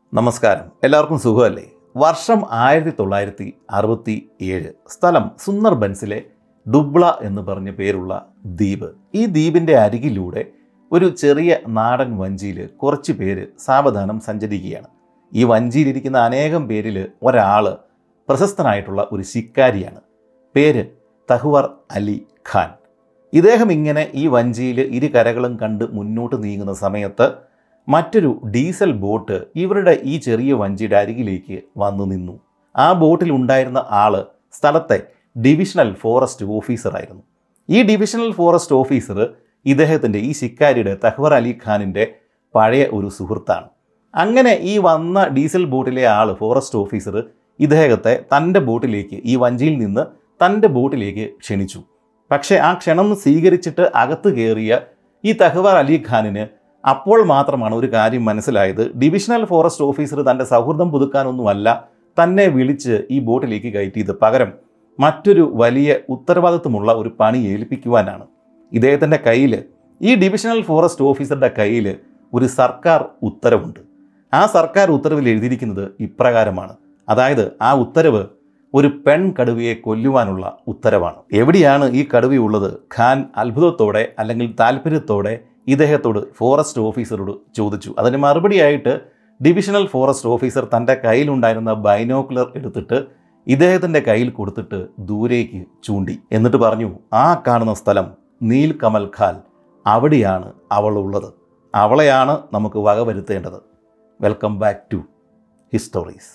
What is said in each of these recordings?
നമസ്കാരം എല്ലാവർക്കും സുഖമല്ലേ വർഷം ആയിരത്തി തൊള്ളായിരത്തി അറുപത്തി ഏഴ് സ്ഥലം സുന്ദർബൻസിലെ ഡുബ്ല എന്ന് പറഞ്ഞ പേരുള്ള ദ്വീപ് ഈ ദ്വീപിൻ്റെ അരികിലൂടെ ഒരു ചെറിയ നാടൻ വഞ്ചിയിൽ കുറച്ച് പേര് സാവധാനം സഞ്ചരിക്കുകയാണ് ഈ വഞ്ചിയിലിരിക്കുന്ന അനേകം പേരിൽ ഒരാൾ പ്രശസ്തനായിട്ടുള്ള ഒരു ശിക്കാരിയാണ് പേര് തഹ്വർ അലി ഖാൻ ഇദ്ദേഹം ഇങ്ങനെ ഈ വഞ്ചിയിൽ ഇരു കരകളും കണ്ട് മുന്നോട്ട് നീങ്ങുന്ന സമയത്ത് മറ്റൊരു ഡീസൽ ബോട്ട് ഇവരുടെ ഈ ചെറിയ വഞ്ചിയുടെ അരികിലേക്ക് വന്നു നിന്നു ആ ബോട്ടിൽ ഉണ്ടായിരുന്ന ആള് സ്ഥലത്തെ ഡിവിഷണൽ ഫോറസ്റ്റ് ഓഫീസറായിരുന്നു ഈ ഡിവിഷണൽ ഫോറസ്റ്റ് ഓഫീസർ ഇദ്ദേഹത്തിൻ്റെ ഈ ശിക്കാരിയുടെ തഹ്വർ അലി ഖാനിൻ്റെ പഴയ ഒരു സുഹൃത്താണ് അങ്ങനെ ഈ വന്ന ഡീസൽ ബോട്ടിലെ ആൾ ഫോറസ്റ്റ് ഓഫീസർ ഇദ്ദേഹത്തെ തൻ്റെ ബോട്ടിലേക്ക് ഈ വഞ്ചിയിൽ നിന്ന് തൻ്റെ ബോട്ടിലേക്ക് ക്ഷണിച്ചു പക്ഷേ ആ ക്ഷണം സ്വീകരിച്ചിട്ട് അകത്ത് കയറിയ ഈ തഹ്വർ അലി ഖാനിന് അപ്പോൾ മാത്രമാണ് ഒരു കാര്യം മനസ്സിലായത് ഡിവിഷണൽ ഫോറസ്റ്റ് ഓഫീസർ തൻ്റെ സൗഹൃദം പുതുക്കാനൊന്നുമല്ല തന്നെ വിളിച്ച് ഈ ബോട്ടിലേക്ക് കയറ്റിയത് പകരം മറ്റൊരു വലിയ ഉത്തരവാദിത്വമുള്ള ഒരു പണി ഏൽപ്പിക്കുവാനാണ് ഇദ്ദേഹത്തിൻ്റെ കയ്യിൽ ഈ ഡിവിഷണൽ ഫോറസ്റ്റ് ഓഫീസറുടെ കയ്യിൽ ഒരു സർക്കാർ ഉത്തരവുണ്ട് ആ സർക്കാർ ഉത്തരവിൽ എഴുതിയിരിക്കുന്നത് ഇപ്രകാരമാണ് അതായത് ആ ഉത്തരവ് ഒരു പെൺ കടുവയെ കൊല്ലുവാനുള്ള ഉത്തരവാണ് എവിടെയാണ് ഈ കടുവയുള്ളത് ഖാൻ അത്ഭുതത്തോടെ അല്ലെങ്കിൽ താല്പര്യത്തോടെ ഇദ്ദേഹത്തോട് ഫോറസ്റ്റ് ഓഫീസറോട് ചോദിച്ചു അതിന് മറുപടിയായിട്ട് ഡിവിഷണൽ ഫോറസ്റ്റ് ഓഫീസർ തൻ്റെ കയ്യിലുണ്ടായിരുന്ന ബൈനോക്കുലർ എടുത്തിട്ട് ഇദ്ദേഹത്തിൻ്റെ കയ്യിൽ കൊടുത്തിട്ട് ദൂരേക്ക് ചൂണ്ടി എന്നിട്ട് പറഞ്ഞു ആ കാണുന്ന സ്ഥലം നീൽ കമൽ ഖാൽ അവിടെയാണ് അവൾ ഉള്ളത് അവളെയാണ് നമുക്ക് വകവരുത്തേണ്ടത് വെൽക്കം ബാക്ക് ടു ഹിസ്റ്റോറീസ്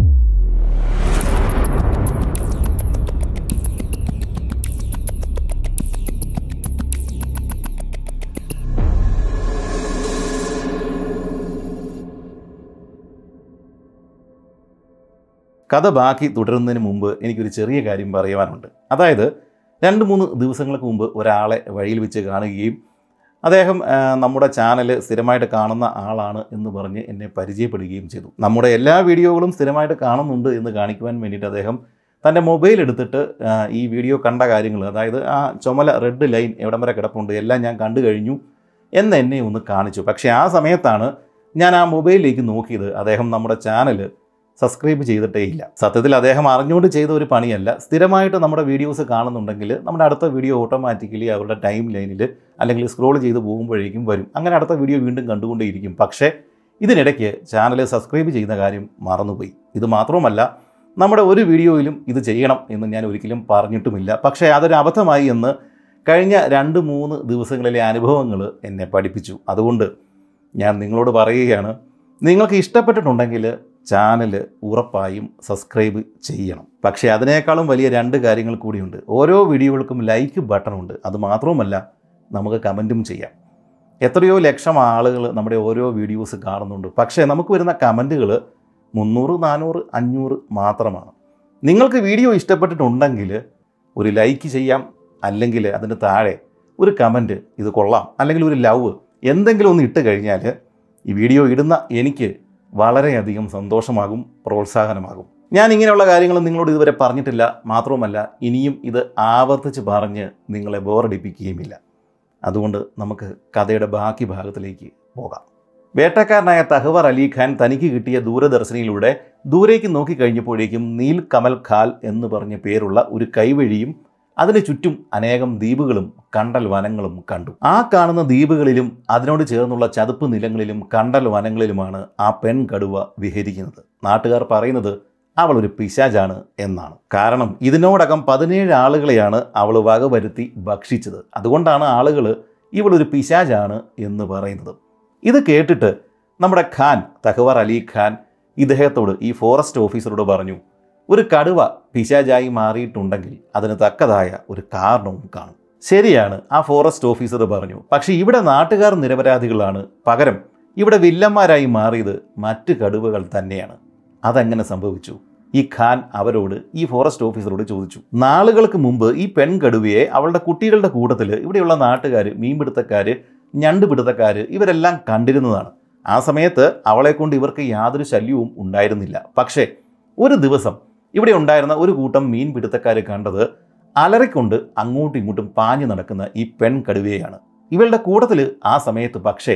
കഥ ബാക്കി തുടരുന്നതിന് മുമ്പ് എനിക്കൊരു ചെറിയ കാര്യം പറയുവാനുണ്ട് അതായത് രണ്ട് മൂന്ന് ദിവസങ്ങൾക്ക് മുമ്പ് ഒരാളെ വഴിയിൽ വെച്ച് കാണുകയും അദ്ദേഹം ആ, നമ്മുടെ ചാനൽ സ്ഥിരമായിട്ട് കാണുന്ന ആളാണ് എന്ന് പറഞ്ഞ് എന്നെ പരിചയപ്പെടുകയും ചെയ്തു നമ്മുടെ എല്ലാ വീഡിയോകളും സ്ഥിരമായിട്ട് കാണുന്നുണ്ട് എന്ന് കാണിക്കുവാൻ വേണ്ടിയിട്ട് അദ്ദേഹം തൻ്റെ മൊബൈൽ എടുത്തിട്ട് ആ, ഈ വീഡിയോ കണ്ട കാര്യങ്ങൾ അതായത് ആ ചുമല റെഡ് ലൈൻ എവിടം വരെ കിടപ്പുണ്ട് എല്ലാം ഞാൻ കണ്ടു കഴിഞ്ഞു എന്ന് എന്നെ ഒന്ന് കാണിച്ചു പക്ഷേ ആ സമയത്താണ് ഞാൻ ആ മൊബൈലിലേക്ക് നോക്കിയത് അദ്ദേഹം നമ്മുടെ ചാനൽ സബ്സ്ക്രൈബ് ചെയ്തിട്ടേ ഇല്ല സത്യത്തിൽ അദ്ദേഹം അറിഞ്ഞുകൊണ്ട് ചെയ്ത ഒരു പണിയല്ല സ്ഥിരമായിട്ട് നമ്മുടെ വീഡിയോസ് കാണുന്നുണ്ടെങ്കിൽ നമ്മുടെ അടുത്ത വീഡിയോ ഓട്ടോമാറ്റിക്കലി അവരുടെ ടൈം ലൈനിൽ അല്ലെങ്കിൽ സ്ക്രോൾ ചെയ്ത് പോകുമ്പോഴേക്കും വരും അങ്ങനെ അടുത്ത വീഡിയോ വീണ്ടും കണ്ടുകൊണ്ടേയിരിക്കും പക്ഷേ ഇതിനിടയ്ക്ക് ചാനൽ സബ്സ്ക്രൈബ് ചെയ്യുന്ന കാര്യം മറന്നുപോയി ഇത് മാത്രമല്ല നമ്മുടെ ഒരു വീഡിയോയിലും ഇത് ചെയ്യണം എന്ന് ഞാൻ ഒരിക്കലും പറഞ്ഞിട്ടുമില്ല പക്ഷേ അതൊരു അബദ്ധമായി എന്ന് കഴിഞ്ഞ രണ്ട് മൂന്ന് ദിവസങ്ങളിലെ അനുഭവങ്ങൾ എന്നെ പഠിപ്പിച്ചു അതുകൊണ്ട് ഞാൻ നിങ്ങളോട് പറയുകയാണ് നിങ്ങൾക്ക് ഇഷ്ടപ്പെട്ടിട്ടുണ്ടെങ്കിൽ ചാനൽ ഉറപ്പായും സബ്സ്ക്രൈബ് ചെയ്യണം പക്ഷേ അതിനേക്കാളും വലിയ രണ്ട് കാര്യങ്ങൾ കൂടിയുണ്ട് ഓരോ വീഡിയോകൾക്കും ലൈക്ക് ബട്ടൺ ഉണ്ട് അത് മാത്രവുമല്ല നമുക്ക് കമൻറ്റും ചെയ്യാം എത്രയോ ലക്ഷം ആളുകൾ നമ്മുടെ ഓരോ വീഡിയോസ് കാണുന്നുണ്ട് പക്ഷേ നമുക്ക് വരുന്ന കമൻറ്റുകൾ മുന്നൂറ് നാനൂറ് അഞ്ഞൂറ് മാത്രമാണ് നിങ്ങൾക്ക് വീഡിയോ ഇഷ്ടപ്പെട്ടിട്ടുണ്ടെങ്കിൽ ഒരു ലൈക്ക് ചെയ്യാം അല്ലെങ്കിൽ അതിന് താഴെ ഒരു കമൻറ്റ് ഇത് കൊള്ളാം അല്ലെങ്കിൽ ഒരു ലവ് എന്തെങ്കിലും ഒന്ന് ഇട്ട് കഴിഞ്ഞാൽ ഈ വീഡിയോ ഇടുന്ന എനിക്ക് വളരെയധികം സന്തോഷമാകും പ്രോത്സാഹനമാകും ഞാൻ ഇങ്ങനെയുള്ള കാര്യങ്ങൾ നിങ്ങളോട് ഇതുവരെ പറഞ്ഞിട്ടില്ല മാത്രവുമല്ല ഇനിയും ഇത് ആവർത്തിച്ച് പറഞ്ഞ് നിങ്ങളെ ബോറടിപ്പിക്കുകയുമില്ല അതുകൊണ്ട് നമുക്ക് കഥയുടെ ബാക്കി ഭാഗത്തിലേക്ക് പോകാം വേട്ടക്കാരനായ തഹവർ അലി ഖാൻ തനിക്ക് കിട്ടിയ ദൂരദർശനിയിലൂടെ ദൂരേക്ക് നോക്കിക്കഴിഞ്ഞപ്പോഴേക്കും നീൽ കമൽ ഖാൽ എന്ന് പറഞ്ഞ പേരുള്ള ഒരു കൈവഴിയും അതിന് ചുറ്റും അനേകം ദ്വീപുകളും കണ്ടൽ വനങ്ങളും കണ്ടു ആ കാണുന്ന ദ്വീപുകളിലും അതിനോട് ചേർന്നുള്ള ചതുപ്പ് നിലങ്ങളിലും കണ്ടൽ വനങ്ങളിലുമാണ് ആ പെൺ കടുവ വിഹരിക്കുന്നത് നാട്ടുകാർ പറയുന്നത് അവൾ ഒരു പിശാജാണ് എന്നാണ് കാരണം ഇതിനോടകം പതിനേഴ് ആളുകളെയാണ് അവൾ വകവരുത്തി ഭക്ഷിച്ചത് അതുകൊണ്ടാണ് ആളുകൾ ഇവളൊരു പിശാജാണ് എന്ന് പറയുന്നത് ഇത് കേട്ടിട്ട് നമ്മുടെ ഖാൻ തഹവർ അലി ഖാൻ ഇദ്ദേഹത്തോട് ഈ ഫോറസ്റ്റ് ഓഫീസറോട് പറഞ്ഞു ഒരു കടുവ പിശാചായി മാറിയിട്ടുണ്ടെങ്കിൽ അതിന് തക്കതായ ഒരു കാരണവും കാണും ശരിയാണ് ആ ഫോറസ്റ്റ് ഓഫീസർ പറഞ്ഞു പക്ഷേ ഇവിടെ നാട്ടുകാർ നിരപരാധികളാണ് പകരം ഇവിടെ വില്ലന്മാരായി മാറിയത് മറ്റ് കടുവകൾ തന്നെയാണ് അതെങ്ങനെ സംഭവിച്ചു ഈ ഖാൻ അവരോട് ഈ ഫോറസ്റ്റ് ഓഫീസറോട് ചോദിച്ചു നാളുകൾക്ക് മുമ്പ് ഈ പെൺകടുവയെ അവളുടെ കുട്ടികളുടെ കൂട്ടത്തിൽ ഇവിടെയുള്ള നാട്ടുകാർ മീൻപിടുത്തക്കാർ ഞണ്ടുപിടുത്തക്കാർ ഇവരെല്ലാം കണ്ടിരുന്നതാണ് ആ സമയത്ത് അവളെ കൊണ്ട് ഇവർക്ക് യാതൊരു ശല്യവും ഉണ്ടായിരുന്നില്ല പക്ഷേ ഒരു ദിവസം ഇവിടെ ഉണ്ടായിരുന്ന ഒരു കൂട്ടം മീൻ പിടുത്തക്കാർ കണ്ടത് അലറിക്കൊണ്ട് അങ്ങോട്ടും ഇങ്ങോട്ടും പാഞ്ഞു നടക്കുന്ന ഈ പെൺ കടുവയാണ് ഇവളുടെ കൂട്ടത്തിൽ ആ സമയത്ത് പക്ഷേ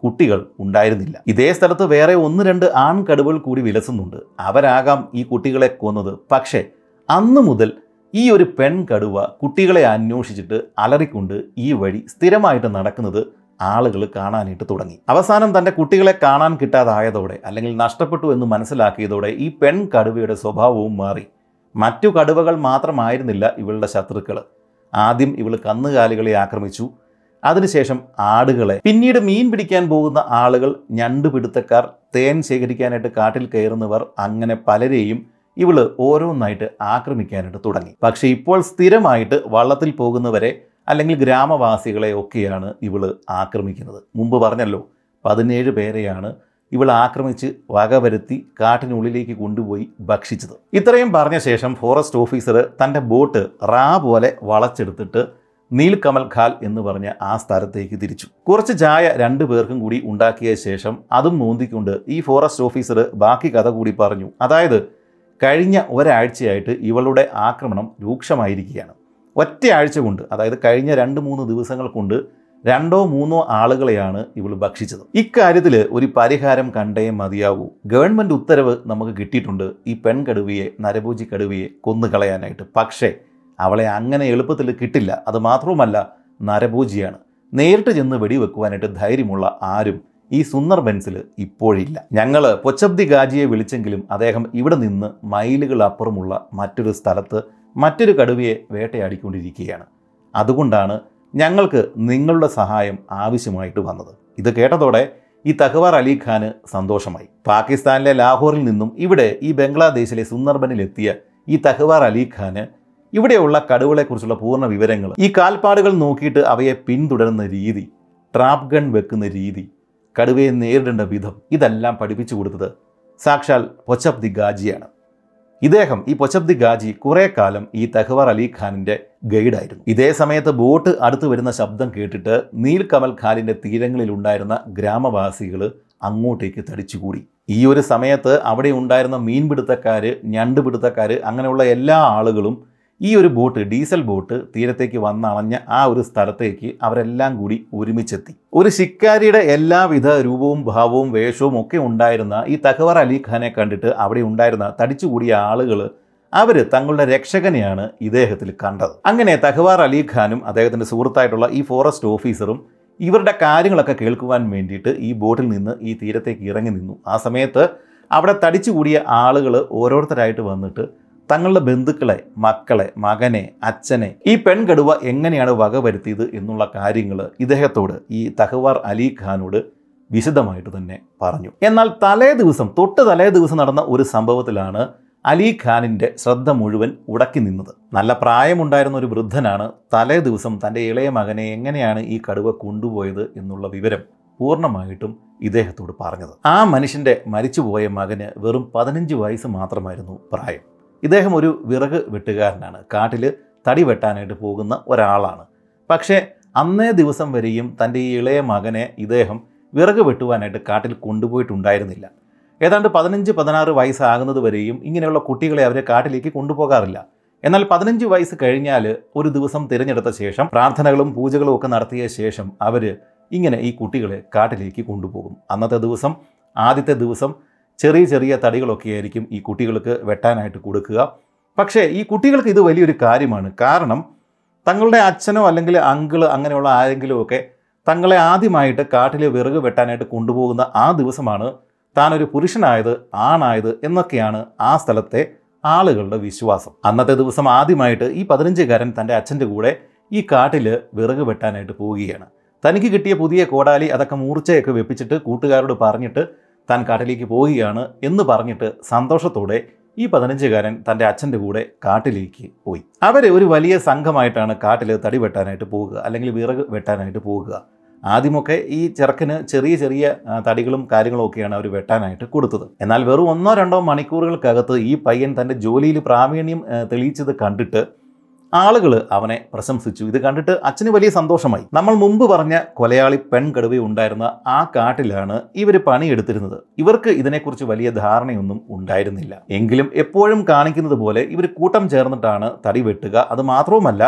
കുട്ടികൾ ഉണ്ടായിരുന്നില്ല ഇതേ സ്ഥലത്ത് വേറെ ഒന്ന് രണ്ട് ആൺകടുവകൾ കൂടി വിലസുന്നുണ്ട് അവരാകാം ഈ കുട്ടികളെ കൊന്നത് പക്ഷേ അന്നു മുതൽ ഈ ഒരു പെൺകടുവ കുട്ടികളെ അന്വേഷിച്ചിട്ട് അലറിക്കൊണ്ട് ഈ വഴി സ്ഥിരമായിട്ട് നടക്കുന്നത് ആളുകൾ കാണാനായിട്ട് തുടങ്ങി അവസാനം തൻ്റെ കുട്ടികളെ കാണാൻ കിട്ടാതായതോടെ അല്ലെങ്കിൽ നഷ്ടപ്പെട്ടു എന്ന് മനസ്സിലാക്കിയതോടെ ഈ പെൺകടുവയുടെ സ്വഭാവവും മാറി മറ്റു കടുവകൾ മാത്രമായിരുന്നില്ല ഇവളുടെ ശത്രുക്കൾ ആദ്യം ഇവൾ കന്നുകാലികളെ ആക്രമിച്ചു അതിനുശേഷം ആടുകളെ പിന്നീട് മീൻ പിടിക്കാൻ പോകുന്ന ആളുകൾ ഞണ്ട് പിടുത്തക്കാർ തേൻ ശേഖരിക്കാനായിട്ട് കാട്ടിൽ കയറുന്നവർ അങ്ങനെ പലരെയും ഇവള് ഓരോന്നായിട്ട് ആക്രമിക്കാനായിട്ട് തുടങ്ങി പക്ഷേ ഇപ്പോൾ സ്ഥിരമായിട്ട് വള്ളത്തിൽ പോകുന്നവരെ അല്ലെങ്കിൽ ഗ്രാമവാസികളെ ഒക്കെയാണ് ഇവള് ആക്രമിക്കുന്നത് മുമ്പ് പറഞ്ഞല്ലോ പതിനേഴ് പേരെയാണ് ഇവൾ ആക്രമിച്ച് വകവരുത്തി കാട്ടിനുള്ളിലേക്ക് കൊണ്ടുപോയി ഭക്ഷിച്ചത് ഇത്രയും പറഞ്ഞ ശേഷം ഫോറസ്റ്റ് ഓഫീസർ തൻ്റെ ബോട്ട് റാ പോലെ വളച്ചെടുത്തിട്ട് നീൽകമൽ ഖാൽ എന്ന് പറഞ്ഞ ആ സ്ഥലത്തേക്ക് തിരിച്ചു കുറച്ച് ചായ രണ്ടു പേർക്കും കൂടി ഉണ്ടാക്കിയ ശേഷം അതും മോന്തിക്കൊണ്ട് ഈ ഫോറസ്റ്റ് ഓഫീസർ ബാക്കി കഥ കൂടി പറഞ്ഞു അതായത് കഴിഞ്ഞ ഒരാഴ്ചയായിട്ട് ഇവളുടെ ആക്രമണം രൂക്ഷമായിരിക്കുകയാണ് ഒറ്റയാഴ്ച കൊണ്ട് അതായത് കഴിഞ്ഞ രണ്ട് മൂന്ന് ദിവസങ്ങൾ കൊണ്ട് രണ്ടോ മൂന്നോ ആളുകളെയാണ് ഇവൾ ഭക്ഷിച്ചത് ഇക്കാര്യത്തിൽ ഒരു പരിഹാരം കണ്ടേ മതിയാകൂ ഗവൺമെൻറ് ഉത്തരവ് നമുക്ക് കിട്ടിയിട്ടുണ്ട് ഈ പെൺകടുവയെ നരഭോജി കടുവയെ കൊന്നുകളയാനായിട്ട് പക്ഷേ അവളെ അങ്ങനെ എളുപ്പത്തിൽ കിട്ടില്ല അത് മാത്രവുമല്ല നരഭോജിയാണ് നേരിട്ട് ചെന്ന് വെടിവെക്കുവാനായിട്ട് ധൈര്യമുള്ള ആരും ഈ സുന്ദർബൻസിൽ ഇപ്പോഴില്ല ഞങ്ങൾ പൊച്ചബ്ദി ഗാജിയെ വിളിച്ചെങ്കിലും അദ്ദേഹം ഇവിടെ നിന്ന് മൈലുകൾ അപ്പുറമുള്ള മറ്റൊരു സ്ഥലത്ത് മറ്റൊരു കടുവയെ വേട്ടയാടിക്കൊണ്ടിരിക്കുകയാണ് അതുകൊണ്ടാണ് ഞങ്ങൾക്ക് നിങ്ങളുടെ സഹായം ആവശ്യമായിട്ട് വന്നത് ഇത് കേട്ടതോടെ ഈ തഹവാർ അലി ഖാന് സന്തോഷമായി പാകിസ്ഥാനിലെ ലാഹോറിൽ നിന്നും ഇവിടെ ഈ ബംഗ്ലാദേശിലെ സുന്ദർബനിലെത്തിയ ഈ തഹവാർ അലി ഖാന് ഇവിടെയുള്ള കടുവകളെക്കുറിച്ചുള്ള പൂർണ്ണ വിവരങ്ങൾ ഈ കാൽപ്പാടുകൾ നോക്കിയിട്ട് അവയെ പിന്തുടരുന്ന രീതി ട്രാപ്പ് ഗൺ വെക്കുന്ന രീതി കടുവയെ നേരിടേണ്ട വിധം ഇതെല്ലാം പഠിപ്പിച്ചു കൊടുത്തത് സാക്ഷാൽ പൊച്ചബ്ദി ഗാജിയാണ് ഇദ്ദേഹം ഈ പൊച്ചബ്ദി ഗാജി കുറെ കാലം ഈ തഹ്വാർ അലി ഖാനിന്റെ ഗൈഡായിരുന്നു ഇതേ സമയത്ത് ബോട്ട് അടുത്ത് വരുന്ന ശബ്ദം കേട്ടിട്ട് നീൽ കമൽ ഖാലിന്റെ തീരങ്ങളിൽ ഉണ്ടായിരുന്ന ഗ്രാമവാസികൾ അങ്ങോട്ടേക്ക് തടിച്ചുകൂടി ഈ ഒരു സമയത്ത് അവിടെ ഉണ്ടായിരുന്ന മീൻപിടുത്തക്കാര് ഞണ്ടുപിടുത്തക്കാര് അങ്ങനെയുള്ള എല്ലാ ആളുകളും ഈ ഒരു ബോട്ട് ഡീസൽ ബോട്ട് തീരത്തേക്ക് വന്നണഞ്ഞ ആ ഒരു സ്ഥലത്തേക്ക് അവരെല്ലാം കൂടി ഒരുമിച്ചെത്തി ഒരു ശിക്കാരിയുടെ എല്ലാവിധ രൂപവും ഭാവവും വേഷവും ഒക്കെ ഉണ്ടായിരുന്ന ഈ തഹവർ അലി ഖാനെ കണ്ടിട്ട് അവിടെ ഉണ്ടായിരുന്ന തടിച്ചുകൂടിയ ആളുകൾ അവർ തങ്ങളുടെ രക്ഷകനെയാണ് ഇദ്ദേഹത്തിൽ കണ്ടത് അങ്ങനെ തഹവാർ അലി ഖാനും അദ്ദേഹത്തിൻ്റെ സുഹൃത്തായിട്ടുള്ള ഈ ഫോറസ്റ്റ് ഓഫീസറും ഇവരുടെ കാര്യങ്ങളൊക്കെ കേൾക്കുവാൻ വേണ്ടിയിട്ട് ഈ ബോട്ടിൽ നിന്ന് ഈ തീരത്തേക്ക് ഇറങ്ങി നിന്നു ആ സമയത്ത് അവിടെ തടിച്ചുകൂടിയ ആളുകൾ ഓരോരുത്തരായിട്ട് വന്നിട്ട് തങ്ങളുടെ ബന്ധുക്കളെ മക്കളെ മകനെ അച്ഛനെ ഈ പെൺകടുവ എങ്ങനെയാണ് വകവരുത്തിയത് എന്നുള്ള കാര്യങ്ങൾ ഇദ്ദേഹത്തോട് ഈ തഹവാർ അലി ഖാനോട് വിശദമായിട്ട് തന്നെ പറഞ്ഞു എന്നാൽ തലേ ദിവസം തൊട്ട് തലേ ദിവസം നടന്ന ഒരു സംഭവത്തിലാണ് അലി ഖാനിൻ്റെ ശ്രദ്ധ മുഴുവൻ ഉടക്കി നിന്നത് നല്ല പ്രായമുണ്ടായിരുന്ന ഒരു വൃദ്ധനാണ് തലേ ദിവസം തൻ്റെ ഇളയ മകനെ എങ്ങനെയാണ് ഈ കടുവ കൊണ്ടുപോയത് എന്നുള്ള വിവരം പൂർണ്ണമായിട്ടും ഇദ്ദേഹത്തോട് പറഞ്ഞത് ആ മനുഷ്യൻ്റെ മരിച്ചുപോയ മകന് വെറും പതിനഞ്ച് വയസ്സ് മാത്രമായിരുന്നു പ്രായം ഇദ്ദേഹം ഒരു വിറക് വെട്ടുകാരനാണ് കാട്ടിൽ തടി വെട്ടാനായിട്ട് പോകുന്ന ഒരാളാണ് പക്ഷേ അന്നേ ദിവസം വരെയും തൻ്റെ ഈ ഇളയ മകനെ ഇദ്ദേഹം വിറക് വെട്ടുവാനായിട്ട് കാട്ടിൽ കൊണ്ടുപോയിട്ടുണ്ടായിരുന്നില്ല ഏതാണ്ട് പതിനഞ്ച് പതിനാറ് വയസ്സാകുന്നത് വരെയും ഇങ്ങനെയുള്ള കുട്ടികളെ അവരെ കാട്ടിലേക്ക് കൊണ്ടുപോകാറില്ല എന്നാൽ പതിനഞ്ച് വയസ്സ് കഴിഞ്ഞാൽ ഒരു ദിവസം തിരഞ്ഞെടുത്ത ശേഷം പ്രാർത്ഥനകളും പൂജകളും ഒക്കെ നടത്തിയ ശേഷം അവർ ഇങ്ങനെ ഈ കുട്ടികളെ കാട്ടിലേക്ക് കൊണ്ടുപോകും അന്നത്തെ ദിവസം ആദ്യത്തെ ദിവസം ചെറിയ ചെറിയ തടികളൊക്കെ ആയിരിക്കും ഈ കുട്ടികൾക്ക് വെട്ടാനായിട്ട് കൊടുക്കുക പക്ഷേ ഈ കുട്ടികൾക്ക് ഇത് വലിയൊരു കാര്യമാണ് കാരണം തങ്ങളുടെ അച്ഛനോ അല്ലെങ്കിൽ അങ്കിള് അങ്ങനെയുള്ള ആരെങ്കിലും ഒക്കെ തങ്ങളെ ആദ്യമായിട്ട് കാട്ടിൽ വിറക് വെട്ടാനായിട്ട് കൊണ്ടുപോകുന്ന ആ ദിവസമാണ് താനൊരു പുരുഷനായത് ആണായത് എന്നൊക്കെയാണ് ആ സ്ഥലത്തെ ആളുകളുടെ വിശ്വാസം അന്നത്തെ ദിവസം ആദ്യമായിട്ട് ഈ പതിനഞ്ചുകാരൻ തൻ്റെ അച്ഛൻ്റെ കൂടെ ഈ കാട്ടിൽ വിറക് വെട്ടാനായിട്ട് പോവുകയാണ് തനിക്ക് കിട്ടിയ പുതിയ കോടാലി അതൊക്കെ മൂർച്ചയൊക്കെ വെപ്പിച്ചിട്ട് കൂട്ടുകാരോട് പറഞ്ഞിട്ട് താൻ കാട്ടിലേക്ക് പോവുകയാണ് എന്ന് പറഞ്ഞിട്ട് സന്തോഷത്തോടെ ഈ പതിനഞ്ചുകാരൻ തൻ്റെ അച്ഛൻ്റെ കൂടെ കാട്ടിലേക്ക് പോയി അവർ ഒരു വലിയ സംഘമായിട്ടാണ് കാട്ടിൽ തടി വെട്ടാനായിട്ട് പോകുക അല്ലെങ്കിൽ വിറക് വെട്ടാനായിട്ട് പോകുക ആദ്യമൊക്കെ ഈ ചെറുക്കന് ചെറിയ ചെറിയ ആ, തടികളും കാര്യങ്ങളും ഒക്കെയാണ് അവർ വെട്ടാനായിട്ട് കൊടുത്തത് എന്നാൽ വെറും ഒന്നോ രണ്ടോ മണിക്കൂറുകൾക്കകത്ത് ഈ പയ്യൻ തൻ്റെ ജോലിയിൽ പ്രാവീണ്യം ആ, തെളിയിച്ചത് കണ്ടിട്ട് ആളുകൾ അവനെ പ്രശംസിച്ചു ഇത് കണ്ടിട്ട് അച്ഛന് വലിയ സന്തോഷമായി നമ്മൾ മുമ്പ് പറഞ്ഞ കൊലയാളി പെൺകടുവ ഉണ്ടായിരുന്ന ആ കാട്ടിലാണ് ഇവർ പണിയെടുത്തിരുന്നത് ഇവർക്ക് ഇതിനെക്കുറിച്ച് വലിയ ധാരണയൊന്നും ഉണ്ടായിരുന്നില്ല എങ്കിലും എപ്പോഴും കാണിക്കുന്നത് പോലെ ഇവർ കൂട്ടം ചേർന്നിട്ടാണ് തടി വെട്ടുക അത് മാത്രവുമല്ല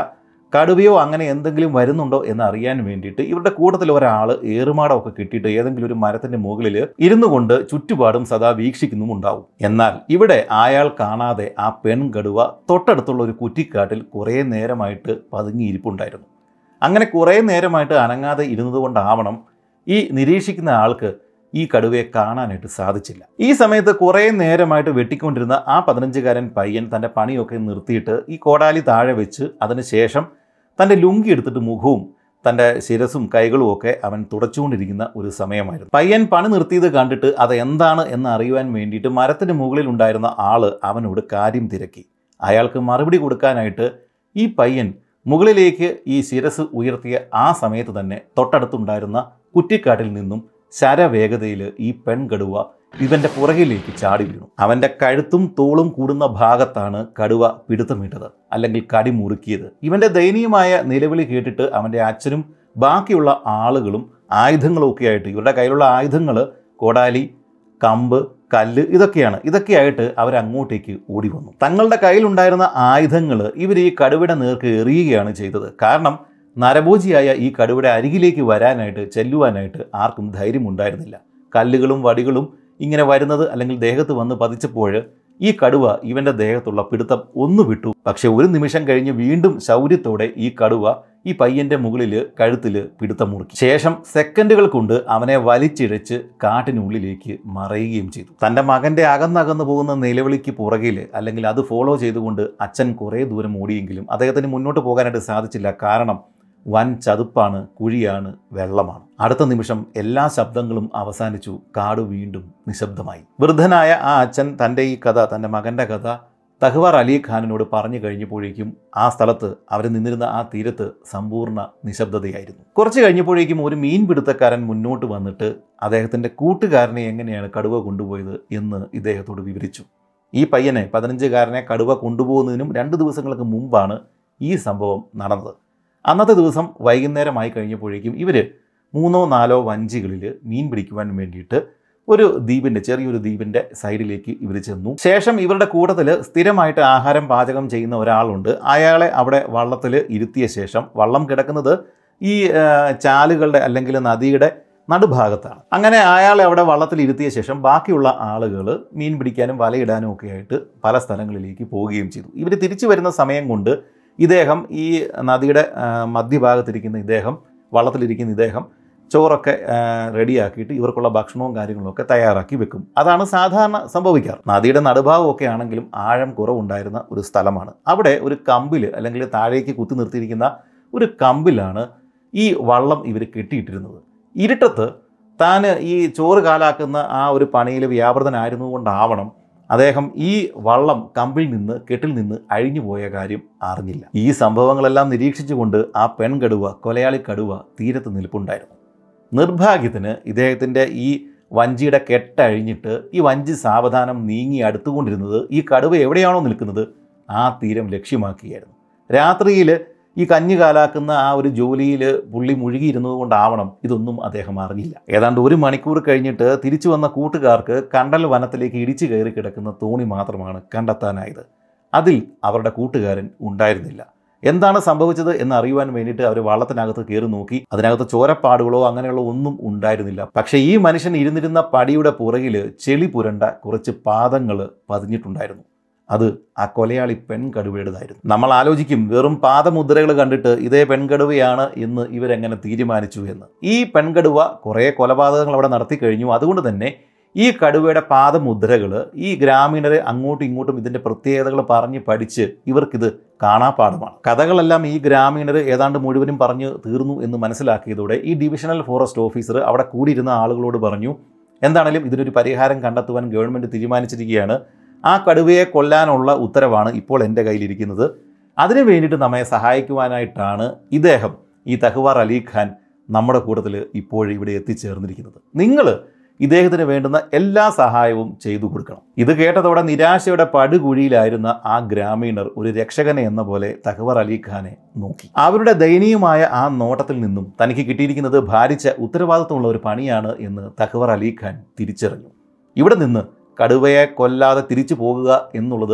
കടുവയോ അങ്ങനെ എന്തെങ്കിലും വരുന്നുണ്ടോ എന്ന് അറിയാൻ വേണ്ടിയിട്ട് ഇവരുടെ കൂട്ടത്തിൽ ഒരാൾ ഏറുമാടമൊക്കെ കിട്ടിയിട്ട് ഏതെങ്കിലും ഒരു മരത്തിന്റെ മുകളിൽ ഇരുന്നു കൊണ്ട് ചുറ്റുപാടും സദാ വീക്ഷിക്കുന്നുമുണ്ടാവും എന്നാൽ ഇവിടെ അയാൾ കാണാതെ ആ പെൺകടുവ തൊട്ടടുത്തുള്ള ഒരു കുറ്റിക്കാട്ടിൽ കുറേ നേരമായിട്ട് പതുങ്ങിയിരിപ്പുണ്ടായിരുന്നു അങ്ങനെ കുറേ നേരമായിട്ട് അനങ്ങാതെ ഇരുന്നത് കൊണ്ടാവണം ഈ നിരീക്ഷിക്കുന്ന ആൾക്ക് ഈ കടുവയെ കാണാനായിട്ട് സാധിച്ചില്ല ഈ സമയത്ത് കുറേ നേരമായിട്ട് വെട്ടിക്കൊണ്ടിരുന്ന ആ പതിനഞ്ചുകാരൻ പയ്യൻ തൻ്റെ പണിയൊക്കെ നിർത്തിയിട്ട് ഈ കോടാലി താഴെ വെച്ച് അതിനുശേഷം തൻ്റെ ലുങ്കി എടുത്തിട്ട് മുഖവും തൻ്റെ ശിരസും കൈകളും ഒക്കെ അവൻ തുടച്ചുകൊണ്ടിരിക്കുന്ന ഒരു സമയമായിരുന്നു പയ്യൻ പണി നിർത്തിയത് കണ്ടിട്ട് അത് എന്താണ് എന്ന് അറിയുവാൻ വേണ്ടിയിട്ട് മരത്തിന് മുകളിൽ ഉണ്ടായിരുന്ന ആള് അവനോട് കാര്യം തിരക്കി അയാൾക്ക് മറുപടി കൊടുക്കാനായിട്ട് ഈ പയ്യൻ മുകളിലേക്ക് ഈ ശിരസ് ഉയർത്തിയ ആ സമയത്ത് തന്നെ തൊട്ടടുത്തുണ്ടായിരുന്ന കുറ്റിക്കാട്ടിൽ നിന്നും ശരവേഗതയിൽ ഈ പെൺകടുവ ഇവന്റെ പുറകിലേക്ക് ചാടി വീണു അവന്റെ കഴുത്തും തോളും കൂടുന്ന ഭാഗത്താണ് കടുവ പിടുത്തമിട്ടത് അല്ലെങ്കിൽ കടി മുറുക്കിയത് ഇവന്റെ ദയനീയമായ നിലവിളി കേട്ടിട്ട് അവന്റെ അച്ഛനും ബാക്കിയുള്ള ആളുകളും ആയുധങ്ങളും ഒക്കെ ആയിട്ട് ഇവരുടെ കയ്യിലുള്ള ആയുധങ്ങൾ കോടാലി കമ്പ് കല്ല് ഇതൊക്കെയാണ് ഇതൊക്കെയായിട്ട് അവരങ്ങോട്ടേക്ക് ഓടി വന്നു തങ്ങളുടെ കയ്യിലുണ്ടായിരുന്ന ആയുധങ്ങൾ ഇവർ ഈ കടുവയുടെ നേർക്ക് എറിയുകയാണ് ചെയ്തത് കാരണം നരഭോജിയായ ഈ കടുവയുടെ അരികിലേക്ക് വരാനായിട്ട് ചെല്ലുവാനായിട്ട് ആർക്കും ധൈര്യമുണ്ടായിരുന്നില്ല കല്ലുകളും വടികളും ഇങ്ങനെ വരുന്നത് അല്ലെങ്കിൽ ദേഹത്ത് വന്ന് പതിച്ചപ്പോൾ ഈ കടുവ ഇവന്റെ ദേഹത്തുള്ള പിടുത്തം ഒന്ന് വിട്ടു പക്ഷെ ഒരു നിമിഷം കഴിഞ്ഞ് വീണ്ടും ശൗര്യത്തോടെ ഈ കടുവ ഈ പയ്യന്റെ മുകളിൽ കഴുത്തിൽ പിടുത്തം മുറുക്കി ശേഷം സെക്കൻഡുകൾ കൊണ്ട് അവനെ വലിച്ചിഴച്ച് കാട്ടിനുള്ളിലേക്ക് മറയുകയും ചെയ്തു തൻ്റെ മകന്റെ അകന്നകന്നു പോകുന്ന നിലവിളിക്ക് പുറകിൽ അല്ലെങ്കിൽ അത് ഫോളോ ചെയ്തുകൊണ്ട് അച്ഛൻ കുറേ ദൂരം ഓടിയെങ്കിലും അദ്ദേഹത്തിന് മുന്നോട്ട് പോകാനായിട്ട് സാധിച്ചില്ല കാരണം വൻ ചതുപ്പാണ് കുഴിയാണ് വെള്ളമാണ് അടുത്ത നിമിഷം എല്ലാ ശബ്ദങ്ങളും അവസാനിച്ചു കാട് വീണ്ടും നിശബ്ദമായി വൃദ്ധനായ ആ അച്ഛൻ തൻ്റെ ഈ കഥ തൻ്റെ മകൻ്റെ കഥ തഹ്വാർ അലി ഖാനിനോട് പറഞ്ഞു കഴിഞ്ഞപ്പോഴേക്കും ആ സ്ഥലത്ത് അവർ നിന്നിരുന്ന ആ തീരത്ത് സമ്പൂർണ്ണ നിശബ്ദതയായിരുന്നു കുറച്ച് കഴിഞ്ഞപ്പോഴേക്കും ഒരു മീൻ പിടുത്തക്കാരൻ മുന്നോട്ട് വന്നിട്ട് അദ്ദേഹത്തിൻ്റെ കൂട്ടുകാരനെ എങ്ങനെയാണ് കടുവ കൊണ്ടുപോയത് എന്ന് ഇദ്ദേഹത്തോട് വിവരിച്ചു ഈ പയ്യനെ പതിനഞ്ചുകാരനെ കടുവ കൊണ്ടുപോകുന്നതിനും രണ്ട് ദിവസങ്ങൾക്ക് മുമ്പാണ് ഈ സംഭവം നടന്നത് അന്നത്തെ ദിവസം വൈകുന്നേരമായി കഴിഞ്ഞപ്പോഴേക്കും ഇവർ മൂന്നോ നാലോ വഞ്ചികളിൽ മീൻ പിടിക്കുവാൻ വേണ്ടിയിട്ട് ഒരു ദ്വീപിൻ്റെ ചെറിയൊരു ദ്വീപിൻ്റെ സൈഡിലേക്ക് ഇവർ ചെന്നു ശേഷം ഇവരുടെ കൂട്ടത്തിൽ സ്ഥിരമായിട്ട് ആഹാരം പാചകം ചെയ്യുന്ന ഒരാളുണ്ട് അയാളെ അവിടെ വള്ളത്തിൽ ഇരുത്തിയ ശേഷം വള്ളം കിടക്കുന്നത് ഈ ആ, ചാലുകളുടെ അല്ലെങ്കിൽ നദിയുടെ നടുഭാഗത്താണ് അങ്ങനെ അയാളെ അവിടെ വള്ളത്തിൽ ഇരുത്തിയ ശേഷം ബാക്കിയുള്ള ആളുകൾ മീൻ പിടിക്കാനും വലയിടാനും ഒക്കെ ആയിട്ട് പല സ്ഥലങ്ങളിലേക്ക് പോവുകയും ചെയ്തു ഇവർ തിരിച്ചു വരുന്ന സമയം കൊണ്ട് ഇദ്ദേഹം ഈ നദിയുടെ ആ, മധ്യഭാഗത്തിരിക്കുന്ന ഇദ്ദേഹം വള്ളത്തിലിരിക്കുന്ന ഇദ്ദേഹം ചോറൊക്കെ ആ, റെഡിയാക്കിയിട്ട് ഇവർക്കുള്ള ഭക്ഷണവും കാര്യങ്ങളും ഒക്കെ തയ്യാറാക്കി വെക്കും അതാണ് സാധാരണ സംഭവിക്കാറ് നദിയുടെ നടുഭാഗമൊക്കെ ആണെങ്കിലും ആഴം കുറവുണ്ടായിരുന്ന ഒരു സ്ഥലമാണ് അവിടെ ഒരു കമ്പിൽ അല്ലെങ്കിൽ താഴേക്ക് കുത്തി നിർത്തിയിരിക്കുന്ന ഒരു കമ്പിലാണ് ഈ വള്ളം ഇവർ കെട്ടിയിട്ടിരുന്നത് ഇരുട്ടത്ത് താൻ ഈ ചോറ് കാലാക്കുന്ന ആ ഒരു പണിയിൽ വ്യാപൃതനായിരുന്നു കൊണ്ടാവണം അദ്ദേഹം ഈ വള്ളം കമ്പിൽ നിന്ന് കെട്ടിൽ നിന്ന് അഴിഞ്ഞു പോയ കാര്യം അറിഞ്ഞില്ല ഈ സംഭവങ്ങളെല്ലാം നിരീക്ഷിച്ചുകൊണ്ട് ആ പെൺകടുവ കൊലയാളി കടുവ തീരത്ത് നിൽപ്പുണ്ടായിരുന്നു നിർഭാഗ്യത്തിന് ഇദ്ദേഹത്തിൻ്റെ ഈ വഞ്ചിയുടെ കെട്ടഴിഞ്ഞിട്ട് ഈ വഞ്ചി സാവധാനം നീങ്ങി അടുത്തുകൊണ്ടിരുന്നത് ഈ കടുവ എവിടെയാണോ നിൽക്കുന്നത് ആ തീരം ലക്ഷ്യമാക്കിയായിരുന്നു രാത്രിയിൽ ഈ കഞ്ഞി കാലാക്കുന്ന ആ ഒരു ജോലിയിൽ പുള്ളി മുഴുകിയിരുന്നത് കൊണ്ടാവണം ഇതൊന്നും അദ്ദേഹം അറിഞ്ഞില്ല ഏതാണ്ട് ഒരു മണിക്കൂർ കഴിഞ്ഞിട്ട് തിരിച്ചു വന്ന കൂട്ടുകാർക്ക് കണ്ടൽ വനത്തിലേക്ക് ഇടിച്ചു കയറി കിടക്കുന്ന തോണി മാത്രമാണ് കണ്ടെത്താനായത് അതിൽ അവരുടെ കൂട്ടുകാരൻ ഉണ്ടായിരുന്നില്ല എന്താണ് സംഭവിച്ചത് എന്ന് അറിയുവാൻ വേണ്ടിയിട്ട് അവർ വള്ളത്തിനകത്ത് കയറി നോക്കി അതിനകത്ത് ചോരപ്പാടുകളോ അങ്ങനെയുള്ള ഒന്നും ഉണ്ടായിരുന്നില്ല പക്ഷേ ഈ മനുഷ്യൻ ഇരുന്നിരുന്ന പടിയുടെ പുറകിൽ ചെളി പുരണ്ട കുറച്ച് പാദങ്ങൾ പതിഞ്ഞിട്ടുണ്ടായിരുന്നു അത് ആ കൊലയാളി പെൺകടുവയുടേതായിരുന്നു നമ്മൾ ആലോചിക്കും വെറും പാദമുദ്രകൾ കണ്ടിട്ട് ഇതേ പെൺകടുവയാണ് എന്ന് ഇവരെങ്ങനെ തീരുമാനിച്ചു എന്ന് ഈ പെൺകടുവ കുറേ കൊലപാതകങ്ങൾ അവിടെ നടത്തി കഴിഞ്ഞു അതുകൊണ്ട് തന്നെ ഈ കടുവയുടെ പാദമുദ്രകൾ ഈ ഗ്രാമീണരെ അങ്ങോട്ടും ഇങ്ങോട്ടും ഇതിൻ്റെ പ്രത്യേകതകൾ പറഞ്ഞ് പഠിച്ച് ഇവർക്കിത് കാണാപ്പാടമാണ് കഥകളെല്ലാം ഈ ഗ്രാമീണർ ഏതാണ്ട് മുഴുവനും പറഞ്ഞു തീർന്നു എന്ന് മനസ്സിലാക്കിയതോടെ ഈ ഡിവിഷണൽ ഫോറസ്റ്റ് ഓഫീസർ അവിടെ കൂടിയിരുന്ന ആളുകളോട് പറഞ്ഞു എന്താണെങ്കിലും ഇതിനൊരു പരിഹാരം കണ്ടെത്തുവാൻ ഗവൺമെൻറ് തീരുമാനിച്ചിരിക്കുകയാണ് ആ കടുവയെ കൊല്ലാനുള്ള ഉത്തരവാണ് ഇപ്പോൾ എൻ്റെ കയ്യിലിരിക്കുന്നത് അതിനു വേണ്ടിയിട്ട് നമ്മെ സഹായിക്കുവാനായിട്ടാണ് ഇദ്ദേഹം ഈ തഹ്വാർ അലി ഖാൻ നമ്മുടെ കൂട്ടത്തിൽ ഇപ്പോഴിവിടെ എത്തിച്ചേർന്നിരിക്കുന്നത് നിങ്ങൾ ഇദ്ദേഹത്തിന് വേണ്ടുന്ന എല്ലാ സഹായവും ചെയ്തു കൊടുക്കണം ഇത് കേട്ടതോടെ നിരാശയുടെ പടുകുഴിയിലായിരുന്ന ആ ഗ്രാമീണർ ഒരു രക്ഷകനെ എന്ന പോലെ തഹ്വർ അലി ഖാനെ നോക്കി അവരുടെ ദയനീയമായ ആ നോട്ടത്തിൽ നിന്നും തനിക്ക് കിട്ടിയിരിക്കുന്നത് ഭാരിച്ച ഉത്തരവാദിത്വമുള്ള ഒരു പണിയാണ് എന്ന് തഹ്വർ അലി ഖാൻ തിരിച്ചറിഞ്ഞു ഇവിടെ നിന്ന് കടുവയെ കൊല്ലാതെ തിരിച്ചു പോകുക എന്നുള്ളത്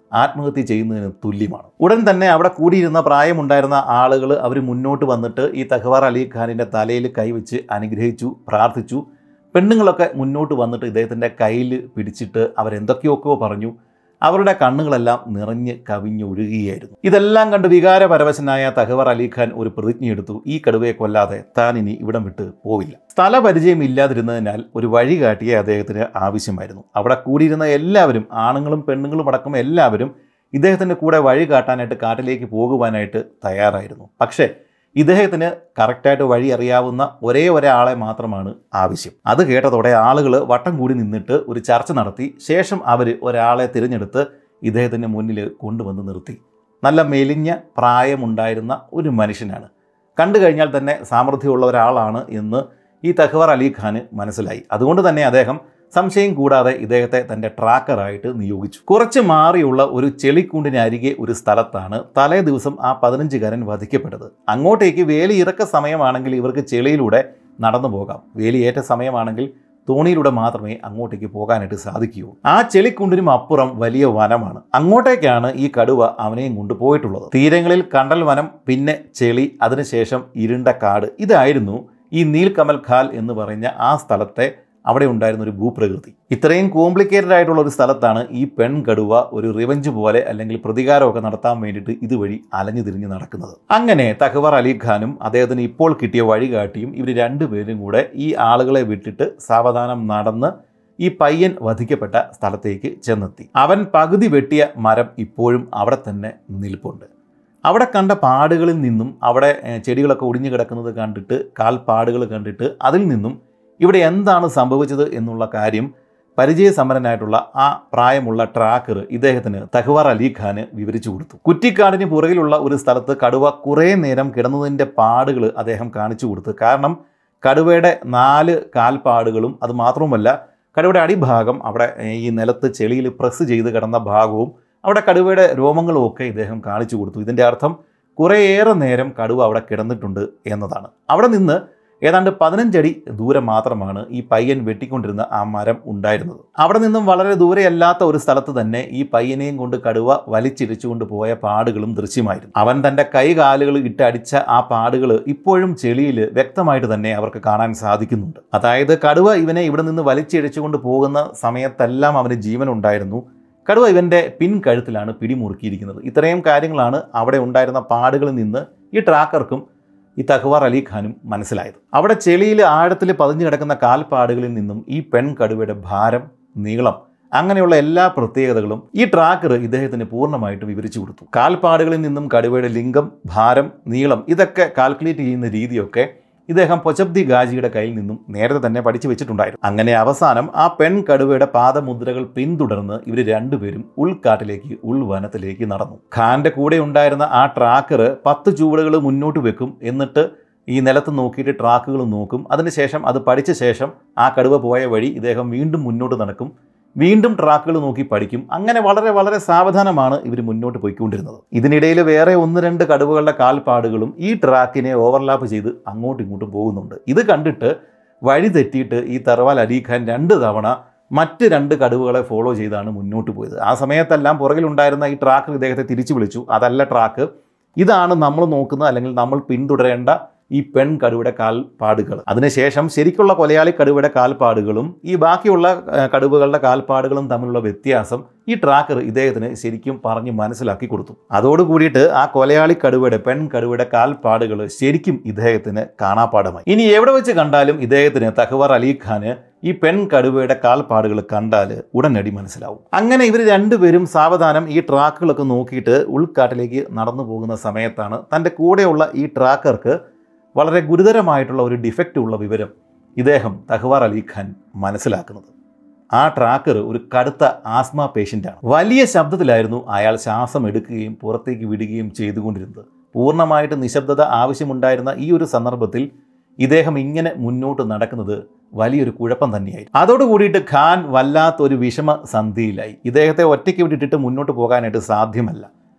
ആത്മഹത്യ ചെയ്യുന്നതിന് തുല്യമാണ് ഉടൻ തന്നെ അവിടെ കൂടിയിരുന്ന പ്രായമുണ്ടായിരുന്ന ആളുകൾ അവർ മുന്നോട്ട് വന്നിട്ട് ഈ തഹവാർ അലി ഖാനിൻ്റെ തലയിൽ കൈവച്ച് അനുഗ്രഹിച്ചു പ്രാർത്ഥിച്ചു പെണ്ണുങ്ങളൊക്കെ മുന്നോട്ട് വന്നിട്ട് ഇദ്ദേഹത്തിൻ്റെ കയ്യിൽ പിടിച്ചിട്ട് അവരെന്തൊക്കെയൊക്കെയോ പറഞ്ഞു അവരുടെ കണ്ണുകളെല്ലാം നിറഞ്ഞ് കവിഞ്ഞൊഴുകുകയായിരുന്നു ഇതെല്ലാം കണ്ട് വികാരപരവശനായ തഹവർ അലിഖാൻ ഒരു പ്രതിജ്ഞയെടുത്തു ഈ കടുവയെ കൊല്ലാതെ താൻ ഇനി ഇവിടം വിട്ട് പോവില്ല സ്ഥലപരിചയം ഇല്ലാതിരുന്നതിനാൽ ഒരു വഴി കാട്ടിയെ അദ്ദേഹത്തിന് ആവശ്യമായിരുന്നു അവിടെ കൂടിയിരുന്ന എല്ലാവരും ആണുങ്ങളും പെണ്ണുങ്ങളും അടക്കം എല്ലാവരും ഇദ്ദേഹത്തിൻ്റെ കൂടെ വഴി കാട്ടാനായിട്ട് കാട്ടിലേക്ക് പോകുവാനായിട്ട് തയ്യാറായിരുന്നു പക്ഷേ ഇദ്ദേഹത്തിന് കറക്റ്റായിട്ട് വഴി അറിയാവുന്ന ഒരേ ഒരാളെ മാത്രമാണ് ആവശ്യം അത് കേട്ടതോടെ ആളുകൾ വട്ടം കൂടി നിന്നിട്ട് ഒരു ചർച്ച നടത്തി ശേഷം അവർ ഒരാളെ തിരഞ്ഞെടുത്ത് ഇദ്ദേഹത്തിൻ്റെ മുന്നിൽ കൊണ്ടുവന്ന് നിർത്തി നല്ല മെലിഞ്ഞ പ്രായമുണ്ടായിരുന്ന ഒരു മനുഷ്യനാണ് കണ്ടു കഴിഞ്ഞാൽ തന്നെ സാമർഥ്യമുള്ള ഒരാളാണ് എന്ന് ഈ തഹ്വർ അലി ഖാന് മനസ്സിലായി അതുകൊണ്ട് തന്നെ അദ്ദേഹം സംശയം കൂടാതെ ഇദ്ദേഹത്തെ തൻ്റെ ട്രാക്കറായിട്ട് നിയോഗിച്ചു കുറച്ച് മാറിയുള്ള ഒരു ചെളിക്കുണ്ടിന് അരികെ ഒരു സ്ഥലത്താണ് തലേ ദിവസം ആ പതിനഞ്ചുകാരൻ വധിക്കപ്പെട്ടത് അങ്ങോട്ടേക്ക് വേലി ഇറക്ക സമയമാണെങ്കിൽ ഇവർക്ക് ചെളിയിലൂടെ നടന്നു പോകാം വേലിയേറ്റ സമയമാണെങ്കിൽ തോണിയിലൂടെ മാത്രമേ അങ്ങോട്ടേക്ക് പോകാനായിട്ട് സാധിക്കുകയുള്ളൂ ആ ചെളിക്കുണ്ടിനും അപ്പുറം വലിയ വനമാണ് അങ്ങോട്ടേക്കാണ് ഈ കടുവ അവനെയും കൊണ്ടുപോയിട്ടുള്ളത് തീരങ്ങളിൽ കണ്ടൽ വനം പിന്നെ ചെളി അതിനുശേഷം ഇരുണ്ട കാട് ഇതായിരുന്നു ഈ നീൽകമൽ ഖാൽ എന്ന് പറഞ്ഞ ആ സ്ഥലത്തെ അവിടെ ഉണ്ടായിരുന്ന ഒരു ഭൂപ്രകൃതി ഇത്രയും കോംപ്ലിക്കേറ്റഡ് ആയിട്ടുള്ള ഒരു സ്ഥലത്താണ് ഈ പെൺ കടുവ ഒരു റിവഞ്ച് പോലെ അല്ലെങ്കിൽ പ്രതികാരമൊക്കെ നടത്താൻ വേണ്ടിയിട്ട് ഇതുവഴി അലഞ്ഞു തിരിഞ്ഞ് നടക്കുന്നത് അങ്ങനെ തഹവർ അലി ഖാനും അദ്ദേഹത്തിന് ഇപ്പോൾ കിട്ടിയ വഴികാട്ടിയും ഇവർ രണ്ടുപേരും കൂടെ ഈ ആളുകളെ വിട്ടിട്ട് സാവധാനം നടന്ന് ഈ പയ്യൻ വധിക്കപ്പെട്ട സ്ഥലത്തേക്ക് ചെന്നെത്തി അവൻ പകുതി വെട്ടിയ മരം ഇപ്പോഴും അവിടെ തന്നെ നിൽപ്പുണ്ട് അവിടെ കണ്ട പാടുകളിൽ നിന്നും അവിടെ ഏഹ്, ചെടികളൊക്കെ ഒടിഞ്ഞു കിടക്കുന്നത് കണ്ടിട്ട് കാൽപ്പാടുകൾ കണ്ടിട്ട് അതിൽ നിന്നും ഇവിടെ എന്താണ് സംഭവിച്ചത് എന്നുള്ള കാര്യം പരിചയസമ്പന്നനായിട്ടുള്ള ആ പ്രായമുള്ള ട്രാക്കർ ഇദ്ദേഹത്തിന് തഹ്വാർ അലി ഖാന് വിവരിച്ചു കൊടുത്തു കുറ്റിക്കാടിന് പുറകിലുള്ള ഒരു സ്ഥലത്ത് കടുവ കുറേ നേരം കിടന്നതിൻ്റെ പാടുകൾ അദ്ദേഹം കാണിച്ചു കൊടുത്തു കാരണം കടുവയുടെ നാല് കാൽപ്പാടുകളും അത് മാത്രവുമല്ല കടുവയുടെ അടിഭാഗം അവിടെ ഏഹ്, ഈ നിലത്ത് ചെളിയിൽ പ്രസ് ചെയ്ത് കിടന്ന ഭാഗവും അവിടെ കടുവയുടെ രോമങ്ങളും ഒക്കെ ഇദ്ദേഹം കാണിച്ചു കൊടുത്തു ഇതിൻ്റെ അർത്ഥം കുറേയേറെ നേരം കടുവ അവിടെ കിടന്നിട്ടുണ്ട് എന്നതാണ് അവിടെ നിന്ന് ഏതാണ്ട് പതിനഞ്ചടി ദൂരം മാത്രമാണ് ഈ പയ്യൻ വെട്ടിക്കൊണ്ടിരുന്ന ആ മരം ഉണ്ടായിരുന്നത് അവിടെ നിന്നും വളരെ ദൂരെയല്ലാത്ത ഒരു സ്ഥലത്ത് തന്നെ ഈ പയ്യനെയും കൊണ്ട് കടുവ വലിച്ചിരിച്ചുകൊണ്ട് പോയ പാടുകളും ദൃശ്യമായിരുന്നു അവൻ തൻ്റെ കൈകാലുകൾ ഇട്ടടിച്ച ആ പാടുകൾ ഇപ്പോഴും ചെളിയിൽ വ്യക്തമായിട്ട് തന്നെ അവർക്ക് കാണാൻ സാധിക്കുന്നുണ്ട് അതായത് കടുവ ഇവനെ ഇവിടെ നിന്ന് വലിച്ചിഴച്ചുകൊണ്ട് പോകുന്ന സമയത്തെല്ലാം അവന് ജീവൻ ഉണ്ടായിരുന്നു കടുവ ഇവൻ്റെ പിൻകഴുത്തിലാണ് പിടിമുറുക്കിയിരിക്കുന്നത് ഇത്രയും കാര്യങ്ങളാണ് അവിടെ ഉണ്ടായിരുന്ന പാടുകളിൽ നിന്ന് ഈ ട്രാക്കർക്കും ഈ തഹ്വാർ അലി ഖാനും മനസ്സിലായത് അവിടെ ചെളിയിൽ ആഴത്തിൽ പതിഞ്ഞു കിടക്കുന്ന കാൽപ്പാടുകളിൽ നിന്നും ഈ പെൺ കടുവയുടെ ഭാരം നീളം അങ്ങനെയുള്ള എല്ലാ പ്രത്യേകതകളും ഈ ട്രാക്കർ ഇദ്ദേഹത്തിന് പൂർണ്ണമായിട്ട് വിവരിച്ചു കൊടുത്തു കാൽപ്പാടുകളിൽ നിന്നും കടുവയുടെ ലിംഗം ഭാരം നീളം ഇതൊക്കെ കാൽക്കുലേറ്റ് ചെയ്യുന്ന രീതിയൊക്കെ ഇദ്ദേഹം പൊച്ചബ്ദി ഗാജിയുടെ കയ്യിൽ നിന്നും നേരത്തെ തന്നെ പഠിച്ചു വെച്ചിട്ടുണ്ടായിരുന്നു അങ്ങനെ അവസാനം ആ പെൺ കടുവയുടെ പാദമുദ്രകൾ പിന്തുടർന്ന് ഇവർ രണ്ടുപേരും ഉൾക്കാട്ടിലേക്ക് ഉൾവനത്തിലേക്ക് നടന്നു ഖാന്റെ കൂടെ ഉണ്ടായിരുന്ന ആ ട്രാക്കർ പത്ത് ചുവടുകൾ മുന്നോട്ട് വെക്കും എന്നിട്ട് ഈ നിലത്ത് നോക്കിയിട്ട് ട്രാക്കുകൾ നോക്കും അതിനുശേഷം അത് പഠിച്ച ശേഷം ആ കടുവ പോയ വഴി ഇദ്ദേഹം വീണ്ടും മുന്നോട്ട് നടക്കും വീണ്ടും ട്രാക്കുകൾ നോക്കി പഠിക്കും അങ്ങനെ വളരെ വളരെ സാവധാനമാണ് ഇവർ മുന്നോട്ട് പോയിക്കൊണ്ടിരുന്നത് ഇതിനിടയിൽ വേറെ ഒന്ന് രണ്ട് കടുവകളുടെ കാൽപ്പാടുകളും ഈ ട്രാക്കിനെ ഓവർലാപ്പ് ചെയ്ത് അങ്ങോട്ടും ഇങ്ങോട്ടും പോകുന്നുണ്ട് ഇത് കണ്ടിട്ട് വഴി തെറ്റിയിട്ട് ഈ തറവാൽ അലി ഖാൻ രണ്ട് തവണ മറ്റ് രണ്ട് കടുവകളെ ഫോളോ ചെയ്താണ് മുന്നോട്ട് പോയത് ആ സമയത്തെല്ലാം പുറകിലുണ്ടായിരുന്ന ഈ ട്രാക്ക് ഇദ്ദേഹത്തെ തിരിച്ചു വിളിച്ചു അതല്ല ട്രാക്ക് ഇതാണ് നമ്മൾ നോക്കുന്നത് അല്ലെങ്കിൽ നമ്മൾ പിന്തുടരേണ്ട ഈ പെൺ കടുവയുടെ കാൽപ്പാടുകൾ അതിനുശേഷം ശരിക്കുള്ള കൊലയാളി കടുവയുടെ കാൽപ്പാടുകളും ഈ ബാക്കിയുള്ള ആ, കടുവകളുടെ കാൽപ്പാടുകളും തമ്മിലുള്ള വ്യത്യാസം ഈ ട്രാക്കർ ഇദ്ദേഹത്തിന് ശരിക്കും പറഞ്ഞ് മനസ്സിലാക്കി കൊടുത്തു അതോട് കൂടിയിട്ട് ആ കൊലയാളി കടുവയുടെ പെൺ കടുവയുടെ കാൽപ്പാടുകൾ ശരിക്കും ഇദ്ദേഹത്തിന് കാണാപ്പാടമായി ഇനി എവിടെ വെച്ച് കണ്ടാലും ഇദ്ദേഹത്തിന് തഹ്വാർ അലി ഖാന് ഈ പെൺ കടുവയുടെ കാൽപ്പാടുകൾ കണ്ടാൽ ഉടനടി മനസ്സിലാവും അങ്ങനെ ഇവർ രണ്ടുപേരും സാവധാനം ഈ ട്രാക്കുകളൊക്കെ നോക്കിയിട്ട് ഉൾക്കാട്ടിലേക്ക് നടന്നു പോകുന്ന സമയത്താണ് തൻ്റെ കൂടെയുള്ള ഈ ട്രാക്കർക്ക് വളരെ ഗുരുതരമായിട്ടുള്ള ഒരു ഡിഫക്റ്റ് ഉള്ള വിവരം ഇദ്ദേഹം തഹ്വാർ അലി ഖാൻ മനസ്സിലാക്കുന്നത് ആ ട്രാക്കർ ഒരു കടുത്ത ആസ്മ പേഷ്യൻ്റാണ് വലിയ ശബ്ദത്തിലായിരുന്നു അയാൾ ശ്വാസം എടുക്കുകയും പുറത്തേക്ക് വിടുകയും ചെയ്തുകൊണ്ടിരുന്നത് പൂർണ്ണമായിട്ട് നിശബ്ദത ആവശ്യമുണ്ടായിരുന്ന ഈ ഒരു സന്ദർഭത്തിൽ ഇദ്ദേഹം ഇങ്ങനെ മുന്നോട്ട് നടക്കുന്നത് വലിയൊരു കുഴപ്പം തന്നെയായിരുന്നു അതോടുകൂടിയിട്ട് ഖാൻ വല്ലാത്തൊരു വിഷമ സന്ധിയിലായി ഇദ്ദേഹത്തെ ഒറ്റയ്ക്ക് വിട്ടിട്ട് മുന്നോട്ട് പോകാനായിട്ട് സാധ്യമല്ല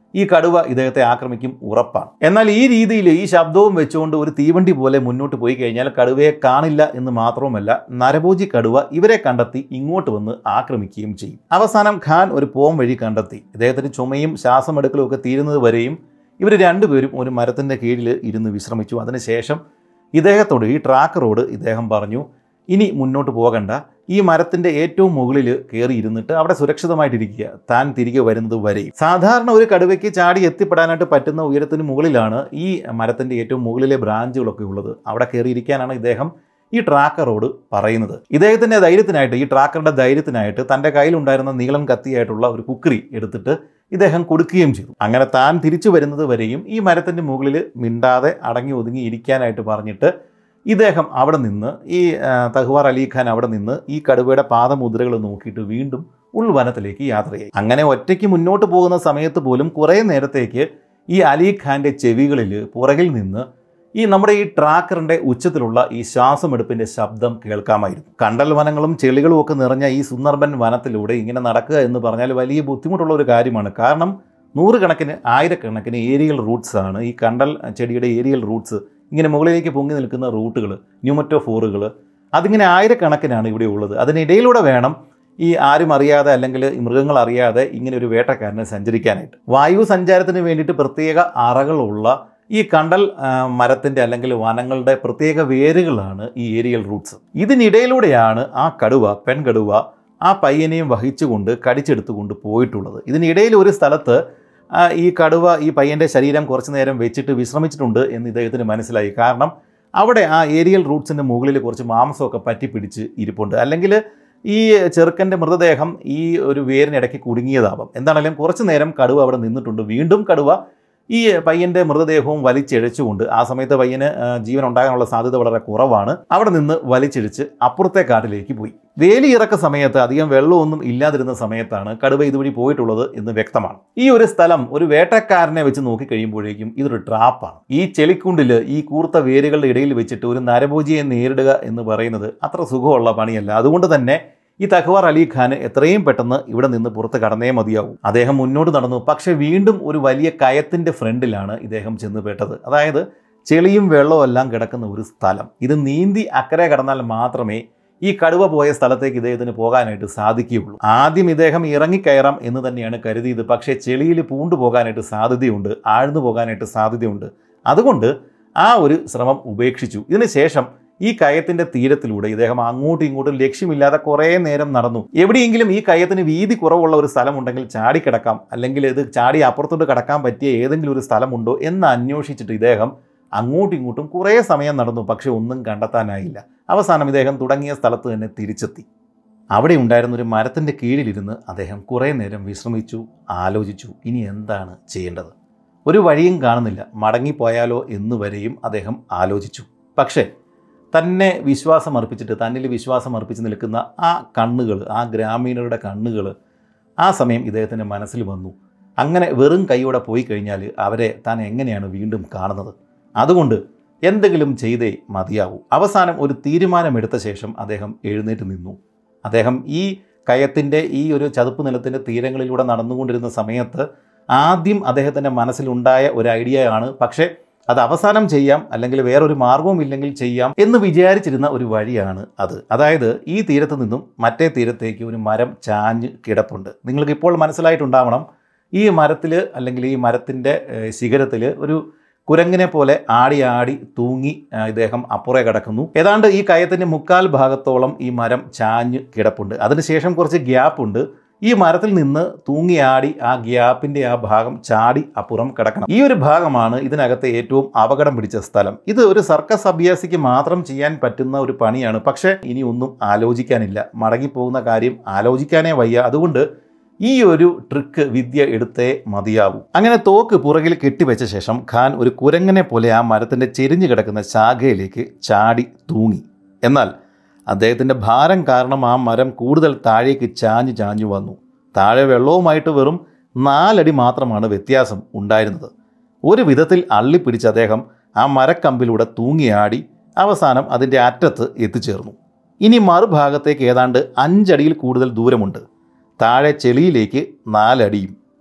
ഈ കടുവ ഇദ്ദേഹത്തെ ആക്രമിക്കും ഉറപ്പാണ് എന്നാൽ ഈ രീതിയിൽ ഈ ശബ്ദവും വെച്ചുകൊണ്ട് ഒരു തീവണ്ടി പോലെ മുന്നോട്ട് പോയി കഴിഞ്ഞാൽ കടുവയെ കാണില്ല എന്ന് മാത്രവുമല്ല നരഭോജി കടുവ ഇവരെ കണ്ടെത്തി ഇങ്ങോട്ട് വന്ന് ആക്രമിക്കുകയും ചെയ്യും അവസാനം ഖാൻ ഒരു പോം വഴി കണ്ടെത്തി ഇദ്ദേഹത്തിന് ചുമയും ശ്വാസമെടുക്കലും ഒക്കെ തീരുന്നത് വരെയും ഇവർ രണ്ടുപേരും ഒരു മരത്തിൻ്റെ കീഴിൽ ഇരുന്ന് വിശ്രമിച്ചു അതിനുശേഷം ഇദ്ദേഹത്തോട് ഈ ട്രാക്കറോട് ഇദ്ദേഹം പറഞ്ഞു ഇനി മുന്നോട്ട് പോകണ്ട ഈ മരത്തിൻ്റെ ഏറ്റവും മുകളിൽ കയറി ഇരുന്നിട്ട് അവിടെ സുരക്ഷിതമായിട്ടിരിക്കുക താൻ തിരികെ വരുന്നത് വരെയും സാധാരണ ഒരു കടുവയ്ക്ക് ചാടി എത്തിപ്പെടാനായിട്ട് പറ്റുന്ന ഉയരത്തിന് മുകളിലാണ് ഈ മരത്തിൻ്റെ ഏറ്റവും മുകളിലെ ബ്രാഞ്ചുകളൊക്കെ ഉള്ളത് അവിടെ കയറിയിരിക്കാനാണ് ഇദ്ദേഹം ഈ ട്രാക്കറോട് പറയുന്നത് ഇദ്ദേഹത്തിൻ്റെ ധൈര്യത്തിനായിട്ട് ഈ ട്രാക്കറുടെ ധൈര്യത്തിനായിട്ട് തൻ്റെ കയ്യിലുണ്ടായിരുന്ന നീളം കത്തിയായിട്ടുള്ള ഒരു കുക്കറി എടുത്തിട്ട് ഇദ്ദേഹം കൊടുക്കുകയും ചെയ്തു അങ്ങനെ താൻ തിരിച്ചു വരുന്നത് വരെയും ഈ മരത്തിൻ്റെ മുകളിൽ മിണ്ടാതെ അടങ്ങി ഒതുങ്ങി ഇരിക്കാനായിട്ട് പറഞ്ഞിട്ട് ഇദ്ദേഹം അവിടെ നിന്ന് ഈ ആ, തഹ്വാർ അലി ഖാൻ അവിടെ നിന്ന് ഈ കടുവയുടെ പാദമുദ്രകൾ നോക്കിയിട്ട് വീണ്ടും ഉൾവനത്തിലേക്ക് യാത്രയായി അങ്ങനെ ഒറ്റയ്ക്ക് മുന്നോട്ട് പോകുന്ന സമയത്ത് പോലും കുറേ നേരത്തേക്ക് ഈ അലി ഖാൻ്റെ ചെവികളിൽ പുറകിൽ നിന്ന് ഈ നമ്മുടെ ഈ ട്രാക്കറിൻ്റെ ഉച്ചത്തിലുള്ള ഈ ശ്വാസമെടുപ്പിൻ്റെ ശബ്ദം കേൾക്കാമായിരുന്നു കണ്ടൽ വനങ്ങളും ചെളികളും ഒക്കെ നിറഞ്ഞ ഈ സുന്ദർബൻ വനത്തിലൂടെ ഇങ്ങനെ നടക്കുക എന്ന് പറഞ്ഞാൽ വലിയ ബുദ്ധിമുട്ടുള്ള ഒരു കാര്യമാണ് കാരണം നൂറുകണക്കിന് ആയിരക്കണക്കിന് ഏരിയൽ റൂട്ട്സ് ആണ് ഈ കണ്ടൽ ചെടിയുടെ ഏരിയൽ റൂട്ട്സ് ഇങ്ങനെ മുകളിലേക്ക് പൊങ്ങി നിൽക്കുന്ന റൂട്ടുകൾ ന്യൂമറ്റോഫോറുകൾ അതിങ്ങനെ ആയിരക്കണക്കിനാണ് ഇവിടെ ഉള്ളത് അതിനിടയിലൂടെ വേണം ഈ ആരും അറിയാതെ അല്ലെങ്കിൽ ഈ മൃഗങ്ങൾ അറിയാതെ ഇങ്ങനെ ഒരു വേട്ടക്കാരന് സഞ്ചരിക്കാനായിട്ട് വായു സഞ്ചാരത്തിന് വേണ്ടിയിട്ട് പ്രത്യേക അറകളുള്ള ഈ കണ്ടൽ മരത്തിൻ്റെ അല്ലെങ്കിൽ വനങ്ങളുടെ പ്രത്യേക വേരുകളാണ് ഈ ഏരിയൽ റൂട്ട്സ് ഇതിനിടയിലൂടെയാണ് ആ കടുവ പെൺകടുവ ആ പയ്യനെയും വഹിച്ചുകൊണ്ട് കടിച്ചെടുത്തുകൊണ്ട് പോയിട്ടുള്ളത് ഇതിനിടയിൽ ഒരു സ്ഥലത്ത് ആ, ഈ കടുവ ഈ പയ്യൻ്റെ ശരീരം കുറച്ചു നേരം വെച്ചിട്ട് വിശ്രമിച്ചിട്ടുണ്ട് എന്ന് ഇദ്ദേഹത്തിന് മനസ്സിലായി കാരണം അവിടെ ആ ഏരിയൽ റൂട്ട്സിൻ്റെ മുകളിൽ കുറച്ച് മാംസമൊക്കെ പറ്റിപ്പിടിച്ച് ഇരിപ്പുണ്ട് അല്ലെങ്കിൽ ഈ ചെറുക്കൻ്റെ മൃതദേഹം ഈ ഒരു വേരിനിടയ്ക്ക് കുടുങ്ങിയതാവാം എന്താണെങ്കിലും കുറച്ചു നേരം കടുവ അവിടെ നിന്നിട്ടുണ്ട് വീണ്ടും കടുവ ഈ പയ്യൻ്റെ മൃതദേഹവും വലിച്ചിഴച്ചുകൊണ്ട് ആ സമയത്ത് പയ്യന് ആ, ജീവൻ ഉണ്ടാകാനുള്ള സാധ്യത വളരെ കുറവാണ് അവിടെ നിന്ന് വലിച്ചിഴിച്ച് അപ്പുറത്തെ കാട്ടിലേക്ക് പോയി വേലി ഇറക്ക സമയത്ത് അധികം വെള്ളമൊന്നും ഇല്ലാതിരുന്ന സമയത്താണ് കടുവ ഇതുവഴി പോയിട്ടുള്ളത് എന്ന് വ്യക്തമാണ് ഈ ഒരു സ്ഥലം ഒരു വേട്ടക്കാരനെ വെച്ച് നോക്കിക്കഴിയുമ്പോഴേക്കും ഇതൊരു ട്രാപ്പാണ് ഈ ചെളിക്കുണ്ടിൽ ഈ കൂർത്ത വേരുകളുടെ ഇടയിൽ വെച്ചിട്ട് ഒരു നരഭോജിയെ നേരിടുക എന്ന് പറയുന്നത് അത്ര സുഖമുള്ള പണിയല്ല അതുകൊണ്ട് തന്നെ ഈ തഖ്വാർ അലി ഖാൻ എത്രയും പെട്ടെന്ന് ഇവിടെ നിന്ന് പുറത്ത് കടന്നേ മതിയാവും അദ്ദേഹം മുന്നോട്ട് നടന്നു പക്ഷേ വീണ്ടും ഒരു വലിയ കയത്തിൻ്റെ ഫ്രണ്ടിലാണ് ഇദ്ദേഹം ചെന്ന് പെട്ടത് അതായത് ചെളിയും വെള്ളവും എല്ലാം കിടക്കുന്ന ഒരു സ്ഥലം ഇത് നീന്തി അക്കരെ കടന്നാൽ മാത്രമേ ഈ കടുവ പോയ സ്ഥലത്തേക്ക് ഇദ്ദേഹത്തിന് പോകാനായിട്ട് സാധിക്കുകയുള്ളൂ ആദ്യം ഇദ്ദേഹം ഇറങ്ങിക്കയറാം എന്ന് തന്നെയാണ് കരുതിയത് പക്ഷേ ചെളിയിൽ പൂണ്ടു പോകാനായിട്ട് സാധ്യതയുണ്ട് ആഴ്ന്നു പോകാനായിട്ട് സാധ്യതയുണ്ട് അതുകൊണ്ട് ആ ഒരു ശ്രമം ഉപേക്ഷിച്ചു ഇതിനുശേഷം ഈ കയത്തിന്റെ തീരത്തിലൂടെ ഇദ്ദേഹം അങ്ങോട്ടും ഇങ്ങോട്ടും ലക്ഷ്യമില്ലാതെ കുറേ നേരം നടന്നു എവിടെയെങ്കിലും ഈ കയത്തിന് വീതി കുറവുള്ള ഒരു സ്ഥലമുണ്ടെങ്കിൽ ചാടിക്കിടക്കാം അല്ലെങ്കിൽ ഇത് ചാടി അപ്പുറത്തോട്ട് കിടക്കാൻ പറ്റിയ ഏതെങ്കിലും ഒരു സ്ഥലമുണ്ടോ എന്ന് അന്വേഷിച്ചിട്ട് ഇദ്ദേഹം അങ്ങോട്ടും ഇങ്ങോട്ടും കുറേ സമയം നടന്നു പക്ഷെ ഒന്നും കണ്ടെത്താനായില്ല അവസാനം ഇദ്ദേഹം തുടങ്ങിയ സ്ഥലത്ത് തന്നെ തിരിച്ചെത്തി അവിടെ ഉണ്ടായിരുന്ന ഒരു മരത്തിൻ്റെ കീഴിലിരുന്ന് അദ്ദേഹം കുറേ നേരം വിശ്രമിച്ചു ആലോചിച്ചു ഇനി എന്താണ് ചെയ്യേണ്ടത് ഒരു വഴിയും കാണുന്നില്ല മടങ്ങിപ്പോയാലോ എന്ന് വരെയും അദ്ദേഹം ആലോചിച്ചു പക്ഷേ തന്നെ വിശ്വാസം അർപ്പിച്ചിട്ട് തന്നിൽ വിശ്വാസം അർപ്പിച്ച് നിൽക്കുന്ന ആ കണ്ണുകൾ ആ ഗ്രാമീണരുടെ കണ്ണുകൾ ആ സമയം ഇദ്ദേഹത്തിൻ്റെ മനസ്സിൽ വന്നു അങ്ങനെ വെറും കൈയോടെ പോയി കഴിഞ്ഞാൽ അവരെ താൻ എങ്ങനെയാണ് വീണ്ടും കാണുന്നത് അതുകൊണ്ട് എന്തെങ്കിലും ചെയ്തേ മതിയാവൂ അവസാനം ഒരു തീരുമാനമെടുത്ത ശേഷം അദ്ദേഹം എഴുന്നേറ്റ് നിന്നു അദ്ദേഹം ഈ കയത്തിൻ്റെ ഈ ഒരു ചതുപ്പ് നിലത്തിൻ്റെ തീരങ്ങളിലൂടെ നടന്നുകൊണ്ടിരുന്ന സമയത്ത് ആദ്യം അദ്ദേഹത്തിൻ്റെ മനസ്സിലുണ്ടായ ഒരു ഐഡിയ ആണ് പക്ഷേ അത് അവസാനം ചെയ്യാം അല്ലെങ്കിൽ വേറൊരു മാർഗവും ഇല്ലെങ്കിൽ ചെയ്യാം എന്ന് വിചാരിച്ചിരുന്ന ഒരു വഴിയാണ് അത് അതായത് ഈ തീരത്ത് നിന്നും മറ്റേ തീരത്തേക്ക് ഒരു മരം ചാഞ്ഞ് കിടപ്പുണ്ട് നിങ്ങൾക്ക് ഇപ്പോൾ മനസ്സിലായിട്ടുണ്ടാവണം ഈ മരത്തിൽ അല്ലെങ്കിൽ ഈ മരത്തിൻ്റെ ശിഖരത്തിൽ ഒരു കുരങ്ങിനെ പോലെ ആടി ആടി തൂങ്ങി ആ, ഇദ്ദേഹം അപ്പുറേ കിടക്കുന്നു ഏതാണ്ട് ഈ കയത്തിൻ്റെ മുക്കാൽ ഭാഗത്തോളം ഈ മരം ചാഞ്ഞ് കിടപ്പുണ്ട് അതിനുശേഷം കുറച്ച് ഗ്യാപ്പ് ഉണ്ട് ഈ മരത്തിൽ നിന്ന് തൂങ്ങിയാടി ആ ഗ്യാപ്പിൻ്റെ ആ ഭാഗം ചാടി അപ്പുറം കിടക്കണം ഈ ഒരു ഭാഗമാണ് ഇതിനകത്തെ ഏറ്റവും അപകടം പിടിച്ച സ്ഥലം ഇത് ഒരു സർക്കസ് അഭ്യാസിക്ക് മാത്രം ചെയ്യാൻ പറ്റുന്ന ഒരു പണിയാണ് പക്ഷേ ഇനി ഒന്നും ആലോചിക്കാനില്ല മടങ്ങിപ്പോകുന്ന കാര്യം ആലോചിക്കാനേ വയ്യ അതുകൊണ്ട് ഈ ഒരു ട്രിക്ക് വിദ്യ എടുത്തേ മതിയാവൂ അങ്ങനെ തോക്ക് പുറകിൽ കെട്ടിവെച്ച ശേഷം ഖാൻ ഒരു കുരങ്ങനെ പോലെ ആ മരത്തിൻ്റെ ചെരിഞ്ഞു കിടക്കുന്ന ശാഖയിലേക്ക് ചാടി തൂങ്ങി എന്നാൽ അദ്ദേഹത്തിൻ്റെ ഭാരം കാരണം ആ മരം കൂടുതൽ താഴേക്ക് ചാഞ്ഞു ചാഞ്ഞു വന്നു താഴെ വെള്ളവുമായിട്ട് വെറും നാലടി മാത്രമാണ് വ്യത്യാസം ഉണ്ടായിരുന്നത് ഒരു വിധത്തിൽ അള്ളിപ്പിടിച്ച് അദ്ദേഹം ആ മരക്കമ്പിലൂടെ തൂങ്ങിയാടി അവസാനം അതിൻ്റെ അറ്റത്ത് എത്തിച്ചേർന്നു ഇനി മറുഭാഗത്തേക്ക് ഏതാണ്ട് അഞ്ചടിയിൽ കൂടുതൽ ദൂരമുണ്ട് താഴെ ചെളിയിലേക്ക് നാലടിയും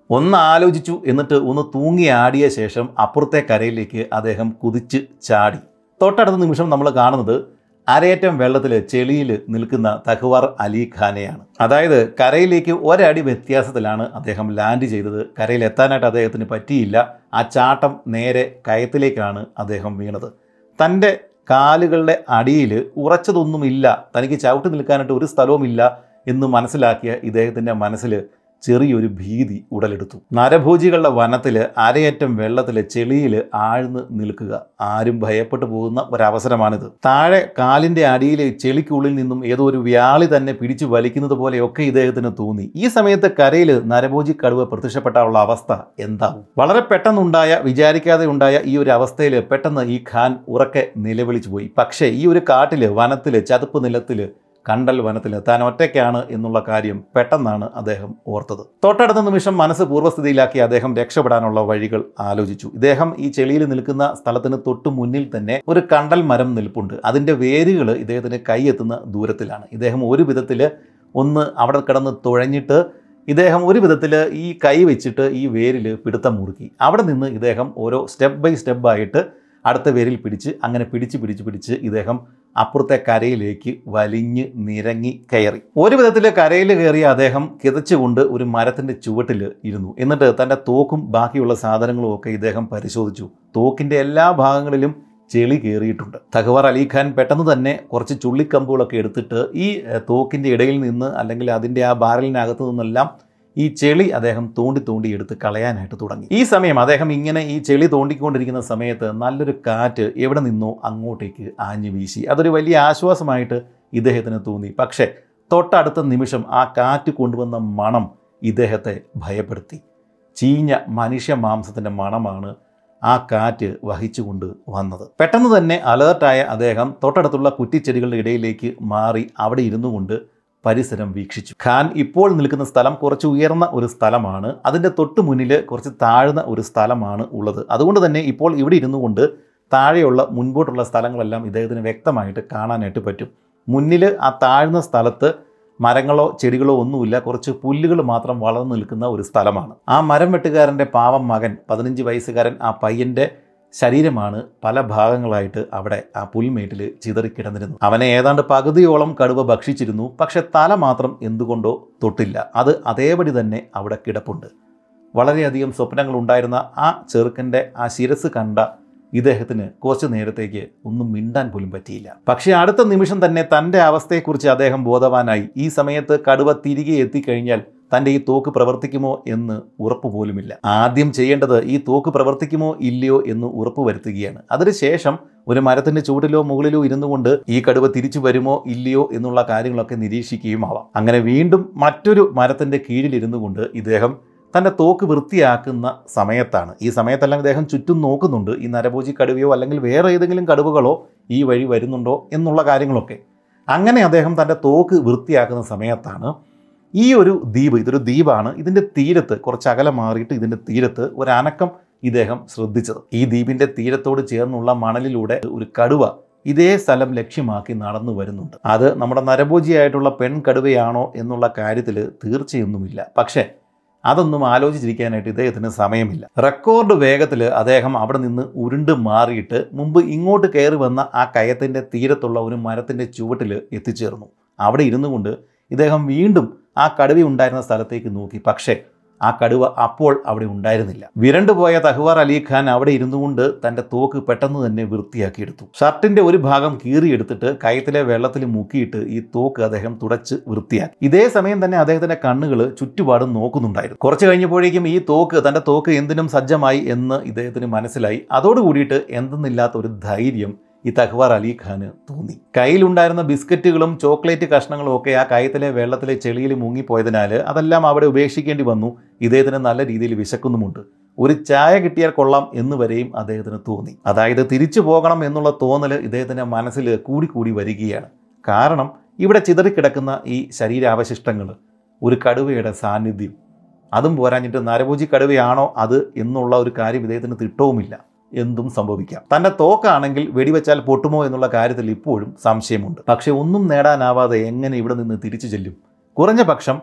ഒന്ന് ആലോചിച്ചു എന്നിട്ട് ഒന്ന് തൂങ്ങി ആടിയ ശേഷം അപ്പുറത്തെ കരയിലേക്ക് അദ്ദേഹം കുതിച്ച് ചാടി തൊട്ടടുത്ത നിമിഷം നമ്മൾ കാണുന്നത് അരയറ്റം വെള്ളത്തിൽ ചെളിയിൽ നിൽക്കുന്ന തഹ്വാർ അലി ഖാനെയാണ് അതായത് കരയിലേക്ക് ഒരടി വ്യത്യാസത്തിലാണ് അദ്ദേഹം ലാൻഡ് ചെയ്തത് കരയിൽ എത്താനായിട്ട് അദ്ദേഹത്തിന് പറ്റിയില്ല ആ ചാട്ടം നേരെ കയത്തിലേക്കാണ് അദ്ദേഹം വീണത് തൻ്റെ കാലുകളുടെ അടിയിൽ ഉറച്ചതൊന്നുമില്ല തനിക്ക് ചവിട്ടി നിൽക്കാനായിട്ട് ഒരു സ്ഥലവുമില്ല എന്ന് മനസ്സിലാക്കിയ ഇദ്ദേഹത്തിൻ്റെ മനസ്സിൽ ചെറിയൊരു ഭീതി ഉടലെടുത്തു നരഭോജികളുടെ വനത്തിൽ അരയറ്റം വെള്ളത്തിൽ ചെളിയിൽ ആഴ്ന്ന് നിൽക്കുക ആരും ഭയപ്പെട്ടു പോകുന്ന ഒരവസരമാണിത് താഴെ കാലിൻ്റെ അടിയിൽ ചെളിക്കുള്ളിൽ നിന്നും ഏതോ ഒരു വ്യാളി തന്നെ പിടിച്ചു വലിക്കുന്നത് പോലെയൊക്കെ ഇദ്ദേഹത്തിന് തോന്നി ഈ സമയത്ത് കരയിൽ നരഭോജി കടുവ പ്രത്യക്ഷപ്പെട്ടാനുള്ള അവസ്ഥ എന്താവും വളരെ പെട്ടെന്നുണ്ടായ വിചാരിക്കാതെ ഉണ്ടായ ഈ ഒരു അവസ്ഥയിൽ പെട്ടെന്ന് ഈ ഖാൻ ഉറക്കെ നിലവിളിച്ചു പോയി പക്ഷേ ഈ ഒരു കാട്ടിൽ വനത്തിൽ ചതുപ്പ് നിലത്തിൽ കണ്ടൽ വനത്തിൽ താൻ ഒറ്റയ്ക്കാണ് എന്നുള്ള കാര്യം പെട്ടെന്നാണ് അദ്ദേഹം ഓർത്തത് തൊട്ടടുത്ത നിമിഷം മനസ്സ് പൂർവ്വസ്ഥിതിയിലാക്കി അദ്ദേഹം രക്ഷപ്പെടാനുള്ള വഴികൾ ആലോചിച്ചു ഇദ്ദേഹം ഈ ചെളിയിൽ നിൽക്കുന്ന സ്ഥലത്തിന് തൊട്ടു മുന്നിൽ തന്നെ ഒരു കണ്ടൽ മരം നിൽപ്പുണ്ട് അതിൻ്റെ വേരുകൾ ഇദ്ദേഹത്തിന് കൈയെത്തുന്ന ദൂരത്തിലാണ് ഇദ്ദേഹം ഒരു വിധത്തിൽ ഒന്ന് അവിടെ കിടന്ന് തുഴഞ്ഞിട്ട് ഇദ്ദേഹം ഒരു വിധത്തിൽ ഈ കൈ വെച്ചിട്ട് ഈ വേരിൽ പിടുത്തം മുറുക്കി അവിടെ നിന്ന് ഇദ്ദേഹം ഓരോ സ്റ്റെപ്പ് ബൈ സ്റ്റെപ്പായിട്ട് അടുത്ത വേരിൽ പിടിച്ച് അങ്ങനെ പിടിച്ച് പിടിച്ച് പിടിച്ച് ഇദ്ദേഹം അപ്പുറത്തെ കരയിലേക്ക് വലിഞ്ഞ് നിരങ്ങി കയറി ഒരു വിധത്തിൽ കരയിൽ കയറിയ അദ്ദേഹം കിതച്ചുകൊണ്ട് ഒരു മരത്തിൻ്റെ ചുവട്ടിൽ ഇരുന്നു എന്നിട്ട് തൻ്റെ തോക്കും ബാക്കിയുള്ള സാധനങ്ങളും ഒക്കെ ഇദ്ദേഹം പരിശോധിച്ചു തോക്കിൻ്റെ എല്ലാ ഭാഗങ്ങളിലും ചെളി കയറിയിട്ടുണ്ട് തഹവാർ അലിഖാൻ പെട്ടെന്ന് തന്നെ കുറച്ച് ചുള്ളിക്കമ്പുകളൊക്കെ എടുത്തിട്ട് ഈ എഹ്, തോക്കിൻ്റെ ഇടയിൽ നിന്ന് അല്ലെങ്കിൽ അതിൻ്റെ ആ ബാരലിനകത്തു നിന്നെല്ലാം ഈ ചെളി അദ്ദേഹം തോണ്ടി തോണ്ടി എടുത്ത് കളയാനായിട്ട് തുടങ്ങി ഈ സമയം അദ്ദേഹം ഇങ്ങനെ ഈ ചെളി തോണ്ടിക്കൊണ്ടിരിക്കുന്ന സമയത്ത് നല്ലൊരു കാറ്റ് എവിടെ നിന്നോ അങ്ങോട്ടേക്ക് ആഞ്ഞു വീശി അതൊരു വലിയ ആശ്വാസമായിട്ട് ഇദ്ദേഹത്തിന് തോന്നി പക്ഷേ തൊട്ടടുത്ത നിമിഷം ആ കാറ്റ് കൊണ്ടുവന്ന മണം ഇദ്ദേഹത്തെ ഭയപ്പെടുത്തി ചീഞ്ഞ മനുഷ്യ മാംസത്തിൻ്റെ മണമാണ് ആ കാറ്റ് വഹിച്ചുകൊണ്ട് വന്നത് പെട്ടെന്ന് തന്നെ അലേർട്ടായ അദ്ദേഹം തൊട്ടടുത്തുള്ള കുറ്റിച്ചെടികളുടെ ഇടയിലേക്ക് മാറി അവിടെ ഇരുന്നു കൊണ്ട് പരിസരം വീക്ഷിച്ചു ഖാൻ ഇപ്പോൾ നിൽക്കുന്ന സ്ഥലം കുറച്ച് ഉയർന്ന ഒരു സ്ഥലമാണ് അതിൻ്റെ തൊട്ട് മുന്നിൽ കുറച്ച് താഴ്ന്ന ഒരു സ്ഥലമാണ് ഉള്ളത് അതുകൊണ്ട് തന്നെ ഇപ്പോൾ ഇവിടെ ഇരുന്നു കൊണ്ട് താഴെയുള്ള മുൻപോട്ടുള്ള സ്ഥലങ്ങളെല്ലാം ഇദ്ദേഹത്തിന് വ്യക്തമായിട്ട് കാണാനായിട്ട് പറ്റും മുന്നിൽ ആ താഴ്ന്ന സ്ഥലത്ത് മരങ്ങളോ ചെടികളോ ഒന്നുമില്ല കുറച്ച് പുല്ലുകൾ മാത്രം വളർന്നു നിൽക്കുന്ന ഒരു സ്ഥലമാണ് ആ മരം വെട്ടുകാരൻ്റെ പാവം മകൻ പതിനഞ്ച് വയസ്സുകാരൻ ആ പയ്യൻ്റെ ശരീരമാണ് പല ഭാഗങ്ങളായിട്ട് അവിടെ ആ പുൽമേട്ടിൽ ചിതറിക്കിടന്നിരുന്നു അവനെ ഏതാണ്ട് പകുതിയോളം കടുവ ഭക്ഷിച്ചിരുന്നു പക്ഷെ തല മാത്രം എന്തുകൊണ്ടോ തൊട്ടില്ല അത് അതേപടി തന്നെ അവിടെ കിടപ്പുണ്ട് വളരെയധികം സ്വപ്നങ്ങൾ ഉണ്ടായിരുന്ന ആ ചെറുക്കൻ്റെ ആ ശിരസ് കണ്ട ഇദ്ദേഹത്തിന് കുറച്ചു നേരത്തേക്ക് ഒന്നും മിണ്ടാൻ പോലും പറ്റിയില്ല പക്ഷേ അടുത്ത നിമിഷം തന്നെ തൻ്റെ അവസ്ഥയെക്കുറിച്ച് അദ്ദേഹം ബോധവാനായി ഈ സമയത്ത് കടുവ തിരികെ എത്തിക്കഴിഞ്ഞാൽ തൻ്റെ ഈ തോക്ക് പ്രവർത്തിക്കുമോ എന്ന് ഉറപ്പ് പോലുമില്ല ആദ്യം ചെയ്യേണ്ടത് ഈ തോക്ക് പ്രവർത്തിക്കുമോ ഇല്ലയോ എന്ന് ഉറപ്പ് വരുത്തുകയാണ് അതിനുശേഷം ഒരു മരത്തിൻ്റെ ചൂടിലോ മുകളിലോ ഇരുന്നു കൊണ്ട് ഈ കടുവ തിരിച്ചു വരുമോ ഇല്ലയോ എന്നുള്ള കാര്യങ്ങളൊക്കെ നിരീക്ഷിക്കുകയും ആവാം അങ്ങനെ വീണ്ടും മറ്റൊരു മരത്തിൻ്റെ കീഴിലിരുന്നു കൊണ്ട് ഇദ്ദേഹം തൻ്റെ തോക്ക് വൃത്തിയാക്കുന്ന സമയത്താണ് ഈ സമയത്തെല്ലാം ഇദ്ദേഹം ചുറ്റും നോക്കുന്നുണ്ട് ഈ നരഭോജി കടുവയോ അല്ലെങ്കിൽ വേറെ ഏതെങ്കിലും കടുവകളോ ഈ വഴി വരുന്നുണ്ടോ എന്നുള്ള കാര്യങ്ങളൊക്കെ അങ്ങനെ അദ്ദേഹം തൻ്റെ തോക്ക് വൃത്തിയാക്കുന്ന സമയത്താണ് ഈ ഒരു ദ്വീപ് ഇതൊരു ദ്വീപാണ് ഇതിൻ്റെ തീരത്ത് കുറച്ച് അകലെ മാറിയിട്ട് ഇതിൻ്റെ തീരത്ത് ഒരു അനക്കം ഇദ്ദേഹം ശ്രദ്ധിച്ചത് ഈ ദ്വീപിൻ്റെ തീരത്തോട് ചേർന്നുള്ള മണലിലൂടെ ഒരു കടുവ ഇതേ സ്ഥലം ലക്ഷ്യമാക്കി നടന്നു വരുന്നുണ്ട് അത് നമ്മുടെ നരഭോജിയായിട്ടുള്ള പെൺകടുവയാണോ എന്നുള്ള കാര്യത്തിൽ തീർച്ചയൊന്നുമില്ല പക്ഷേ അതൊന്നും ആലോചിച്ചിരിക്കാനായിട്ട് ഇദ്ദേഹത്തിന് സമയമില്ല റെക്കോർഡ് വേഗത്തിൽ അദ്ദേഹം അവിടെ നിന്ന് ഉരുണ്ട് മാറിയിട്ട് മുമ്പ് ഇങ്ങോട്ട് കയറി വന്ന ആ കയത്തിൻ്റെ തീരത്തുള്ള ഒരു മരത്തിൻ്റെ ചുവട്ടിൽ എത്തിച്ചേർന്നു അവിടെ ഇരുന്നു കൊണ്ട് ഇദ്ദേഹം വീണ്ടും ആ കടുവ ഉണ്ടായിരുന്ന സ്ഥലത്തേക്ക് നോക്കി പക്ഷേ ആ കടുവ അപ്പോൾ അവിടെ ഉണ്ടായിരുന്നില്ല വിരണ്ടുപോയ തഹ്വാർ അലി ഖാൻ അവിടെ ഇരുന്നു കൊണ്ട് തൻ്റെ തോക്ക് പെട്ടെന്ന് തന്നെ വൃത്തിയാക്കിയെടുത്തു ഷർട്ടിൻ്റെ ഒരു ഭാഗം കീറിയെടുത്തിട്ട് കയത്തിലെ വെള്ളത്തിൽ മുക്കിയിട്ട് ഈ തോക്ക് അദ്ദേഹം തുടച്ച് വൃത്തിയാക്കി ഇതേ സമയം തന്നെ അദ്ദേഹത്തിൻ്റെ കണ്ണുകൾ ചുറ്റുപാടും നോക്കുന്നുണ്ടായിരുന്നു കുറച്ച് കഴിഞ്ഞപ്പോഴേക്കും ഈ തോക്ക് തൻ്റെ തോക്ക് എന്തിനും സജ്ജമായി എന്ന് ഇദ്ദേഹത്തിന് മനസ്സിലായി അതോടുകൂടിയിട്ട് എന്തെന്നില്ലാത്ത ഒരു ധൈര്യം ഈ തഹ്വാർ അലി ഖാന് തോന്നി കയ്യിലുണ്ടായിരുന്ന ബിസ്ക്കറ്റുകളും ചോക്ലേറ്റ് കഷ്ണങ്ങളും ഒക്കെ ആ കയത്തിലെ വെള്ളത്തിലെ ചെളിയിൽ മുങ്ങിപ്പോയതിനാൽ അതെല്ലാം അവിടെ ഉപേക്ഷിക്കേണ്ടി വന്നു ഇദ്ദേഹത്തിന് നല്ല രീതിയിൽ വിശക്കുന്നുമുണ്ട് ഒരു ചായ കിട്ടിയാൽ കൊള്ളാം എന്ന് വരെയും അദ്ദേഹത്തിന് തോന്നി അതായത് തിരിച്ചു പോകണം എന്നുള്ള തോന്നൽ ഇദ്ദേഹത്തിൻ്റെ മനസ്സിൽ കൂടിക്കൂടി വരികയാണ് കാരണം ഇവിടെ ചിതറിക്കിടക്കുന്ന ഈ ശരീരാവശിഷ്ടങ്ങൾ ഒരു കടുവയുടെ സാന്നിധ്യം അതും പോരാഞ്ഞിട്ട് നരഭോജി കടുവയാണോ അത് എന്നുള്ള ഒരു കാര്യം ഇദ്ദേഹത്തിന് തിട്ടവുമില്ല എന്തും സംഭവിക്കാം തൻ്റെ തോക്കാണെങ്കിൽ വെടിവെച്ചാൽ പൊട്ടുമോ എന്നുള്ള കാര്യത്തിൽ ഇപ്പോഴും സംശയമുണ്ട് പക്ഷേ ഒന്നും നേടാനാവാതെ എങ്ങനെ ഇവിടെ നിന്ന് തിരിച്ചു ചെല്ലും കുറഞ്ഞ പക്ഷം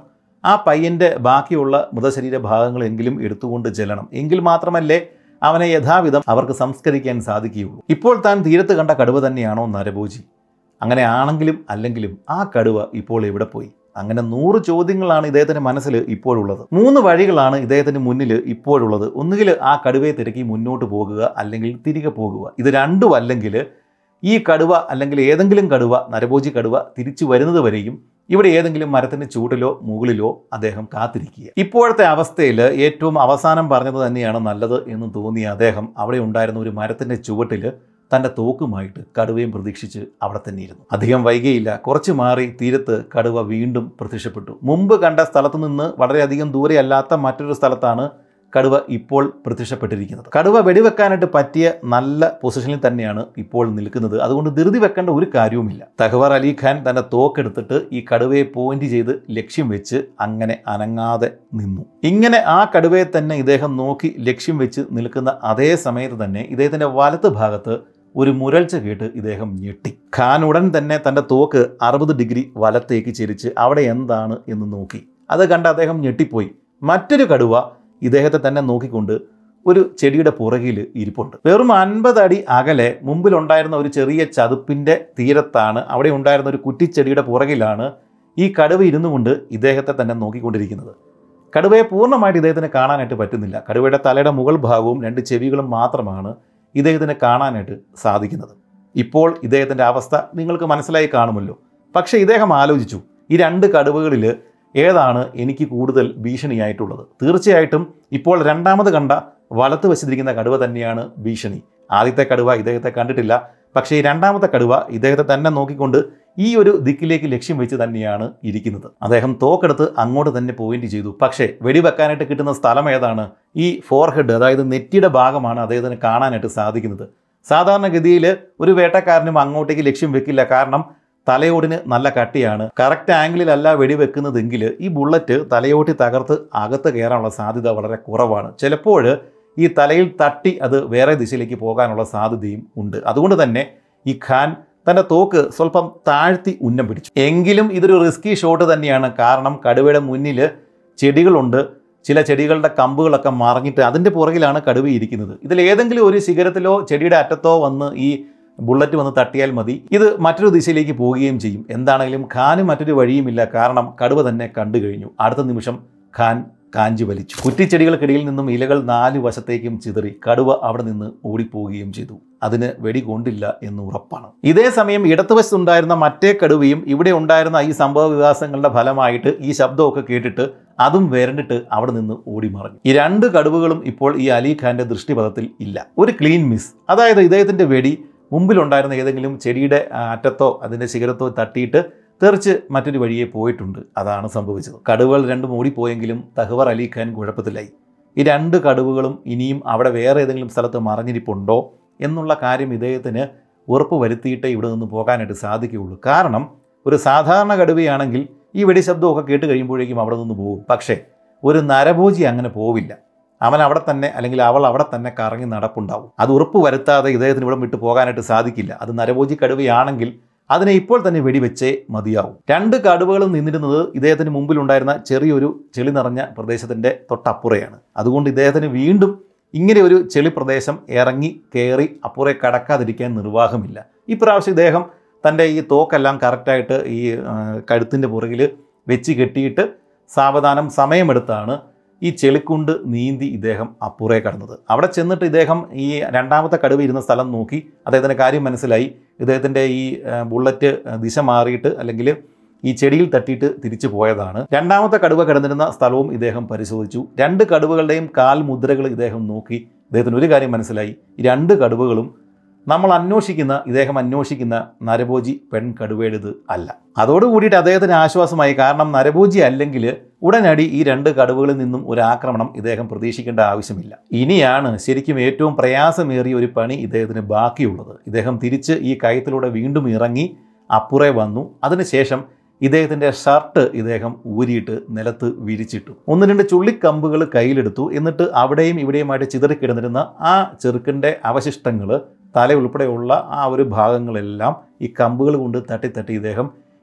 ആ പയ്യൻ്റെ ബാക്കിയുള്ള മൃതശരീര ഭാഗങ്ങളെങ്കിലും എടുത്തുകൊണ്ട് ചെല്ലണം എങ്കിൽ മാത്രമല്ലേ അവനെ യഥാവിധം അവർക്ക് സംസ്കരിക്കാൻ സാധിക്കുകയുള്ളൂ ഇപ്പോൾ താൻ തീരത്ത് കണ്ട കടുവ തന്നെയാണോ നരഭോജി അങ്ങനെ ആണെങ്കിലും അല്ലെങ്കിലും ആ കടുവ ഇപ്പോൾ എവിടെ പോയി അങ്ങനെ നൂറ് ചോദ്യങ്ങളാണ് ഇദ്ദേഹത്തിന്റെ മനസ്സിൽ ഇപ്പോഴുള്ളത് മൂന്ന് വഴികളാണ് ഇദ്ദേഹത്തിന് മുന്നിൽ ഇപ്പോഴുള്ളത് ഒന്നുകിൽ ആ കടുവയെ തിരക്കി മുന്നോട്ട് പോകുക അല്ലെങ്കിൽ തിരികെ പോകുക ഇത് രണ്ടും അല്ലെങ്കിൽ ഈ കടുവ അല്ലെങ്കിൽ ഏതെങ്കിലും കടുവ നരഭോജി കടുവ തിരിച്ചു വരുന്നത് വരെയും ഇവിടെ ഏതെങ്കിലും മരത്തിന്റെ ചൂടിലോ മുകളിലോ അദ്ദേഹം കാത്തിരിക്കുക ഇപ്പോഴത്തെ അവസ്ഥയിൽ ഏറ്റവും അവസാനം പറഞ്ഞത് തന്നെയാണ് നല്ലത് എന്ന് തോന്നിയ അദ്ദേഹം അവിടെ ഉണ്ടായിരുന്ന ഒരു മരത്തിന്റെ ചുവട്ടിൽ തൻ്റെ തോക്കുമായിട്ട് കടുവയും പ്രതീക്ഷിച്ച് അവിടെ തന്നെ ഇരുന്നു അധികം വൈകിയില്ല കുറച്ച് മാറി തീരത്ത് കടുവ വീണ്ടും പ്രത്യക്ഷപ്പെട്ടു മുമ്പ് കണ്ട സ്ഥലത്തു നിന്ന് വളരെയധികം ദൂരെയല്ലാത്ത മറ്റൊരു സ്ഥലത്താണ് കടുവ ഇപ്പോൾ പ്രത്യക്ഷപ്പെട്ടിരിക്കുന്നത് കടുവ വെടിവെക്കാനായിട്ട് പറ്റിയ നല്ല പൊസിഷനിൽ തന്നെയാണ് ഇപ്പോൾ നിൽക്കുന്നത് അതുകൊണ്ട് ധൃതി വെക്കേണ്ട ഒരു കാര്യവുമില്ല തഹ്വർ അലി ഖാൻ തന്റെ തോക്കെടുത്തിട്ട് ഈ കടുവയെ പോയിന്റ് ചെയ്ത് ലക്ഷ്യം വെച്ച് അങ്ങനെ അനങ്ങാതെ നിന്നു ഇങ്ങനെ ആ കടുവയെ തന്നെ ഇദ്ദേഹം നോക്കി ലക്ഷ്യം വെച്ച് നിൽക്കുന്ന അതേ സമയത്ത് തന്നെ ഇദ്ദേഹത്തിന്റെ വലത്ത് ഭാഗത്ത് ഒരു മുരൾച്ച കേട്ട് ഇദ്ദേഹം ഞെട്ടി ഖാൻ ഉടൻ തന്നെ തൻ്റെ തോക്ക് അറുപത് ഡിഗ്രി വലത്തേക്ക് ചെരിച്ച് അവിടെ എന്താണ് എന്ന് നോക്കി അത് കണ്ട് അദ്ദേഹം ഞെട്ടിപ്പോയി മറ്റൊരു കടുവ ഇദ്ദേഹത്തെ തന്നെ നോക്കിക്കൊണ്ട് ഒരു ചെടിയുടെ പുറകിൽ ഇരിപ്പുണ്ട് വെറും അൻപത് അടി അകലെ മുമ്പിലുണ്ടായിരുന്ന ഒരു ചെറിയ ചതുപ്പിൻ്റെ തീരത്താണ് അവിടെ ഉണ്ടായിരുന്ന ഒരു കുറ്റിച്ചെടിയുടെ പുറകിലാണ് ഈ കടുവ ഇരുന്നു കൊണ്ട് ഇദ്ദേഹത്തെ തന്നെ നോക്കിക്കൊണ്ടിരിക്കുന്നത് കടുവയെ പൂർണ്ണമായിട്ട് ഇദ്ദേഹത്തിന് കാണാനായിട്ട് പറ്റുന്നില്ല കടുവയുടെ തലയുടെ മുകൾ ഭാഗവും രണ്ട് ചെവികളും മാത്രമാണ് ഇദ്ദേഹത്തിന് കാണാനായിട്ട് സാധിക്കുന്നത് ഇപ്പോൾ ഇദ്ദേഹത്തിൻ്റെ അവസ്ഥ നിങ്ങൾക്ക് മനസ്സിലായി കാണുമല്ലോ പക്ഷേ ഇദ്ദേഹം ആലോചിച്ചു ഈ രണ്ട് കടുവകളിൽ ഏതാണ് എനിക്ക് കൂടുതൽ ഭീഷണിയായിട്ടുള്ളത് തീർച്ചയായിട്ടും ഇപ്പോൾ രണ്ടാമത് കണ്ട വലത്ത് വച്ചിരിക്കുന്ന കടുവ തന്നെയാണ് ഭീഷണി ആദ്യത്തെ കടുവ ഇദ്ദേഹത്തെ കണ്ടിട്ടില്ല പക്ഷേ ഈ രണ്ടാമത്തെ കടുവ ഇദ്ദേഹത്തെ തന്നെ നോക്കിക്കൊണ്ട് ഈ ഒരു ദിക്കിലേക്ക് ലക്ഷ്യം വെച്ച് തന്നെയാണ് ഇരിക്കുന്നത് അദ്ദേഹം തോക്കെടുത്ത് അങ്ങോട്ട് തന്നെ പോയിന്റ് ചെയ്തു പക്ഷേ വെടിവെക്കാനായിട്ട് കിട്ടുന്ന സ്ഥലം ഏതാണ് ഈ ഫോർഹെഡ് അതായത് നെറ്റിയുടെ ഭാഗമാണ് അദ്ദേഹത്തിന് കാണാനായിട്ട് സാധിക്കുന്നത് സാധാരണഗതിയിൽ ഒരു വേട്ടക്കാരനും അങ്ങോട്ടേക്ക് ലക്ഷ്യം വെക്കില്ല കാരണം തലയോടിന് നല്ല കട്ടിയാണ് കറക്റ്റ് ആംഗിളിലല്ല വെടിവെക്കുന്നതെങ്കിൽ ഈ ബുള്ളറ്റ് തലയോട്ടി തകർത്ത് അകത്ത് കയറാനുള്ള സാധ്യത വളരെ കുറവാണ് ചിലപ്പോൾ ഈ തലയിൽ തട്ടി അത് വേറെ ദിശയിലേക്ക് പോകാനുള്ള സാധ്യതയും ഉണ്ട് അതുകൊണ്ട് തന്നെ ഈ ഖാൻ തൻ്റെ തോക്ക് സ്വല്പം താഴ്ത്തി ഉന്നം പിടിച്ചു എങ്കിലും ഇതൊരു റിസ്കി ഷോട്ട് തന്നെയാണ് കാരണം കടുവയുടെ മുന്നിൽ ചെടികളുണ്ട് ചില ചെടികളുടെ കമ്പുകളൊക്കെ മറിഞ്ഞിട്ട് അതിൻ്റെ പുറകിലാണ് കടുവ ഇരിക്കുന്നത് ഇതിൽ ഏതെങ്കിലും ഒരു ശിഖരത്തിലോ ചെടിയുടെ അറ്റത്തോ വന്ന് ഈ ബുള്ളറ്റ് വന്ന് തട്ടിയാൽ മതി ഇത് മറ്റൊരു ദിശയിലേക്ക് പോവുകയും ചെയ്യും എന്താണെങ്കിലും ഖാന് മറ്റൊരു വഴിയുമില്ല കാരണം കടുവ തന്നെ കണ്ടു കഴിഞ്ഞു അടുത്ത നിമിഷം ഖാൻ കാഞ്ചി വലിച്ചു കുറ്റിച്ചെടികൾക്കിടയിൽ നിന്നും ഇലകൾ നാല് വശത്തേക്കും ചിതറി കടുവ അവിടെ നിന്ന് ഓടിപ്പോവുകയും ചെയ്തു അതിന് വെടി കൊണ്ടില്ല എന്ന് ഉറപ്പാണ് ഇതേ സമയം ഇടത്തുവശത്തുണ്ടായിരുന്ന മറ്റേ കടുവയും ഇവിടെ ഉണ്ടായിരുന്ന ഈ സംഭവ വികാസങ്ങളുടെ ഫലമായിട്ട് ഈ ശബ്ദമൊക്കെ കേട്ടിട്ട് അതും വരണ്ടിട്ട് അവിടെ നിന്ന് ഓടി മറഞ്ഞു ഈ രണ്ട് കടുവകളും ഇപ്പോൾ ഈ അലി ഖാന്റെ ദൃഷ്ടിപഥത്തിൽ ഇല്ല ഒരു ക്ലീൻ മിസ് അതായത് ഇദ്ദേഹത്തിന്റെ വെടി മുമ്പിലുണ്ടായിരുന്ന ഏതെങ്കിലും ചെടിയുടെ ആ, അറ്റത്തോ അതിൻ്റെ ശിഖരത്തോ തട്ടിയിട്ട് തെറിച്ച് മറ്റൊരു വഴിയെ പോയിട്ടുണ്ട് അതാണ് സംഭവിച്ചത് കടുവകൾ രണ്ടും ഓടിപ്പോയെങ്കിലും തഹ്വർ അലി ഖാൻ കുഴപ്പത്തിലായി ഈ രണ്ട് കടുവകളും ഇനിയും അവിടെ വേറെ ഏതെങ്കിലും സ്ഥലത്ത് മറഞ്ഞിരിപ്പുണ്ടോ എന്നുള്ള കാര്യം ഇദ്ദേഹത്തിന് ഉറപ്പ് വരുത്തിയിട്ടേ ഇവിടെ നിന്ന് പോകാനായിട്ട് സാധിക്കുകയുള്ളൂ കാരണം ഒരു സാധാരണ കടുവയാണെങ്കിൽ ഈ വെടിശബ്ദമൊക്കെ കേട്ട് കഴിയുമ്പോഴേക്കും അവിടെ നിന്ന് പോകും പക്ഷേ ഒരു നരഭോജി അങ്ങനെ പോവില്ല അവൻ അവിടെ തന്നെ അല്ലെങ്കിൽ അവൾ അവിടെ തന്നെ കറങ്ങി നടപ്പുണ്ടാവും അത് ഉറപ്പ് വരുത്താതെ ഇദ്ദേഹത്തിന് ഇവിടെ വിട്ടു പോകാനായിട്ട് സാധിക്കില്ല അത് നരഭോജി കടുവയാണെങ്കിൽ അതിനെ ഇപ്പോൾ തന്നെ വെടിവെച്ചേ മതിയാവും രണ്ട് കടുവകളും നിന്നിരുന്നത് ഇദ്ദേഹത്തിന് മുമ്പിലുണ്ടായിരുന്ന ചെറിയൊരു ചെളി നിറഞ്ഞ പ്രദേശത്തിൻ്റെ തൊട്ടപ്പുറയാണ് അതുകൊണ്ട് ഇദ്ദേഹത്തിന് വീണ്ടും ഇങ്ങനെ ഒരു ചെളി പ്രദേശം ഇറങ്ങി കയറി അപ്പുറേ കടക്കാതിരിക്കാൻ നിർവാഹമില്ല ഇപ്രാവശ്യം ഇദ്ദേഹം തൻ്റെ ഈ തോക്കെല്ലാം കറക്റ്റായിട്ട് ഈ കഴുത്തിൻ്റെ പുറകിൽ വെച്ച് കെട്ടിയിട്ട് സാവധാനം സമയമെടുത്താണ് ഈ ചെളിക്കുണ്ട് നീന്തി ഇദ്ദേഹം അപ്പുറേ കടന്നത് അവിടെ ചെന്നിട്ട് ഇദ്ദേഹം ഈ രണ്ടാമത്തെ കടുവ ഇരുന്ന സ്ഥലം നോക്കി അദ്ദേഹത്തിൻ്റെ കാര്യം മനസ്സിലായി ഇദ്ദേഹത്തിൻ്റെ ഈ ആ, ബുള്ളറ്റ് ദിശ മാറിയിട്ട് അല്ലെങ്കിൽ ഈ ചെടിയിൽ തട്ടിയിട്ട് തിരിച്ചു പോയതാണ് രണ്ടാമത്തെ കടുവ കിടന്നിരുന്ന സ്ഥലവും ഇദ്ദേഹം പരിശോധിച്ചു രണ്ട് കടുവകളുടെയും കാൽ മുദ്രകൾ ഇദ്ദേഹം നോക്കി ഇദ്ദേഹത്തിന് ഒരു കാര്യം മനസ്സിലായി ഈ രണ്ട് കടുവകളും നമ്മൾ അന്വേഷിക്കുന്ന ഇദ്ദേഹം അന്വേഷിക്കുന്ന നരഭോജി പെൺ കടുവയുടേത് അല്ല അതോടുകൂടിയിട്ട് അദ്ദേഹത്തിന് ആശ്വാസമായി കാരണം നരഭോജി അല്ലെങ്കിൽ ഉടനടി ഈ രണ്ട് കടുവകളിൽ നിന്നും ഒരു ആക്രമണം ഇദ്ദേഹം പ്രതീക്ഷിക്കേണ്ട ആവശ്യമില്ല ഇനിയാണ് ശരിക്കും ഏറ്റവും പ്രയാസമേറിയ ഒരു പണി ഇദ്ദേഹത്തിന് ബാക്കിയുള്ളത് ഇദ്ദേഹം തിരിച്ച് ഈ കയത്തിലൂടെ വീണ്ടും ഇറങ്ങി അപ്പുറേ വന്നു അതിനുശേഷം ഇദ്ദേഹത്തിൻ്റെ ഷർട്ട് ഇദ്ദേഹം ഊരിയിട്ട് നിലത്ത് വിരിച്ചിട്ടു ഒന്ന് രണ്ട് ചുള്ളിക്കമ്പുകൾ കയ്യിലെടുത്തു എന്നിട്ട് അവിടെയും ഇവിടെയുമായിട്ട് ചിതറിക്കിടന്നിരുന്ന ആ ചെറുക്കൻ്റെ അവശിഷ്ടങ്ങൾ തല ഉൾപ്പെടെയുള്ള ആ ഒരു ഭാഗങ്ങളെല്ലാം ഈ കമ്പുകൾ കൊണ്ട് തട്ടി തട്ടി ഇദ്ദേഹം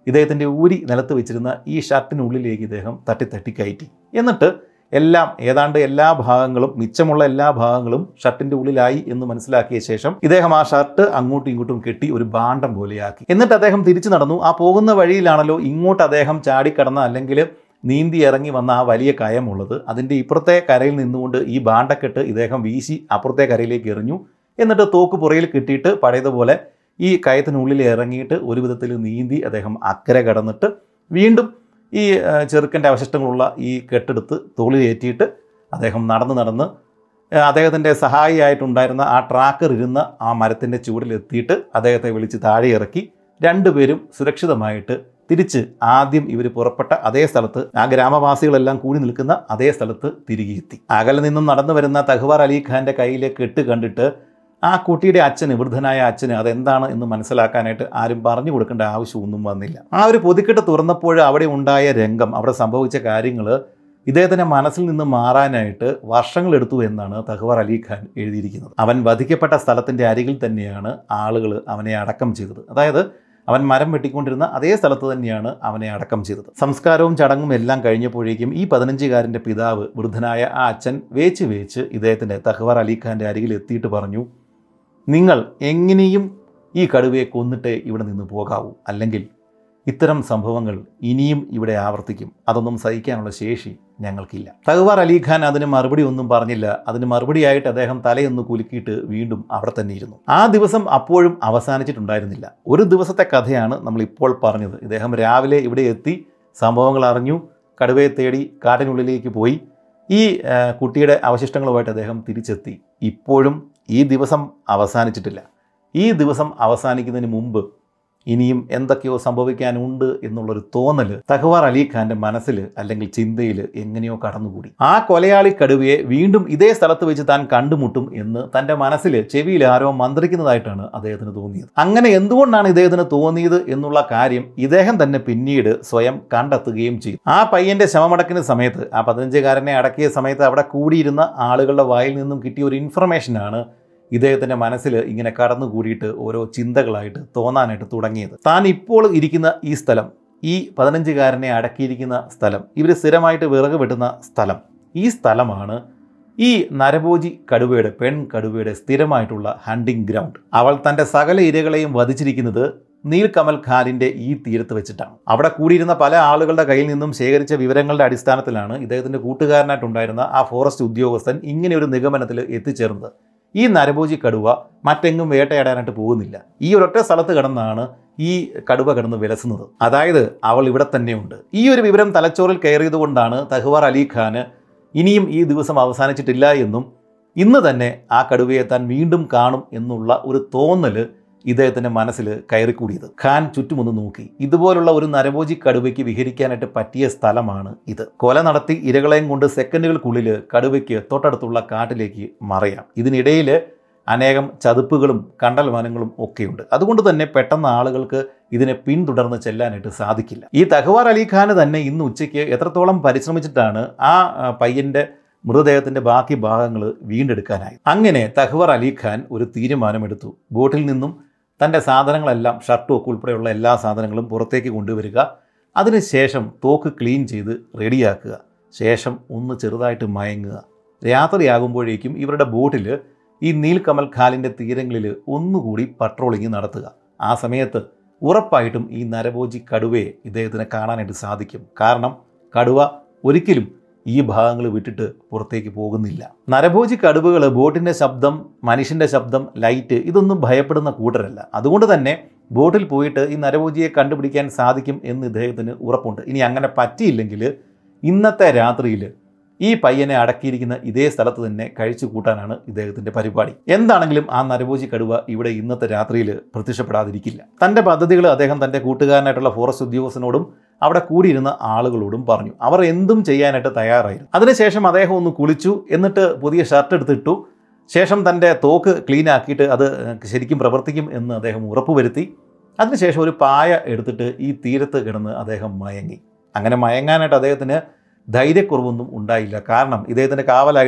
ഇദ്ദേഹത്തിൻ്റെ ഊരി നിലത്ത് വെച്ചിരുന്ന ഈ ഷർട്ടിനുള്ളിലേക്ക് ഇദ്ദേഹം തട്ടി തട്ടി കയറ്റി എന്നിട്ട് എല്ലാം ഏതാണ്ട് എല്ലാ ഭാഗങ്ങളും മിച്ചമുള്ള എല്ലാ ഭാഗങ്ങളും ഷർട്ടിന്റെ ഉള്ളിലായി എന്ന് മനസ്സിലാക്കിയ ശേഷം ഇദ്ദേഹം ആ ഷർട്ട് അങ്ങോട്ടും ഇങ്ങോട്ടും കെട്ടി ഒരു ഭാണ്ഡം പോലെയാക്കി എന്നിട്ട് അദ്ദേഹം തിരിച്ചു നടന്നു ആ പോകുന്ന വഴിയിലാണല്ലോ ഇങ്ങോട്ട് അദ്ദേഹം ചാടിക്കടന്ന അല്ലെങ്കിൽ നീന്തി ഇറങ്ങി വന്ന ആ വലിയ കയമുള്ളത് അതിൻ്റെ ഇപ്പുറത്തെ കരയിൽ നിന്നുകൊണ്ട് ഈ ഭാണ്ഡക്കെട്ട് ഇദ്ദേഹം വീശി അപ്പുറത്തെ കരയിലേക്ക് എറിഞ്ഞു എന്നിട്ട് തോക്ക് പുറയിൽ കിട്ടിയിട്ട് പഴയതുപോലെ ഈ കയത്തിനുള്ളിൽ ഇറങ്ങിയിട്ട് ഒരു വിധത്തിൽ നീന്തി അദ്ദേഹം അക്കരെ കടന്നിട്ട് വീണ്ടും ഈ ആ, ചെറുക്കൻ്റെ അവശിഷ്ടങ്ങളുള്ള ഈ കെട്ടെടുത്ത് തോളിലേറ്റിയിട്ട് അദ്ദേഹം നടന്ന് നടന്ന് ആ, അദ്ദേഹത്തിൻ്റെ സഹായിയായിട്ടുണ്ടായിരുന്ന ആ ട്രാക്കർ ഇരുന്ന ആ മരത്തിൻ്റെ ചൂടിലെത്തിയിട്ട് അദ്ദേഹത്തെ വിളിച്ച് താഴെ ഇറക്കി രണ്ടുപേരും സുരക്ഷിതമായിട്ട് തിരിച്ച് ആദ്യം ഇവർ പുറപ്പെട്ട അതേ സ്ഥലത്ത് ആ ഗ്രാമവാസികളെല്ലാം കൂടി നിൽക്കുന്ന അതേ സ്ഥലത്ത് തിരികെ എത്തി അകലെ നിന്നും നടന്നു വരുന്ന തഹ്വാർ അലി ഖാന്റെ കയ്യിലെ കെട്ട് കണ്ടിട്ട് ആ കുട്ടിയുടെ അച്ഛന് വൃദ്ധനായ അച്ഛന് അതെന്താണ് എന്ന് മനസ്സിലാക്കാനായിട്ട് ആരും പറഞ്ഞു കൊടുക്കേണ്ട ആവശ്യമൊന്നും വന്നില്ല ആ ഒരു പൊതിക്കെട്ട് തുറന്നപ്പോൾ അവിടെ ഉണ്ടായ രംഗം അവിടെ സംഭവിച്ച കാര്യങ്ങൾ ഇദ്ദേഹത്തിൻ്റെ മനസ്സിൽ നിന്ന് മാറാനായിട്ട് വർഷങ്ങളെടുത്തു എന്നാണ് തഹ്വാർ അലി ഖാൻ എഴുതിയിരിക്കുന്നത് അവൻ വധിക്കപ്പെട്ട സ്ഥലത്തിൻ്റെ അരികിൽ തന്നെയാണ് ആളുകൾ അവനെ അടക്കം ചെയ്തത് അതായത് അവൻ മരം വെട്ടിക്കൊണ്ടിരുന്ന അതേ സ്ഥലത്ത് തന്നെയാണ് അവനെ അടക്കം ചെയ്തത് സംസ്കാരവും ചടങ്ങും എല്ലാം കഴിഞ്ഞപ്പോഴേക്കും ഈ പതിനഞ്ചുകാരൻ്റെ പിതാവ് വൃദ്ധനായ ആ അച്ഛൻ വേച്ച് വേച്ച് ഇദ്ദേഹത്തിൻ്റെ തഹ്വാർ അലി ഖാൻ്റെ അരികിൽ എത്തിയിട്ട് പറഞ്ഞു നിങ്ങൾ എങ്ങനെയും ഈ കടുവയെ കൊന്നിട്ടേ ഇവിടെ നിന്ന് പോകാവൂ അല്ലെങ്കിൽ ഇത്തരം സംഭവങ്ങൾ ഇനിയും ഇവിടെ ആവർത്തിക്കും അതൊന്നും സഹിക്കാനുള്ള ശേഷി ഞങ്ങൾക്കില്ല തഹ്വാർ അലി ഖാൻ അതിന് മറുപടി ഒന്നും പറഞ്ഞില്ല അതിന് മറുപടിയായിട്ട് അദ്ദേഹം തലയൊന്ന് കുലുക്കിയിട്ട് വീണ്ടും അവിടെ തന്നെ ഇരുന്നു ആ ദിവസം അപ്പോഴും അവസാനിച്ചിട്ടുണ്ടായിരുന്നില്ല ഒരു ദിവസത്തെ കഥയാണ് നമ്മൾ ഇപ്പോൾ പറഞ്ഞത് ഇദ്ദേഹം രാവിലെ ഇവിടെ എത്തി സംഭവങ്ങൾ അറിഞ്ഞു കടുവയെ തേടി കാട്ടിനുള്ളിലേക്ക് പോയി ഈ ആ, കുട്ടിയുടെ അവശിഷ്ടങ്ങളുമായിട്ട് അദ്ദേഹം തിരിച്ചെത്തി ഇപ്പോഴും ഈ ദിവസം അവസാനിച്ചിട്ടില്ല ഈ ദിവസം അവസാനിക്കുന്നതിന് മുമ്പ് ഇനിയും എന്തൊക്കെയോ സംഭവിക്കാനുണ്ട് എന്നുള്ളൊരു തോന്നൽ തഹ്വാർ അലി ഖാന്റെ മനസ്സിൽ അല്ലെങ്കിൽ ചിന്തയിൽ എങ്ങനെയോ കടന്നുകൂടി ആ കൊലയാളി കടുവയെ വീണ്ടും ഇതേ സ്ഥലത്ത് വെച്ച് താൻ കണ്ടുമുട്ടും എന്ന് തന്റെ മനസ്സിൽ ചെവിയിൽ ആരോ മന്ത്രിക്കുന്നതായിട്ടാണ് അദ്ദേഹത്തിന് തോന്നിയത് അങ്ങനെ എന്തുകൊണ്ടാണ് ഇദ്ദേഹത്തിന് തോന്നിയത് എന്നുള്ള കാര്യം ഇദ്ദേഹം തന്നെ പിന്നീട് സ്വയം കണ്ടെത്തുകയും ചെയ്തു ആ പയ്യന്റെ ശവമടക്കുന്ന സമയത്ത് ആ പതിനഞ്ചുകാരനെ അടക്കിയ സമയത്ത് അവിടെ കൂടിയിരുന്ന ആളുകളുടെ വായിൽ നിന്നും കിട്ടിയ ഒരു ഇൻഫർമേഷനാണ് ഇദ്ദേഹത്തിൻ്റെ മനസ്സിൽ ഇങ്ങനെ കടന്നുകൂടിയിട്ട് ഓരോ ചിന്തകളായിട്ട് തോന്നാനായിട്ട് തുടങ്ങിയത് താൻ ഇപ്പോൾ ഇരിക്കുന്ന ഈ സ്ഥലം ഈ പതിനഞ്ചുകാരനെ അടക്കിയിരിക്കുന്ന സ്ഥലം ഇവർ സ്ഥിരമായിട്ട് വിറക് വെട്ടുന്ന സ്ഥലം ഈ സ്ഥലമാണ് ഈ നരഭോജി കടുവയുടെ പെൺ കടുവയുടെ സ്ഥിരമായിട്ടുള്ള ഹണ്ടിങ് ഗ്രൗണ്ട് അവൾ തൻ്റെ സകല ഇരകളെയും വധിച്ചിരിക്കുന്നത് നീൽകമൽ ഖാനിന്റെ ഈ തീരത്ത് വെച്ചിട്ടാണ് അവിടെ കൂടിയിരുന്ന പല ആളുകളുടെ കയ്യിൽ നിന്നും ശേഖരിച്ച വിവരങ്ങളുടെ അടിസ്ഥാനത്തിലാണ് ഇദ്ദേഹത്തിന്റെ കൂട്ടുകാരനായിട്ടുണ്ടായിരുന്ന ആ ഫോറസ്റ്റ് ഉദ്യോഗസ്ഥൻ ഇങ്ങനെ ഒരു നിഗമനത്തിൽ എത്തിച്ചേർന്നത് ഈ നരഭോജി കടുവ മറ്റെങ്ങും വേട്ടയാടാനായിട്ട് പോകുന്നില്ല ഈ ഒരൊറ്റ സ്ഥലത്ത് കിടന്നാണ് ഈ കടുവ കിടന്ന് വിലസുന്നത് അതായത് അവൾ ഇവിടെ തന്നെയുണ്ട് ഈ ഒരു വിവരം തലച്ചോറിൽ കയറിയത് കൊണ്ടാണ് തഹ്വാർ അലി ഖാന് ഇനിയും ഈ ദിവസം അവസാനിച്ചിട്ടില്ല എന്നും ഇന്ന് തന്നെ ആ കടുവയെ താൻ വീണ്ടും കാണും എന്നുള്ള ഒരു തോന്നല് ഇദ്ദേഹത്തിൻ്റെ മനസ്സിൽ കയറിക്കൂടിയത് ഖാൻ ചുറ്റുമൊന്ന് നോക്കി ഇതുപോലുള്ള ഒരു നരഭോജി കടുവയ്ക്ക് വിഹരിക്കാനായിട്ട് പറ്റിയ സ്ഥലമാണ് ഇത് കൊല നടത്തി ഇരകളെയും കൊണ്ട് സെക്കൻഡുകൾക്കുള്ളിൽ കടുവയ്ക്ക് തൊട്ടടുത്തുള്ള കാട്ടിലേക്ക് മറയാം ഇതിനിടയിൽ അനേകം ചതുപ്പുകളും കണ്ടൽ വനങ്ങളും ഒക്കെയുണ്ട് അതുകൊണ്ട് തന്നെ പെട്ടെന്ന് ആളുകൾക്ക് ഇതിനെ പിന്തുടർന്ന് ചെല്ലാനായിട്ട് സാധിക്കില്ല ഈ തഹ്വാർ അലി ഖാന് തന്നെ ഇന്ന് ഉച്ചയ്ക്ക് എത്രത്തോളം പരിശ്രമിച്ചിട്ടാണ് ആ ആ, പയ്യന്റെ മൃതദേഹത്തിന്റെ ബാക്കി ഭാഗങ്ങൾ വീണ്ടെടുക്കാനായി അങ്ങനെ തഹ്വർ അലി ഖാൻ ഒരു തീരുമാനമെടുത്തു ബോട്ടിൽ നിന്നും തൻ്റെ സാധനങ്ങളെല്ലാം ഷർട്ടും ഒക്കെ ഉൾപ്പെടെയുള്ള എല്ലാ സാധനങ്ങളും പുറത്തേക്ക് കൊണ്ടുവരിക അതിനുശേഷം തോക്ക് ക്ലീൻ ചെയ്ത് റെഡിയാക്കുക ശേഷം ഒന്ന് ചെറുതായിട്ട് മയങ്ങുക രാത്രിയാകുമ്പോഴേക്കും ഇവരുടെ ബോട്ടിൽ ഈ നീൽകമൽ ഖാലിൻ്റെ തീരങ്ങളിൽ ഒന്നുകൂടി പട്രോളിങ് നടത്തുക ആ സമയത്ത് ഉറപ്പായിട്ടും ഈ നരഭോജി കടുവയെ ഇദ്ദേഹത്തിന് കാണാനായിട്ട് സാധിക്കും കാരണം കടുവ ഒരിക്കലും ഈ ഭാഗങ്ങൾ വിട്ടിട്ട് പുറത്തേക്ക് പോകുന്നില്ല നരഭോജി കടുവകൾ ബോട്ടിൻ്റെ ശബ്ദം മനുഷ്യൻ്റെ ശബ്ദം ലൈറ്റ് ഇതൊന്നും ഭയപ്പെടുന്ന കൂട്ടരല്ല അതുകൊണ്ട് തന്നെ ബോട്ടിൽ പോയിട്ട് ഈ നരഭോജിയെ കണ്ടുപിടിക്കാൻ സാധിക്കും എന്ന് ഇദ്ദേഹത്തിന് ഉറപ്പുണ്ട് ഇനി അങ്ങനെ പറ്റിയില്ലെങ്കിൽ ഇന്നത്തെ രാത്രിയിൽ ഈ പയ്യനെ അടക്കിയിരിക്കുന്ന ഇതേ സ്ഥലത്ത് തന്നെ കഴിച്ചു കൂട്ടാനാണ് ഇദ്ദേഹത്തിന്റെ പരിപാടി എന്താണെങ്കിലും ആ നരഭോജി കടുവ ഇവിടെ ഇന്നത്തെ രാത്രിയിൽ പ്രത്യക്ഷപ്പെടാതിരിക്കില്ല തന്റെ പദ്ധതികൾ അദ്ദേഹം തന്റെ കൂട്ടുകാരനായിട്ടുള്ള ഫോറസ്റ്റ് ഉദ്യോഗസ്ഥനോടും അവിടെ കൂടിയിരുന്ന ആളുകളോടും പറഞ്ഞു അവർ എന്തും ചെയ്യാനായിട്ട് തയ്യാറായിരുന്നു അതിനുശേഷം അദ്ദേഹം ഒന്ന് കുളിച്ചു എന്നിട്ട് പുതിയ ഷർട്ട് എടുത്തിട്ടു ശേഷം തൻ്റെ തോക്ക് ക്ലീൻ ആക്കിയിട്ട് അത് ശരിക്കും പ്രവർത്തിക്കും എന്ന് അദ്ദേഹം ഉറപ്പുവരുത്തി അതിനുശേഷം ഒരു പായ എടുത്തിട്ട് ഈ തീരത്ത് കിടന്ന് അദ്ദേഹം മയങ്ങി അങ്ങനെ മയങ്ങാനായിട്ട് അദ്ദേഹത്തിന് ധൈര്യക്കുറവൊന്നും ഉണ്ടായില്ല കാരണം ഇദ്ദേഹത്തിൻ്റെ കാവലായിട്ട്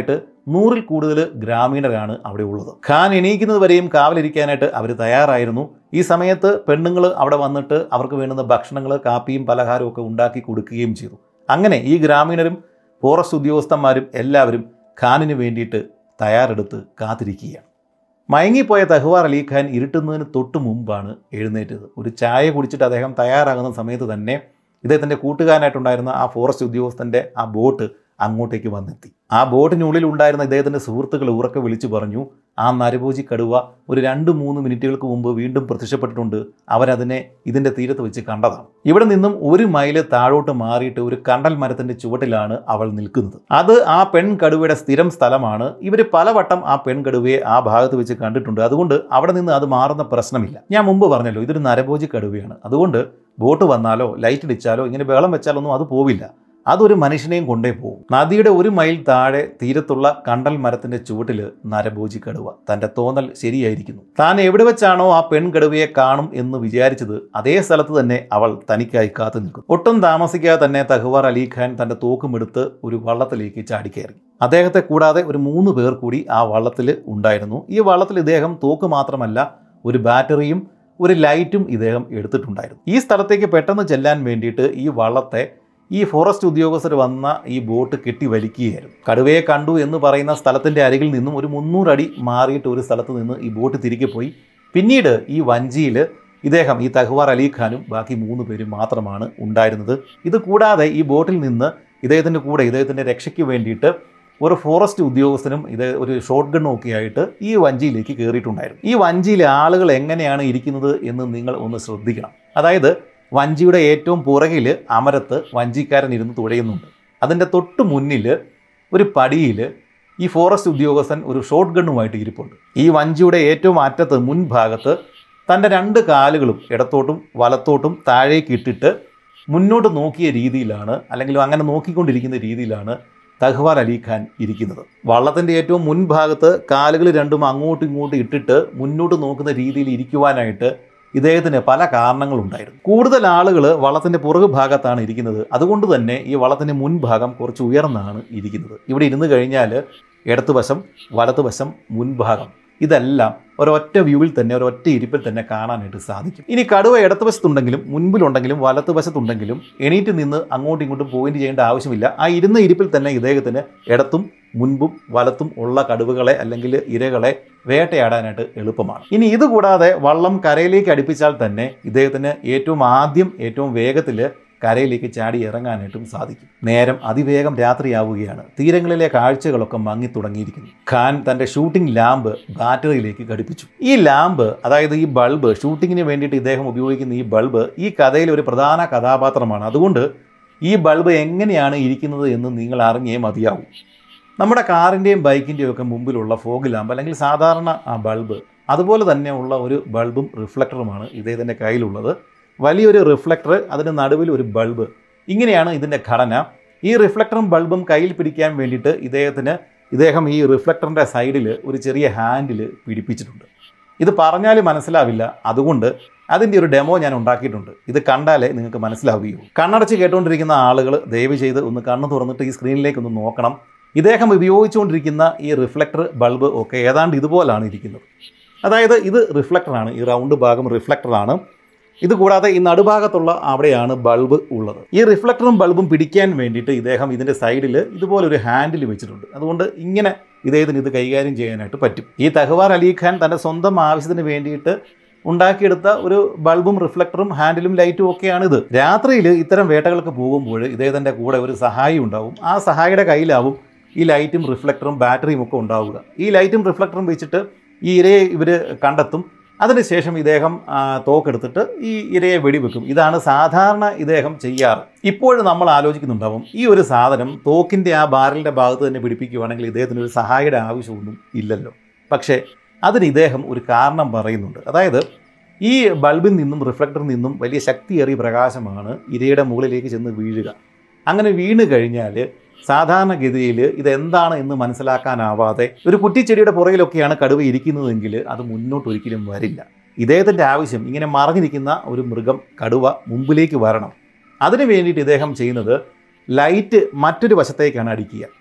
നൂറിൽ കൂടുതൽ ഗ്രാമീണരാണ് അവിടെ ഉള്ളത് ഖാൻ എണീക്കുന്നത് വരെയും കാവലിരിക്കാനായിട്ട് അവർ തയ്യാറായിരുന്നു ഈ സമയത്ത് പെണ്ണുങ്ങൾ അവിടെ വന്നിട്ട് അവർക്ക് വേണ്ടുന്ന ഭക്ഷണങ്ങൾ കാപ്പിയും പലഹാരവും ഒക്കെ ഉണ്ടാക്കി കൊടുക്കുകയും ചെയ്തു അങ്ങനെ ഈ ഗ്രാമീണരും ഫോറസ്റ്റ് ഉദ്യോഗസ്ഥന്മാരും എല്ലാവരും ഖാനിന് വേണ്ടിയിട്ട് തയ്യാറെടുത്ത് കാത്തിരിക്കുകയാണ് മയങ്ങിപ്പോയ തഹ്വാർ അലി ഖാൻ ഇരുട്ടുന്നതിന് തൊട്ട് മുമ്പാണ് എഴുന്നേറ്റത് ഒരു ചായ കുടിച്ചിട്ട് അദ്ദേഹം തയ്യാറാകുന്ന സമയത്ത് തന്നെ ഇദ്ദേഹത്തിൻ്റെ കൂട്ടുകാരനായിട്ടുണ്ടായിരുന്ന ആ ഫോറസ്റ്റ് ഉദ്യോഗസ്ഥൻ്റെ ആ ബോട്ട് അങ്ങോട്ടേക്ക് വന്നെത്തി ആ ബോട്ടിനുള്ളിൽ ഉണ്ടായിരുന്ന ഇദ്ദേഹത്തിൻ്റെ സുഹൃത്തുക്കൾ ഉറക്കെ വിളിച്ചു പറഞ്ഞു ആ നരഭോജി കടുവ ഒരു രണ്ട് മൂന്ന് മിനിറ്റുകൾക്ക് മുമ്പ് വീണ്ടും പ്രത്യക്ഷപ്പെട്ടിട്ടുണ്ട് അവരതിനെ ഇതിൻ്റെ തീരത്ത് വെച്ച് കണ്ടതാണ് ഇവിടെ നിന്നും ഒരു മൈല് താഴോട്ട് മാറിയിട്ട് ഒരു കണ്ടൽ മരത്തിൻ്റെ ചുവട്ടിലാണ് അവൾ നിൽക്കുന്നത് അത് ആ പെൺ കടുവയുടെ സ്ഥിരം സ്ഥലമാണ് ഇവർ പലവട്ടം ആ പെൺ കടുവയെ ആ ഭാഗത്ത് വെച്ച് കണ്ടിട്ടുണ്ട് അതുകൊണ്ട് അവിടെ നിന്ന് അത് മാറുന്ന പ്രശ്നമില്ല ഞാൻ മുമ്പ് പറഞ്ഞല്ലോ ഇതൊരു നരഭോജി കടുവയാണ് അതുകൊണ്ട് ബോട്ട് വന്നാലോ ലൈറ്റ് ഇടിച്ചാലോ ഇങ്ങനെ വെള്ളം വെച്ചാലൊന്നും അത് പോവില്ല അതൊരു മനുഷ്യനെയും കൊണ്ടേ പോകും നദിയുടെ ഒരു മൈൽ താഴെ തീരത്തുള്ള കണ്ടൽ മരത്തിന്റെ ചുവട്ടിൽ നരഭോജി കടുവ തന്റെ തോന്നൽ ശരിയായിരിക്കുന്നു താൻ എവിടെ വെച്ചാണോ ആ പെൺകടുവയെ കാണും എന്ന് വിചാരിച്ചത് അതേ സ്ഥലത്ത് തന്നെ അവൾ തനിക്കായി കാത്തു നിൽക്കും ഒട്ടും താമസിക്കാതെ തന്നെ തഹ്വാർ അലി ഖാൻ തന്റെ തോക്കുമെടുത്ത് ഒരു വള്ളത്തിലേക്ക് ചാടിക്കയറി അദ്ദേഹത്തെ കൂടാതെ ഒരു മൂന്ന് പേർ കൂടി ആ വള്ളത്തിൽ ഉണ്ടായിരുന്നു ഈ വള്ളത്തിൽ ഇദ്ദേഹം തോക്ക് മാത്രമല്ല ഒരു ബാറ്ററിയും ഒരു ലൈറ്റും ഇദ്ദേഹം എടുത്തിട്ടുണ്ടായിരുന്നു ഈ സ്ഥലത്തേക്ക് പെട്ടെന്ന് ചെല്ലാൻ വേണ്ടിയിട്ട് ഈ വള്ളത്തെ ഈ ഫോറസ്റ്റ് ഉദ്യോഗസ്ഥർ വന്ന ഈ ബോട്ട് കെട്ടി വലിക്കുകയായിരുന്നു കടുവയെ കണ്ടു എന്ന് പറയുന്ന സ്ഥലത്തിൻ്റെ അരികിൽ നിന്നും ഒരു മുന്നൂറ് അടി മാറിയിട്ട് ഒരു സ്ഥലത്ത് നിന്ന് ഈ ബോട്ട് തിരികെ പോയി പിന്നീട് ഈ വഞ്ചിയിൽ ഇദ്ദേഹം ഈ തഹ്വാർ അലി ഖാനും ബാക്കി മൂന്ന് പേരും മാത്രമാണ് ഉണ്ടായിരുന്നത് ഇത് കൂടാതെ ഈ ബോട്ടിൽ നിന്ന് ഇദ്ദേഹത്തിൻ്റെ കൂടെ ഇദ്ദേഹത്തിൻ്റെ രക്ഷയ്ക്ക് വേണ്ടിയിട്ട് ഒരു ഫോറസ്റ്റ് ഉദ്യോഗസ്ഥനും ഇത് ഒരു ഷോട്ട് ഗണ്ണും ഒക്കെ ആയിട്ട് ഈ വഞ്ചിയിലേക്ക് കയറിയിട്ടുണ്ടായിരുന്നു ഈ വഞ്ചിയിൽ ആളുകൾ എങ്ങനെയാണ് ഇരിക്കുന്നത് എന്ന് നിങ്ങൾ ഒന്ന് ശ്രദ്ധിക്കണം അതായത് വഞ്ചിയുടെ ഏറ്റവും പുറകിൽ അമരത്ത് വഞ്ചിക്കാരൻ ഇരുന്ന് തുഴയുന്നുണ്ട് അതിൻ്റെ തൊട്ട് മുന്നിൽ ഒരു പടിയിൽ ഈ ഫോറസ്റ്റ് ഉദ്യോഗസ്ഥൻ ഒരു ഷോട്ട് ഗണ്ണുമായിട്ട് ഇരിപ്പുണ്ട് ഈ വഞ്ചിയുടെ ഏറ്റവും അറ്റത്ത് മുൻഭാഗത്ത് തൻ്റെ രണ്ട് കാലുകളും ഇടത്തോട്ടും വലത്തോട്ടും താഴേക്ക് ഇട്ടിട്ട് മുന്നോട്ട് നോക്കിയ രീതിയിലാണ് അല്ലെങ്കിൽ അങ്ങനെ നോക്കിക്കൊണ്ടിരിക്കുന്ന രീതിയിലാണ് തഹ്വാർ അലി ഖാൻ ഇരിക്കുന്നത് വള്ളത്തിൻ്റെ ഏറ്റവും മുൻഭാഗത്ത് കാലുകൾ രണ്ടും അങ്ങോട്ടും ഇങ്ങോട്ടും ഇട്ടിട്ട് മുന്നോട്ട് നോക്കുന്ന രീതിയിൽ ഇരിക്കുവാനായിട്ട് ഇദ്ദേഹത്തിന് പല കാരണങ്ങളുണ്ടായിരുന്നു കൂടുതൽ ആളുകൾ വള്ളത്തിൻ്റെ പുറകു ഭാഗത്താണ് ഇരിക്കുന്നത് അതുകൊണ്ട് തന്നെ ഈ വള്ളത്തിൻ്റെ മുൻഭാഗം കുറച്ച് ഉയർന്നാണ് ഇരിക്കുന്നത് ഇവിടെ ഇരുന്ന് കഴിഞ്ഞാൽ ഇടത്തുവശം വലതുവശം മുൻഭാഗം ഇതെല്ലാം ഒരൊറ്റ വ്യൂവിൽ തന്നെ ഒരൊറ്റ ഇരിപ്പിൽ തന്നെ കാണാനായിട്ട് സാധിക്കും ഇനി കടുവ ഇടത്തുവശത്തുണ്ടെങ്കിലും മുൻപിലുണ്ടെങ്കിലും വലത്തുവശത്തുണ്ടെങ്കിലും എണീറ്റ് നിന്ന് അങ്ങോട്ടും ഇങ്ങോട്ടും പോയിന്റ് ചെയ്യേണ്ട ആവശ്യമില്ല ആ ഇരുന്ന ഇരിപ്പിൽ തന്നെ ഇദ്ദേഹത്തിന് ഇടത്തും മുൻപും വലത്തും ഉള്ള കടുവകളെ അല്ലെങ്കിൽ ഇരകളെ വേട്ടയാടാനായിട്ട് എളുപ്പമാണ് ഇനി ഇതുകൂടാതെ വള്ളം കരയിലേക്ക് അടുപ്പിച്ചാൽ തന്നെ ഇദ്ദേഹത്തിന് ഏറ്റവും ആദ്യം ഏറ്റവും വേഗത്തിൽ കരയിലേക്ക് ചാടി ഇറങ്ങാനായിട്ടും സാധിക്കും നേരം അതിവേഗം രാത്രിയാവുകയാണ് തീരങ്ങളിലെ കാഴ്ചകളൊക്കെ മങ്ങി തുടങ്ങിയിരിക്കുന്നു ഖാൻ തൻ്റെ ഷൂട്ടിംഗ് ലാമ്പ് ബാറ്ററിയിലേക്ക് ഘടിപ്പിച്ചു ഈ ലാമ്പ് അതായത് ഈ ബൾബ് ഷൂട്ടിങ്ങിന് വേണ്ടിയിട്ട് ഇദ്ദേഹം ഉപയോഗിക്കുന്ന ഈ ബൾബ് ഈ കഥയിലെ ഒരു പ്രധാന കഥാപാത്രമാണ് അതുകൊണ്ട് ഈ ബൾബ് എങ്ങനെയാണ് ഇരിക്കുന്നത് എന്ന് നിങ്ങൾ അറിഞ്ഞേ മതിയാവും നമ്മുടെ കാറിൻ്റെയും ബൈക്കിൻ്റെയും ഒക്കെ മുമ്പിലുള്ള ഫോഗ് ലാമ്പ് അല്ലെങ്കിൽ സാധാരണ ആ ബൾബ് അതുപോലെ തന്നെയുള്ള ഒരു ബൾബും റിഫ്ലക്ടറുമാണ് ഇദ്ദേഹത്തിൻ്റെ കയ്യിലുള്ളത് വലിയൊരു റിഫ്ലക്ടർ അതിന് നടുവിൽ ഒരു ബൾബ് ഇങ്ങനെയാണ് ഇതിൻ്റെ ഘടന ഈ റിഫ്ലക്ടറും ബൾബും കയ്യിൽ പിടിക്കാൻ വേണ്ടിയിട്ട് ഇദ്ദേഹത്തിന് ഇദ്ദേഹം ഈ റിഫ്ലക്ടറിൻ്റെ സൈഡിൽ ഒരു ചെറിയ ഹാൻഡിൽ പിടിപ്പിച്ചിട്ടുണ്ട് ഇത് പറഞ്ഞാൽ മനസ്സിലാവില്ല അതുകൊണ്ട് അതിൻ്റെ ഒരു ഡെമോ ഞാൻ ഉണ്ടാക്കിയിട്ടുണ്ട് ഇത് കണ്ടാലേ നിങ്ങൾക്ക് മനസ്സിലാവുകയുള്ളൂ കണ്ണടച്ച് കേട്ടുകൊണ്ടിരിക്കുന്ന ആളുകൾ ദയവ് ചെയ്ത് ഒന്ന് കണ്ണ് തുറന്നിട്ട് ഈ സ്ക്രീനിലേക്ക് ഒന്ന് നോക്കണം ഇദ്ദേഹം ഉപയോഗിച്ചുകൊണ്ടിരിക്കുന്ന ഈ റിഫ്ലക്ടർ ബൾബ് ഒക്കെ ഏതാണ്ട് ഇതുപോലാണ് ഇരിക്കുന്നത് അതായത് ഇത് റിഫ്ലക്ടറാണ് ഈ റൗണ്ട് ഭാഗം റിഫ്ലക്ടറാണ് ഇത് കൂടാതെ ഈ നടുഭാഗത്തുള്ള അവിടെയാണ് ബൾബ് ഉള്ളത് ഈ റിഫ്ലക്ടറും ബൾബും പിടിക്കാൻ വേണ്ടിയിട്ട് ഇദ്ദേഹം ഇതിൻ്റെ സൈഡിൽ ഇതുപോലെ ഒരു ഹാൻഡിൽ വെച്ചിട്ടുണ്ട് അതുകൊണ്ട് ഇങ്ങനെ ഇദ്ദേഹത്തിന് ഇത് കൈകാര്യം ചെയ്യാനായിട്ട് പറ്റും ഈ തഹ്വാർ അലി ഖാൻ തൻ്റെ സ്വന്തം ആവശ്യത്തിന് വേണ്ടിയിട്ട് ഉണ്ടാക്കിയെടുത്ത ഒരു ബൾബും റിഫ്ലക്ടറും ഹാൻഡിലും ലൈറ്റും ഒക്കെയാണ് ഇത് രാത്രിയിൽ ഇത്തരം വേട്ടകൾക്ക് പോകുമ്പോൾ ഇദ്ദേഹത്തിൻ്റെ കൂടെ ഒരു സഹായി ഉണ്ടാവും ആ സഹായിയുടെ കയ്യിലാവും ഈ ലൈറ്റും റിഫ്ലക്ടറും ബാറ്ററിയും ഒക്കെ ഉണ്ടാവുക ഈ ലൈറ്റും റിഫ്ലക്ടറും വെച്ചിട്ട് ഈ ഇരയെ ഇവർ കണ്ടെത്തും അതിനുശേഷം ഇദ്ദേഹം ആ, തോക്കെടുത്തിട്ട് ഈ ഇരയെ വെടിവെക്കും ഇതാണ് സാധാരണ ഇദ്ദേഹം ചെയ്യാറ് ഇപ്പോഴും നമ്മൾ ആലോചിക്കുന്നുണ്ടാവും ഈ ഒരു സാധനം തോക്കിൻ്റെ ആ ബാരലിൻ്റെ ഭാഗത്ത് തന്നെ പിടിപ്പിക്കുകയാണെങ്കിൽ ഇദ്ദേഹത്തിന് ഒരു സഹായിയുടെ ആവശ്യമൊന്നും ഇല്ലല്ലോ പക്ഷേ അതിന് ഇദ്ദേഹം ഒരു കാരണം പറയുന്നുണ്ട് അതായത് ഈ ബൾബിൽ നിന്നും റിഫ്ലക്ടറിൽ നിന്നും വലിയ ശക്തിയേറിയ പ്രകാശമാണ് ഇരയുടെ മുകളിലേക്ക് ചെന്ന് വീഴുക അങ്ങനെ വീണ് കഴിഞ്ഞാൽ സാധാരണഗതിയിൽ ഇതെന്താണ് എന്ന് മനസ്സിലാക്കാനാവാതെ ഒരു കുറ്റിച്ചെടിയുടെ പുറകിലൊക്കെയാണ് കടുവ ഇരിക്കുന്നതെങ്കിൽ അത് മുന്നോട്ട് ഒരിക്കലും വരില്ല ഇദ്ദേഹത്തിൻ്റെ ആവശ്യം ഇങ്ങനെ മറഞ്ഞിരിക്കുന്ന ഒരു മൃഗം കടുവ മുമ്പിലേക്ക് വരണം അതിനു വേണ്ടിയിട്ട് ഇദ്ദേഹം ചെയ്യുന്നത് ലൈറ്റ് മറ്റൊരു വശത്തേക്കാണ് അടിക്കുക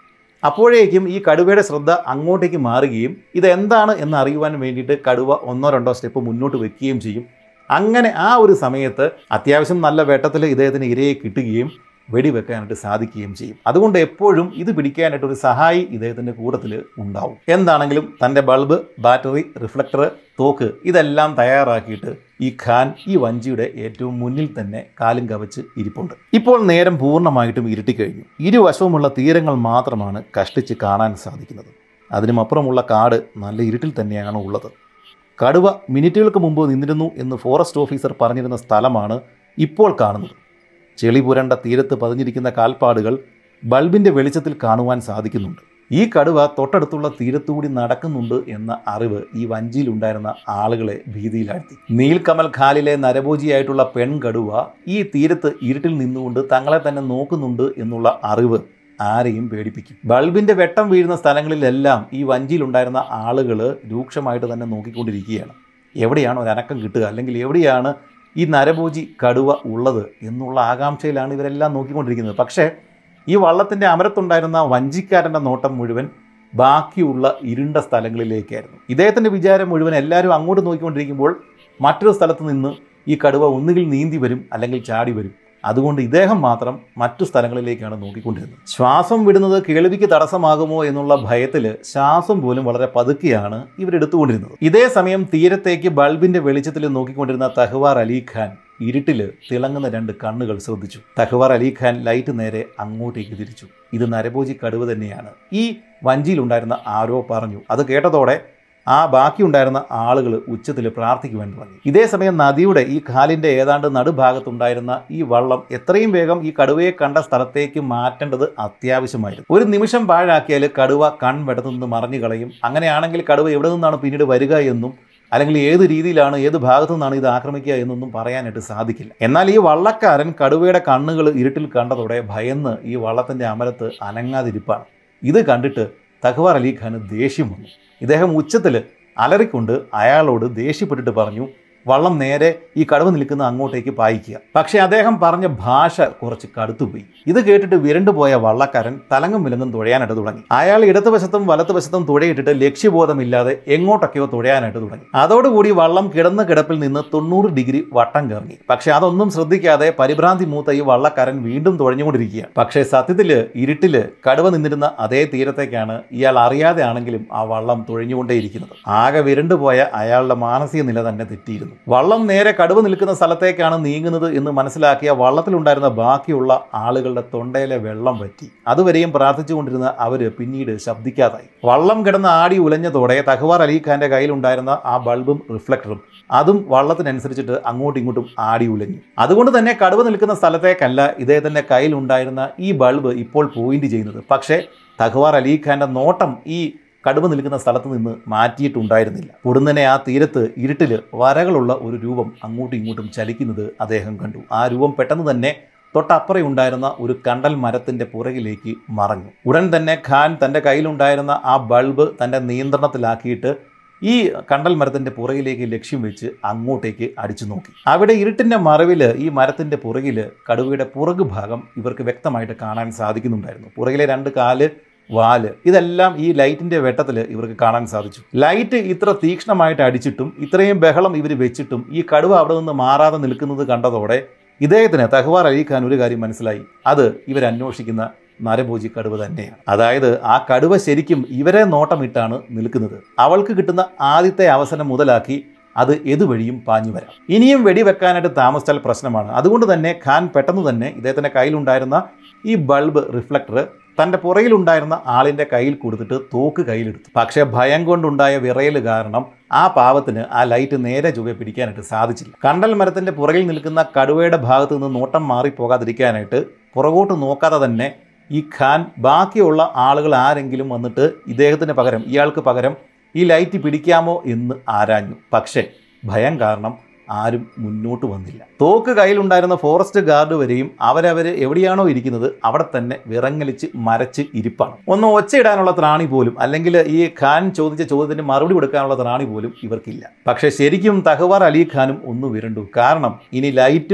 അപ്പോഴേക്കും ഈ കടുവയുടെ ശ്രദ്ധ അങ്ങോട്ടേക്ക് മാറുകയും ഇതെന്താണ് എന്ന് അറിയുവാൻ വേണ്ടിയിട്ട് കടുവ ഒന്നോ രണ്ടോ സ്റ്റെപ്പ് മുന്നോട്ട് വെക്കുകയും ചെയ്യും അങ്ങനെ ആ ഒരു സമയത്ത് അത്യാവശ്യം നല്ല വേട്ടത്തിൽ ഇദ്ദേഹത്തിന് ഇരയെ കിട്ടുകയും വെടിവെക്കാനായിട്ട് സാധിക്കുകയും ചെയ്യും അതുകൊണ്ട് എപ്പോഴും ഇത് പിടിക്കാനായിട്ട് ഒരു സഹായി ഇദ്ദേഹത്തിൻ്റെ കൂട്ടത്തിൽ ഉണ്ടാവും എന്താണെങ്കിലും തൻ്റെ ബൾബ് ബാറ്ററി റിഫ്ലക്ടർ തോക്ക് ഇതെല്ലാം തയ്യാറാക്കിയിട്ട് ഈ ഖാൻ ഈ വഞ്ചിയുടെ ഏറ്റവും മുന്നിൽ തന്നെ കാലും കവച്ച് ഇരിപ്പുണ്ട് ഇപ്പോൾ നേരം പൂർണ്ണമായിട്ടും ഇരുട്ടിക്കഴിഞ്ഞു ഇരുവശവുമുള്ള തീരങ്ങൾ മാത്രമാണ് കഷ്ടിച്ച് കാണാൻ സാധിക്കുന്നത് അതിനുമപ്പുറമുള്ള കാട് നല്ല ഇരുട്ടിൽ തന്നെയാണ് ഉള്ളത് കടുവ മിനിറ്റുകൾക്ക് മുമ്പ് നിന്നിരുന്നു എന്ന് ഫോറസ്റ്റ് ഓഫീസർ പറഞ്ഞിരുന്ന സ്ഥലമാണ് ഇപ്പോൾ കാണുന്നത് ചെളി പുരണ്ട തീരത്ത് പതിഞ്ഞിരിക്കുന്ന കാൽപ്പാടുകൾ ബൾബിൻ്റെ വെളിച്ചത്തിൽ കാണുവാൻ സാധിക്കുന്നുണ്ട് ഈ കടുവ തൊട്ടടുത്തുള്ള തീരത്തുകൂടി നടക്കുന്നുണ്ട് എന്ന അറിവ് ഈ വഞ്ചിയിലുണ്ടായിരുന്ന ആളുകളെ ഭീതിയിലാഴ്ത്തി നീൽക്കമൽ ഖാലിലെ നരഭോജിയായിട്ടുള്ള പെൺകടുവ ഈ തീരത്ത് ഇരുട്ടിൽ നിന്നുകൊണ്ട് തങ്ങളെ തന്നെ നോക്കുന്നുണ്ട് എന്നുള്ള അറിവ് ആരെയും പേടിപ്പിക്കും ബൾബിന്റെ വെട്ടം വീഴുന്ന സ്ഥലങ്ങളിലെല്ലാം ഈ വഞ്ചിയിലുണ്ടായിരുന്ന ആളുകൾ രൂക്ഷമായിട്ട് തന്നെ നോക്കിക്കൊണ്ടിരിക്കുകയാണ് എവിടെയാണ് ഒരു അനക്കം കിട്ടുക അല്ലെങ്കിൽ എവിടെയാണ് ഈ നരഭോജി കടുവ ഉള്ളത് എന്നുള്ള ആകാംക്ഷയിലാണ് ഇവരെല്ലാം നോക്കിക്കൊണ്ടിരിക്കുന്നത് പക്ഷേ ഈ വള്ളത്തിൻ്റെ അമരത്തുണ്ടായിരുന്ന വഞ്ചിക്കാരൻ്റെ നോട്ടം മുഴുവൻ ബാക്കിയുള്ള ഇരുണ്ട സ്ഥലങ്ങളിലേക്കായിരുന്നു ഇദ്ദേഹത്തിൻ്റെ വിചാരം മുഴുവൻ എല്ലാവരും അങ്ങോട്ട് നോക്കിക്കൊണ്ടിരിക്കുമ്പോൾ മറ്റൊരു സ്ഥലത്ത് നിന്ന് ഈ കടുവ ഒന്നുകിൽ നീന്തി വരും അല്ലെങ്കിൽ ചാടി വരും അതുകൊണ്ട് ഇദ്ദേഹം മാത്രം മറ്റു സ്ഥലങ്ങളിലേക്കാണ് നോക്കിക്കൊണ്ടിരുന്നത് ശ്വാസം വിടുന്നത് കേൾവിക്ക് തടസ്സമാകുമോ എന്നുള്ള ഭയത്തിൽ ശ്വാസം പോലും വളരെ പതുക്കെയാണ് ഇവരെടുത്തുകൊണ്ടിരുന്നത് ഇതേ സമയം തീരത്തേക്ക് ബൾബിന്റെ വെളിച്ചത്തിൽ നോക്കിക്കൊണ്ടിരുന്ന തഹ്വാർ അലി ഖാൻ ഇരുട്ടില് തിളങ്ങുന്ന രണ്ട് കണ്ണുകൾ ശ്രദ്ധിച്ചു തഹ്വാർ അലി ഖാൻ ലൈറ്റ് നേരെ അങ്ങോട്ടേക്ക് തിരിച്ചു ഇത് നരഭോജി കടുവ തന്നെയാണ് ഈ വഞ്ചിയിലുണ്ടായിരുന്ന ആരോ പറഞ്ഞു അത് കേട്ടതോടെ ആ ബാക്കിയുണ്ടായിരുന്ന ആളുകൾ ഉച്ചത്തിൽ പ്രാർത്ഥിക്കുവാൻ തുടങ്ങി ഇതേ സമയം നദിയുടെ ഈ കാലിൻ്റെ ഏതാണ്ട് നടുഭാഗത്തുണ്ടായിരുന്ന ഈ വള്ളം എത്രയും വേഗം ഈ കടുവയെ കണ്ട സ്ഥലത്തേക്ക് മാറ്റേണ്ടത് അത്യാവശ്യമായിരുന്നു ഒരു നിമിഷം പാഴാക്കിയാൽ കടുവ കൺവെടത്തു നിന്ന് മറിഞ്ഞു കളയും അങ്ങനെയാണെങ്കിൽ കടുവ എവിടെ നിന്നാണ് പിന്നീട് വരിക എന്നും അല്ലെങ്കിൽ ഏത് രീതിയിലാണ് ഏത് ഭാഗത്തു നിന്നാണ് ഇത് ആക്രമിക്കുക എന്നൊന്നും പറയാനായിട്ട് സാധിക്കില്ല എന്നാൽ ഈ വള്ളക്കാരൻ കടുവയുടെ കണ്ണുകൾ ഇരുട്ടിൽ കണ്ടതോടെ ഭയന്ന് ഈ വള്ളത്തിൻ്റെ അമരത്ത് അനങ്ങാതിരിപ്പാണ് ഇത് കണ്ടിട്ട് തഹ്വാർ അലി ഖാന് ദേഷ്യം വന്നു ഇദ്ദേഹം ഉച്ചത്തിൽ അലറിക്കൊണ്ട് അയാളോട് ദേഷ്യപ്പെട്ടിട്ട് പറഞ്ഞു വള്ളം നേരെ ഈ കടുവ നിൽക്കുന്ന അങ്ങോട്ടേക്ക് പായിക്കുക പക്ഷേ അദ്ദേഹം പറഞ്ഞ ഭാഷ കുറച്ച് കടുത്തുപോയി ഇത് കേട്ടിട്ട് വിരണ്ടുപോയ വള്ളക്കാരൻ തലങ്ങും വിലങ്ങും തുഴയാനായിട്ട് തുടങ്ങി അയാൾ ഇടതുവശത്തും വലത്തുവശത്തും തുഴയിട്ടിട്ട് ലക്ഷ്യബോധമില്ലാതെ എങ്ങോട്ടൊക്കെയോ തുഴയാനായിട്ട് തുടങ്ങി അതോടുകൂടി വള്ളം കിടന്ന കിടപ്പിൽ നിന്ന് തൊണ്ണൂറ് ഡിഗ്രി വട്ടം കറങ്ങി പക്ഷെ അതൊന്നും ശ്രദ്ധിക്കാതെ പരിഭ്രാന്തി മൂത്ത ഈ വള്ളക്കാരൻ വീണ്ടും തുഴഞ്ഞുകൊണ്ടിരിക്കുക പക്ഷേ സത്യത്തില് ഇരുട്ടില് കടുവ നിന്നിരുന്ന അതേ തീരത്തേക്കാണ് ഇയാൾ അറിയാതെ ആണെങ്കിലും ആ വള്ളം തുഴഞ്ഞുകൊണ്ടേയിരിക്കുന്നത് ആകെ വിരണ്ടുപോയ അയാളുടെ മാനസിക നില തന്നെ തെറ്റിയിരുന്നു വള്ളം നേരെ കടുവ നിൽക്കുന്ന സ്ഥലത്തേക്കാണ് നീങ്ങുന്നത് എന്ന് മനസ്സിലാക്കിയ വള്ളത്തിലുണ്ടായിരുന്ന ബാക്കിയുള്ള ആളുകളുടെ തൊണ്ടയിലെ വെള്ളം വറ്റി അതുവരെയും പ്രാർത്ഥിച്ചുകൊണ്ടിരുന്ന അവര് പിന്നീട് ശബ്ദിക്കാതായി വള്ളം കിടന്ന് ആടി ഉലഞ്ഞതോടെ തഹ്വാർ അലി ഖാന്റെ കയ്യിലുണ്ടായിരുന്ന ആ ബൾബും റിഫ്ലക്ടറും അതും വള്ളത്തിനനുസരിച്ചിട്ട് അങ്ങോട്ടും ഇങ്ങോട്ടും ആടി ഉലഞ്ഞു അതുകൊണ്ട് തന്നെ കടുവ നിൽക്കുന്ന സ്ഥലത്തേക്കല്ല ഇദ്ദേഹത്തിന്റെ കയ്യിലുണ്ടായിരുന്ന ഈ ബൾബ് ഇപ്പോൾ പോയിന്റ് ചെയ്യുന്നത് പക്ഷേ തഹ്വാർ അലി ഖാന്റെ നോട്ടം ഈ കടുവ നിൽക്കുന്ന സ്ഥലത്ത് നിന്ന് മാറ്റിയിട്ടുണ്ടായിരുന്നില്ല ഉടനെ ആ തീരത്ത് ഇരുട്ടിൽ വരകളുള്ള ഒരു രൂപം അങ്ങോട്ടും ഇങ്ങോട്ടും ചലിക്കുന്നത് അദ്ദേഹം കണ്ടു ആ രൂപം പെട്ടെന്ന് തന്നെ തൊട്ടപ്പുറേ ഉണ്ടായിരുന്ന ഒരു കണ്ടൽ മരത്തിൻ്റെ പുറകിലേക്ക് മറഞ്ഞു ഉടൻ തന്നെ ഖാൻ തൻ്റെ കയ്യിലുണ്ടായിരുന്ന ആ ബൾബ് തൻ്റെ നിയന്ത്രണത്തിലാക്കിയിട്ട് ഈ കണ്ടൽ മരത്തിൻ്റെ പുറകിലേക്ക് ലക്ഷ്യം വെച്ച് അങ്ങോട്ടേക്ക് അടിച്ചു നോക്കി അവിടെ ഇരുട്ടിൻ്റെ മറവിൽ ഈ മരത്തിൻ്റെ പുറകിൽ കടുവയുടെ പുറകു ഭാഗം ഇവർക്ക് വ്യക്തമായിട്ട് കാണാൻ സാധിക്കുന്നുണ്ടായിരുന്നു പുറകിലെ രണ്ട് കാല് വാല് ഇതെല്ലാം ഈ ലൈറ്റിന്റെ വെട്ടത്തിൽ ഇവർക്ക് കാണാൻ സാധിച്ചു ലൈറ്റ് ഇത്ര തീക്ഷ്ണമായിട്ട് അടിച്ചിട്ടും ഇത്രയും ബഹളം ഇവർ വെച്ചിട്ടും ഈ കടുവ അവിടെ നിന്ന് മാറാതെ നിൽക്കുന്നത് കണ്ടതോടെ ഇദ്ദേഹത്തിന് തഹ്വാർ അലി ഖാൻ ഒരു കാര്യം മനസ്സിലായി അത് ഇവരന്വേഷിക്കുന്ന നരഭോജി കടുവ തന്നെയാണ് അതായത് ആ കടുവ ശരിക്കും ഇവരെ നോട്ടമിട്ടാണ് നിൽക്കുന്നത് അവൾക്ക് കിട്ടുന്ന ആദ്യത്തെ അവസരം മുതലാക്കി അത് ഏതുവഴിയും പാഞ്ഞു വരാം ഇനിയും വെടിവെക്കാനായിട്ട് താമസിച്ചാൽ പ്രശ്നമാണ് അതുകൊണ്ട് തന്നെ ഖാൻ പെട്ടെന്ന് തന്നെ ഇദ്ദേഹത്തിൻ്റെ കയ്യിലുണ്ടായിരുന്ന ഈ ബൾബ് റിഫ്ലക്ടർ തൻ്റെ പുറയിലുണ്ടായിരുന്ന ആളിൻ്റെ കയ്യിൽ കൊടുത്തിട്ട് തോക്ക് കയ്യിലെടുത്തു പക്ഷേ ഭയം കൊണ്ടുണ്ടായ വിറയൽ കാരണം ആ പാവത്തിന് ആ ലൈറ്റ് നേരെ ചൊവ്വെ പിടിക്കാനായിട്ട് സാധിച്ചില്ല കണ്ടൽ മരത്തിൻ്റെ പുറകിൽ നിൽക്കുന്ന കടുവയുടെ ഭാഗത്ത് നിന്ന് നോട്ടം മാറിപ്പോകാതിരിക്കാനായിട്ട് പുറകോട്ട് നോക്കാതെ തന്നെ ഈ ഖാൻ ബാക്കിയുള്ള ആളുകൾ ആരെങ്കിലും വന്നിട്ട് ഇദ്ദേഹത്തിന് പകരം ഇയാൾക്ക് പകരം ഈ ലൈറ്റ് പിടിക്കാമോ എന്ന് ആരാഞ്ഞു പക്ഷേ ഭയം കാരണം ആരും മുന്നോട്ട് വന്നില്ല തോക്ക് കയ്യിലുണ്ടായിരുന്ന ഫോറസ്റ്റ് ഗാർഡ് വരെയും അവരവർ എവിടെയാണോ ഇരിക്കുന്നത് അവിടെ തന്നെ വിറങ്ങലിച്ച് മരച്ച് ഇരിപ്പാണ് ഒന്ന് ഒച്ചയിടാനുള്ള ത്രാണി പോലും അല്ലെങ്കിൽ ഈ ഖാൻ ചോദിച്ച ചോദ്യത്തിന് മറുപടി കൊടുക്കാനുള്ള ത്രാണി പോലും ഇവർക്കില്ല പക്ഷേ ശരിക്കും തഹവാർ അലി ഖാനും ഒന്ന് വിരണ്ടു കാരണം ഇനി ലൈറ്റും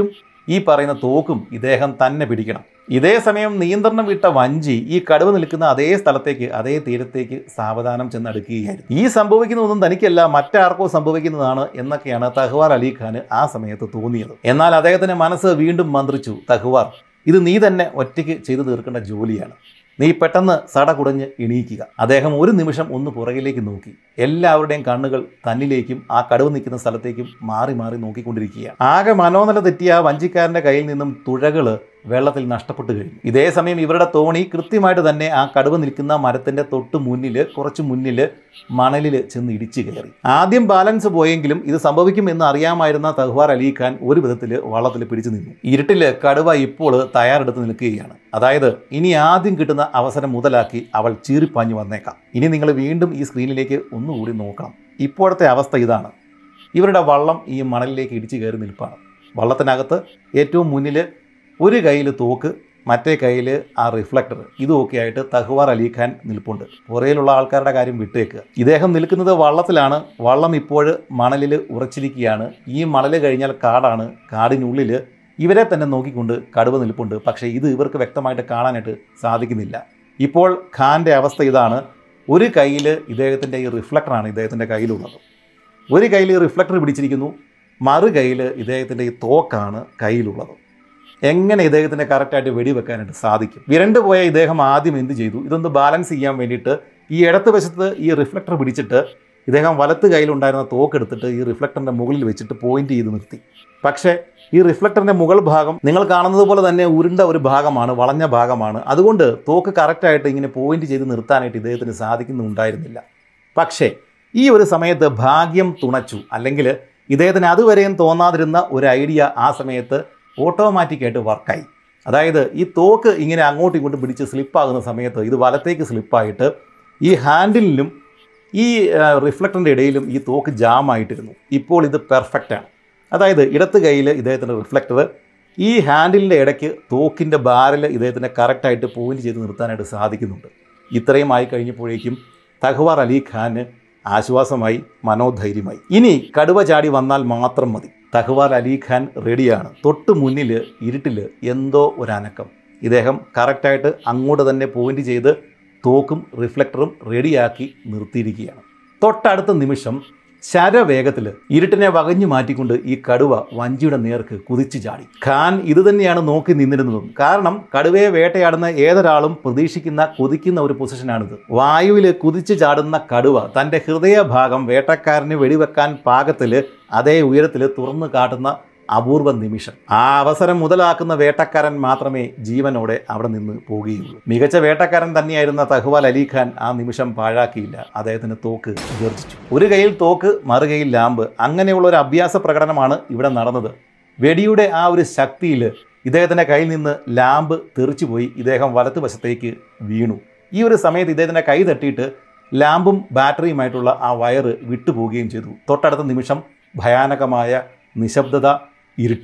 ഈ പറയുന്ന തോക്കും ഇദ്ദേഹം തന്നെ പിടിക്കണം ഇതേ സമയം നിയന്ത്രണം വിട്ട വഞ്ചി ഈ കടുവ നിൽക്കുന്ന അതേ സ്ഥലത്തേക്ക് അതേ തീരത്തേക്ക് സാവധാനം ചെന്നടുക്കുകയായിരുന്നു ഈ സംഭവിക്കുന്നതൊന്നും തനിക്കല്ല മറ്റാർക്കോ സംഭവിക്കുന്നതാണ് എന്നൊക്കെയാണ് തഹ്വാർ അലി ഖാന് ആ സമയത്ത് തോന്നിയത് എന്നാൽ അദ്ദേഹത്തിന്റെ മനസ്സ് വീണ്ടും മന്ത്രിച്ചു തഹ്വാർ ഇത് നീ തന്നെ ഒറ്റയ്ക്ക് ചെയ്തു തീർക്കേണ്ട ജോലിയാണ് നീ പെട്ടെന്ന് സട കുടഞ്ഞ് എണീക്കുക അദ്ദേഹം ഒരു നിമിഷം ഒന്ന് പുറകിലേക്ക് നോക്കി എല്ലാവരുടെയും കണ്ണുകൾ തന്നിലേക്കും ആ കടുവ് നിൽക്കുന്ന സ്ഥലത്തേക്കും മാറി മാറി നോക്കിക്കൊണ്ടിരിക്കുകയാണ് ആകെ മനോനില തെറ്റിയ ആ വഞ്ചിക്കാരന്റെ കയ്യിൽ നിന്നും തുഴകള് വെള്ളത്തിൽ നഷ്ടപ്പെട്ടു കഴിഞ്ഞു ഇതേ സമയം ഇവരുടെ തോണി കൃത്യമായിട്ട് തന്നെ ആ കടുവ നിൽക്കുന്ന മരത്തിന്റെ തൊട്ട് മുന്നിൽ കുറച്ച് മുന്നിൽ മണലിൽ ചെന്ന് ഇടിച്ചു കയറി ആദ്യം ബാലൻസ് പോയെങ്കിലും ഇത് സംഭവിക്കുമെന്ന് അറിയാമായിരുന്ന തഹ്വാർ അലി ഖാൻ ഒരു വിധത്തിൽ വള്ളത്തിൽ പിടിച്ചു നിന്നു ഇരുട്ടിൽ കടുവ ഇപ്പോൾ തയ്യാറെടുത്ത് നിൽക്കുകയാണ് അതായത് ഇനി ആദ്യം കിട്ടുന്ന അവസരം മുതലാക്കി അവൾ ചീറിപ്പാഞ്ഞു വന്നേക്കാം ഇനി നിങ്ങൾ വീണ്ടും ഈ സ്ക്രീനിലേക്ക് ഒന്നുകൂടി നോക്കണം ഇപ്പോഴത്തെ അവസ്ഥ ഇതാണ് ഇവരുടെ വള്ളം ഈ മണലിലേക്ക് ഇടിച്ചു കയറി നിൽപ്പാണ് വള്ളത്തിനകത്ത് ഏറ്റവും മുന്നിൽ ഒരു കയ്യിൽ തോക്ക് മറ്റേ കയ്യിൽ ആ റിഫ്ലക്ടർ ഇതുമൊക്കെ ആയിട്ട് തഹ്വാർ അലി ഖാൻ നിൽപ്പുണ്ട് പുറയിലുള്ള ആൾക്കാരുടെ കാര്യം വിട്ടേക്കുക ഇദ്ദേഹം നിൽക്കുന്നത് വള്ളത്തിലാണ് വള്ളം ഇപ്പോൾ മണലിൽ ഉറച്ചിരിക്കുകയാണ് ഈ മണൽ കഴിഞ്ഞാൽ കാടാണ് കാടിനുള്ളിൽ ഇവരെ തന്നെ നോക്കിക്കൊണ്ട് കടുവ നിൽപ്പുണ്ട് പക്ഷേ ഇത് ഇവർക്ക് വ്യക്തമായിട്ട് കാണാനായിട്ട് സാധിക്കുന്നില്ല ഇപ്പോൾ ഖാൻ്റെ അവസ്ഥ ഇതാണ് ഒരു കയ്യിൽ ഇദ്ദേഹത്തിൻ്റെ ഈ റിഫ്ലക്ടറാണ് ഇദ്ദേഹത്തിൻ്റെ കയ്യിലുള്ളത് ഒരു കയ്യിൽ റിഫ്ലക്ടർ പിടിച്ചിരിക്കുന്നു മറു കയ്യിൽ ഇദ്ദേഹത്തിൻ്റെ ഈ തോക്കാണ് കയ്യിലുള്ളത് എങ്ങനെ ഇദ്ദേഹത്തിന് കറക്റ്റായിട്ട് വെടിവെക്കാനായിട്ട് സാധിക്കും വിരണ്ടു പോയ ഇദ്ദേഹം ആദ്യം എന്ത് ചെയ്തു ഇതൊന്ന് ബാലൻസ് ചെയ്യാൻ വേണ്ടിയിട്ട് ഈ ഇടത്ത് വശത്ത് ഈ റിഫ്ലക്ടർ പിടിച്ചിട്ട് ഇദ്ദേഹം വലത്ത് കയ്യിലുണ്ടായിരുന്ന തോക്കെടുത്തിട്ട് ഈ റിഫ്ലക്ടറിൻ്റെ മുകളിൽ വെച്ചിട്ട് പോയിന്റ് ചെയ്ത് നിർത്തി പക്ഷേ ഈ റിഫ്ലക്ടറിൻ്റെ മുകൾ ഭാഗം നിങ്ങൾ കാണുന്നത് പോലെ തന്നെ ഉരുണ്ട ഒരു ഭാഗമാണ് വളഞ്ഞ ഭാഗമാണ് അതുകൊണ്ട് തോക്ക് കറക്റ്റായിട്ട് ഇങ്ങനെ പോയിന്റ് ചെയ്ത് നിർത്താനായിട്ട് ഇദ്ദേഹത്തിന് സാധിക്കുന്നുണ്ടായിരുന്നില്ല പക്ഷേ ഈ ഒരു സമയത്ത് ഭാഗ്യം തുണച്ചു അല്ലെങ്കിൽ ഇദ്ദേഹത്തിന് അതുവരെയും തോന്നാതിരുന്ന ഒരു ഐഡിയ ആ സമയത്ത് ഓട്ടോമാറ്റിക്കായിട്ട് വർക്കായി അതായത് ഈ തോക്ക് ഇങ്ങനെ അങ്ങോട്ടും ഇങ്ങോട്ടും പിടിച്ച് സ്ലിപ്പാകുന്ന സമയത്ത് ഇത് വലത്തേക്ക് സ്ലിപ്പായിട്ട് ഈ ഹാൻഡിലിനും ഈ റിഫ്ലക്ടറിൻ്റെ ഇടയിലും ഈ തോക്ക് ജാമായിട്ടിരുന്നു ഇപ്പോൾ ഇത് പെർഫെക്റ്റാണ് അതായത് ഇടത്ത് കൈയിൽ ഇദ്ദേഹത്തിൻ്റെ റിഫ്ലക്ടർ ഈ ഹാൻഡിലിൻ്റെ ഇടയ്ക്ക് തോക്കിൻ്റെ ബാരൽ ഇദ്ദേഹത്തിനെ കറക്റ്റായിട്ട് പോയിന്റ് ചെയ്ത് നിർത്താനായിട്ട് സാധിക്കുന്നുണ്ട് ഇത്രയും ആയി കഴിഞ്ഞപ്പോഴേക്കും തഹ്വാർ അലി ഖാന് ആശ്വാസമായി മനോധൈര്യമായി ഇനി കടുവ ചാടി വന്നാൽ മാത്രം മതി തഹ്വാർ അലി ഖാൻ റെഡിയാണ് തൊട്ട് മുന്നിൽ ഇരുട്ടിൽ എന്തോ ഒരു അനക്കം ഇദ്ദേഹം കറക്റ്റായിട്ട് അങ്ങോട്ട് തന്നെ പോയിന്റ് ചെയ്ത് തോക്കും റിഫ്ലക്ടറും റെഡിയാക്കി നിർത്തിയിരിക്കുകയാണ് തൊട്ടടുത്ത നിമിഷം ശരവേഗത്തിൽ ഇരുട്ടിനെ വകഞ്ഞു മാറ്റിക്കൊണ്ട് ഈ കടുവ വഞ്ചിയുടെ നേർക്ക് കുതിച്ചു ചാടി ഖാൻ ഇത് തന്നെയാണ് നോക്കി നിന്നിരുന്നതും കാരണം കടുവയെ വേട്ടയാടുന്ന ഏതൊരാളും പ്രതീക്ഷിക്കുന്ന കുതിക്കുന്ന ഒരു പൊസിഷനാണിത് വായുവിൽ കുതിച്ചു ചാടുന്ന കടുവ തൻ്റെ ഹൃദയഭാഗം വേട്ടക്കാരന് വെടിവെക്കാൻ പാകത്തിൽ അതേ ഉയരത്തിൽ തുറന്നു കാട്ടുന്ന അപൂർവ നിമിഷം ആ അവസരം മുതലാക്കുന്ന വേട്ടക്കാരൻ മാത്രമേ ജീവനോടെ അവിടെ നിന്ന് പോവുകയുള്ളൂ മികച്ച വേട്ടക്കാരൻ തന്നെയായിരുന്ന തഹ്വാൽ അലി ഖാൻ ആ നിമിഷം പാഴാക്കിയില്ല അദ്ദേഹത്തിന് തോക്ക് ഗർജിച്ചു ഒരു കയ്യിൽ തോക്ക് മറുകയിൽ ലാമ്പ് അങ്ങനെയുള്ള ഒരു അഭ്യാസ പ്രകടനമാണ് ഇവിടെ നടന്നത് വെടിയുടെ ആ ഒരു ശക്തിയിൽ ഇദ്ദേഹത്തിൻ്റെ കയ്യിൽ നിന്ന് ലാമ്പ് തെറിച്ചുപോയി ഇദ്ദേഹം വലത്തുവശത്തേക്ക് വീണു ഈ ഒരു സമയത്ത് ഇദ്ദേഹത്തിൻ്റെ കൈ തട്ടിയിട്ട് ലാമ്പും ബാറ്ററിയുമായിട്ടുള്ള ആ വയറ് വിട്ടുപോവുകയും ചെയ്തു തൊട്ടടുത്ത നിമിഷം ഭയാനകമായ നിശബ്ദത ഇരുട്ട്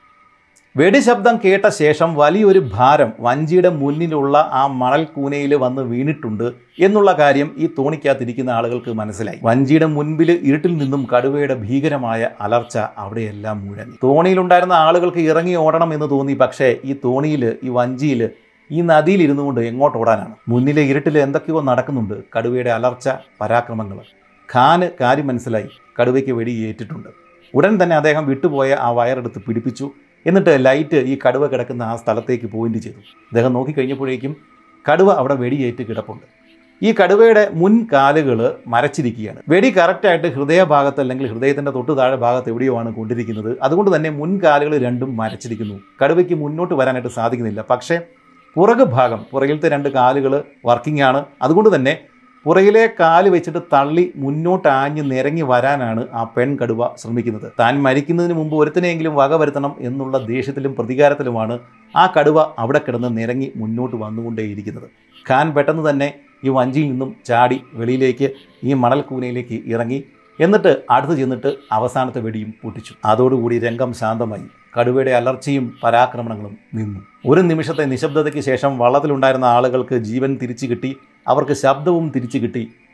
വെടിശബ്ദം കേട്ട ശേഷം വലിയൊരു ഭാരം വഞ്ചിയുടെ മുന്നിലുള്ള ആ മണൽ കൂനയിൽ വന്ന് വീണിട്ടുണ്ട് എന്നുള്ള കാര്യം ഈ തോണിക്കകത്തിരിക്കുന്ന ആളുകൾക്ക് മനസ്സിലായി വഞ്ചിയുടെ മുൻപിൽ ഇരുട്ടിൽ നിന്നും കടുവയുടെ ഭീകരമായ അലർച്ച അവിടെയെല്ലാം മുഴങ്ങി തോണിയിലുണ്ടായിരുന്ന ആളുകൾക്ക് ഇറങ്ങി ഓടണം എന്ന് തോന്നി പക്ഷേ ഈ തോണിയിൽ ഈ വഞ്ചിയിൽ ഈ നദിയിൽ ഇരുന്നു കൊണ്ട് എങ്ങോട്ട് ഓടാനാണ് മുന്നിലെ ഇരുട്ടിൽ എന്തൊക്കെയോ നടക്കുന്നുണ്ട് കടുവയുടെ അലർച്ച പരാക്രമങ്ങൾ ഖാന് കാര്യം മനസ്സിലായി കടുവയ്ക്ക് വെടിയേറ്റിട്ടുണ്ട് ഉടൻ തന്നെ അദ്ദേഹം വിട്ടുപോയ ആ വയറെടുത്ത് പിടിപ്പിച്ചു എന്നിട്ട് ലൈറ്റ് ഈ കടുവ കിടക്കുന്ന ആ സ്ഥലത്തേക്ക് പോയിന്റ് ചെയ്തു അദ്ദേഹം നോക്കിക്കഴിഞ്ഞപ്പോഴേക്കും കടുവ അവിടെ വെടിയേറ്റ് കിടപ്പുണ്ട് ഈ കടുവയുടെ മുൻ കാലുകൾ മരച്ചിരിക്കുകയാണ് വെടി കറക്റ്റായിട്ട് ഹൃദയഭാഗത്ത് അല്ലെങ്കിൽ ഹൃദയത്തിൻ്റെ തൊട്ട് താഴെ ഭാഗത്ത് എവിടെയോ ആണ് കൊണ്ടിരിക്കുന്നത് അതുകൊണ്ട് തന്നെ മുൻകാലുകൾ രണ്ടും മരച്ചിരിക്കുന്നു കടുവയ്ക്ക് മുന്നോട്ട് വരാനായിട്ട് സാധിക്കുന്നില്ല പക്ഷേ പുറകു ഭാഗം പുറകിലത്തെ രണ്ട് കാലുകൾ വർക്കിംഗ് ആണ് അതുകൊണ്ട് തന്നെ പുറകിലെ കാല് വെച്ചിട്ട് തള്ളി മുന്നോട്ട് ആഞ്ഞ് നിരങ്ങി വരാനാണ് ആ പെൺ കടുവ ശ്രമിക്കുന്നത് താൻ മരിക്കുന്നതിന് മുമ്പ് ഒരുത്തനെയെങ്കിലും വക വരുത്തണം എന്നുള്ള ദേഷ്യത്തിലും പ്രതികാരത്തിലുമാണ് ആ കടുവ അവിടെ കിടന്ന് നിരങ്ങി മുന്നോട്ട് വന്നുകൊണ്ടേയിരിക്കുന്നത് ഖാൻ പെട്ടെന്ന് തന്നെ ഈ വഞ്ചിയിൽ നിന്നും ചാടി വെളിയിലേക്ക് ഈ മണൽക്കൂനയിലേക്ക് ഇറങ്ങി എന്നിട്ട് അടുത്ത് ചെന്നിട്ട് അവസാനത്തെ വെടിയും പൊട്ടിച്ചു അതോടുകൂടി രംഗം ശാന്തമായി കടുവയുടെ അലർച്ചയും പരാക്രമണങ്ങളും നിന്നു ഒരു നിമിഷത്തെ നിശബ്ദതയ്ക്ക് ശേഷം വള്ളത്തിലുണ്ടായിരുന്ന ആളുകൾക്ക് ജീവൻ തിരിച്ചു കിട്ടി അവർക്ക് ശബ്ദവും തിരിച്ചു കിട്ടി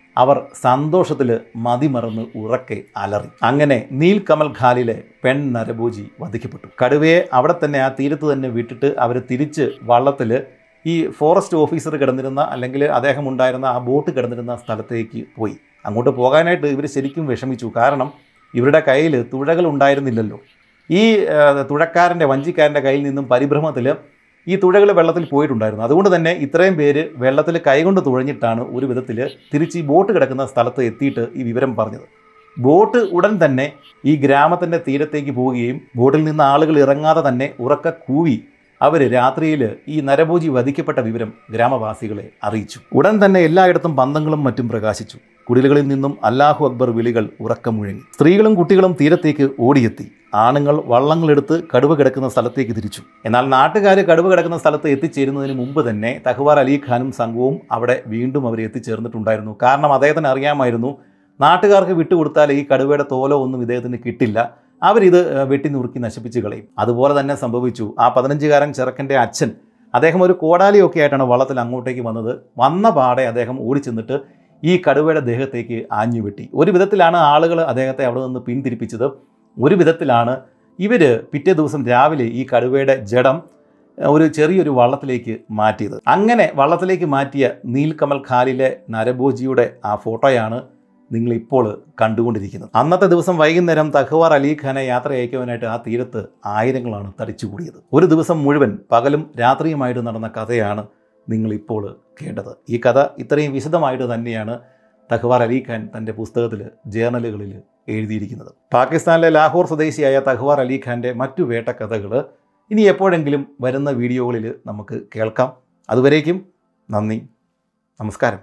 അവർ സന്തോഷത്തിൽ മതിമറന്ന് ഉറക്കെ അലറി അങ്ങനെ നീൽകമൽ ഖാലിലെ പെൺ നരഭോജി വധിക്കപ്പെട്ടു കടുവയെ അവിടെ തന്നെ ആ തീരത്ത് തന്നെ വിട്ടിട്ട് അവർ തിരിച്ച് വള്ളത്തിൽ ഈ ഫോറസ്റ്റ് ഓഫീസർ കിടന്നിരുന്ന അല്ലെങ്കിൽ അദ്ദേഹം ഉണ്ടായിരുന്ന ആ ബോട്ട് കിടന്നിരുന്ന സ്ഥലത്തേക്ക് പോയി അങ്ങോട്ട് പോകാനായിട്ട് ഇവർ ശരിക്കും വിഷമിച്ചു കാരണം ഇവരുടെ കയ്യിൽ തുഴകൾ ഉണ്ടായിരുന്നില്ലല്ലോ ഈ ആ, തുഴക്കാരൻ്റെ വഞ്ചിക്കാരൻ്റെ കയ്യിൽ നിന്നും പരിഭ്രമത്തിൽ ഈ തുഴകൾ വെള്ളത്തിൽ പോയിട്ടുണ്ടായിരുന്നു അതുകൊണ്ട് തന്നെ ഇത്രയും പേര് വെള്ളത്തിൽ കൈകൊണ്ട് തുഴഞ്ഞിട്ടാണ് ഒരു വിധത്തിൽ തിരിച്ച് ഈ ബോട്ട് കിടക്കുന്ന സ്ഥലത്ത് എത്തിയിട്ട് ഈ വിവരം പറഞ്ഞത് ബോട്ട് ഉടൻ തന്നെ ഈ ഗ്രാമത്തിൻ്റെ തീരത്തേക്ക് പോവുകയും ബോട്ടിൽ നിന്ന് ആളുകൾ ഇറങ്ങാതെ തന്നെ ഉറക്ക കൂവി അവർ രാത്രിയിൽ ഈ നരഭോജി വധിക്കപ്പെട്ട വിവരം ഗ്രാമവാസികളെ അറിയിച്ചു ഉടൻ തന്നെ എല്ലായിടത്തും പന്തങ്ങളും മറ്റും പ്രകാശിച്ചു കുടിലുകളിൽ നിന്നും അല്ലാഹു അക്ബർ വിളികൾ ഉറക്കം മുഴങ്ങി സ്ത്രീകളും കുട്ടികളും തീരത്തേക്ക് ഓടിയെത്തി ആണുങ്ങൾ വള്ളങ്ങളെടുത്ത് കടുവ കിടക്കുന്ന സ്ഥലത്തേക്ക് തിരിച്ചു എന്നാൽ നാട്ടുകാർ കടുവ കിടക്കുന്ന സ്ഥലത്ത് എത്തിച്ചേരുന്നതിന് മുമ്പ് തന്നെ തഹ്വാർ അലി ഖാനും സംഘവും അവിടെ വീണ്ടും അവർ എത്തിച്ചേർന്നിട്ടുണ്ടായിരുന്നു കാരണം അദ്ദേഹത്തിന് അറിയാമായിരുന്നു നാട്ടുകാർക്ക് വിട്ടുകൊടുത്താൽ ഈ കടുവയുടെ തോലോ ഒന്നും ഇദ്ദേഹത്തിന് കിട്ടില്ല അവരിത് ഏഹ്, വെട്ടി നുറുക്കി നശിപ്പിച്ച് കളയും അതുപോലെ തന്നെ സംഭവിച്ചു ആ പതിനഞ്ചുകാരൻ ചെറുക്കൻ്റെ അച്ഛൻ അദ്ദേഹം ഒരു കോടാലിയൊക്കെ ആയിട്ടാണ് വള്ളത്തിൽ അങ്ങോട്ടേക്ക് വന്നത് വന്ന പാടെ അദ്ദേഹം ഓടിച്ചെന്നിട്ട് ഈ കടുവയുടെ ദേഹത്തേക്ക് ആഞ്ഞു വെട്ടി ഒരു വിധത്തിലാണ് ആളുകൾ അദ്ദേഹത്തെ അവിടെ നിന്ന് പിന്തിരിപ്പിച്ചത് ഒരു വിധത്തിലാണ് ഇവർ പിറ്റേ ദിവസം രാവിലെ ഈ കടുവയുടെ ജഡം ഏഹ്, ഒരു ചെറിയൊരു വള്ളത്തിലേക്ക് മാറ്റിയത് അങ്ങനെ വള്ളത്തിലേക്ക് മാറ്റിയ നീൽകമൽ ഖാലിലെ നരഭോജിയുടെ ആ ഫോട്ടോയാണ് നിങ്ങൾ ഇപ്പോൾ കണ്ടുകൊണ്ടിരിക്കുന്നത് അന്നത്തെ ദിവസം വൈകുന്നേരം തഹ്വാർ അലി ഖാനെ യാത്ര അയക്കുവാനായിട്ട് ആ തീരത്ത് ആയിരങ്ങളാണ് തടിച്ചുകൂടിയത് ഒരു ദിവസം മുഴുവൻ പകലും രാത്രിയുമായിട്ട് നടന്ന കഥയാണ് നിങ്ങളിപ്പോൾ കേട്ടത് ഈ കഥ ഇത്രയും വിശദമായിട്ട് തന്നെയാണ് തഹ്വാർ അലി ഖാൻ തൻ്റെ പുസ്തകത്തിൽ ജേർണലുകളിൽ എഴുതിയിരിക്കുന്നത് പാകിസ്ഥാനിലെ ലാഹോർ സ്വദേശിയായ തഹ്വാർ അലി ഖാൻ്റെ മറ്റു വേട്ടക്കഥകൾ ഇനി എപ്പോഴെങ്കിലും വരുന്ന വീഡിയോകളിൽ നമുക്ക് കേൾക്കാം അതുവരേക്കും നന്ദി നമസ്കാരം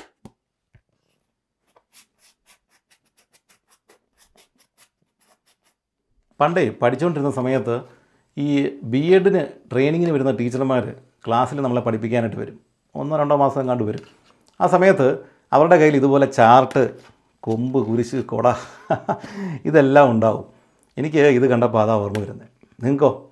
പണ്ടേ പഠിച്ചുകൊണ്ടിരുന്ന സമയത്ത് ഈ ബി എഡിന് ട്രെയിനിങ്ങിന് വരുന്ന ടീച്ചർമാർ ക്ലാസ്സിൽ നമ്മളെ പഠിപ്പിക്കാനായിട്ട് വരും ഒന്നോ രണ്ടോ മാസം കണ്ടു വരും ആ സമയത്ത് അവരുടെ കയ്യിൽ ഇതുപോലെ ചാർട്ട് കൊമ്പ് കുരിശ് കൊട ഇതെല്ലാം ഉണ്ടാവും എനിക്ക് ഇത് കണ്ടപ്പോൾ അതാ ഓർമ്മ വരുന്നത് നിങ്ങൾക്കോ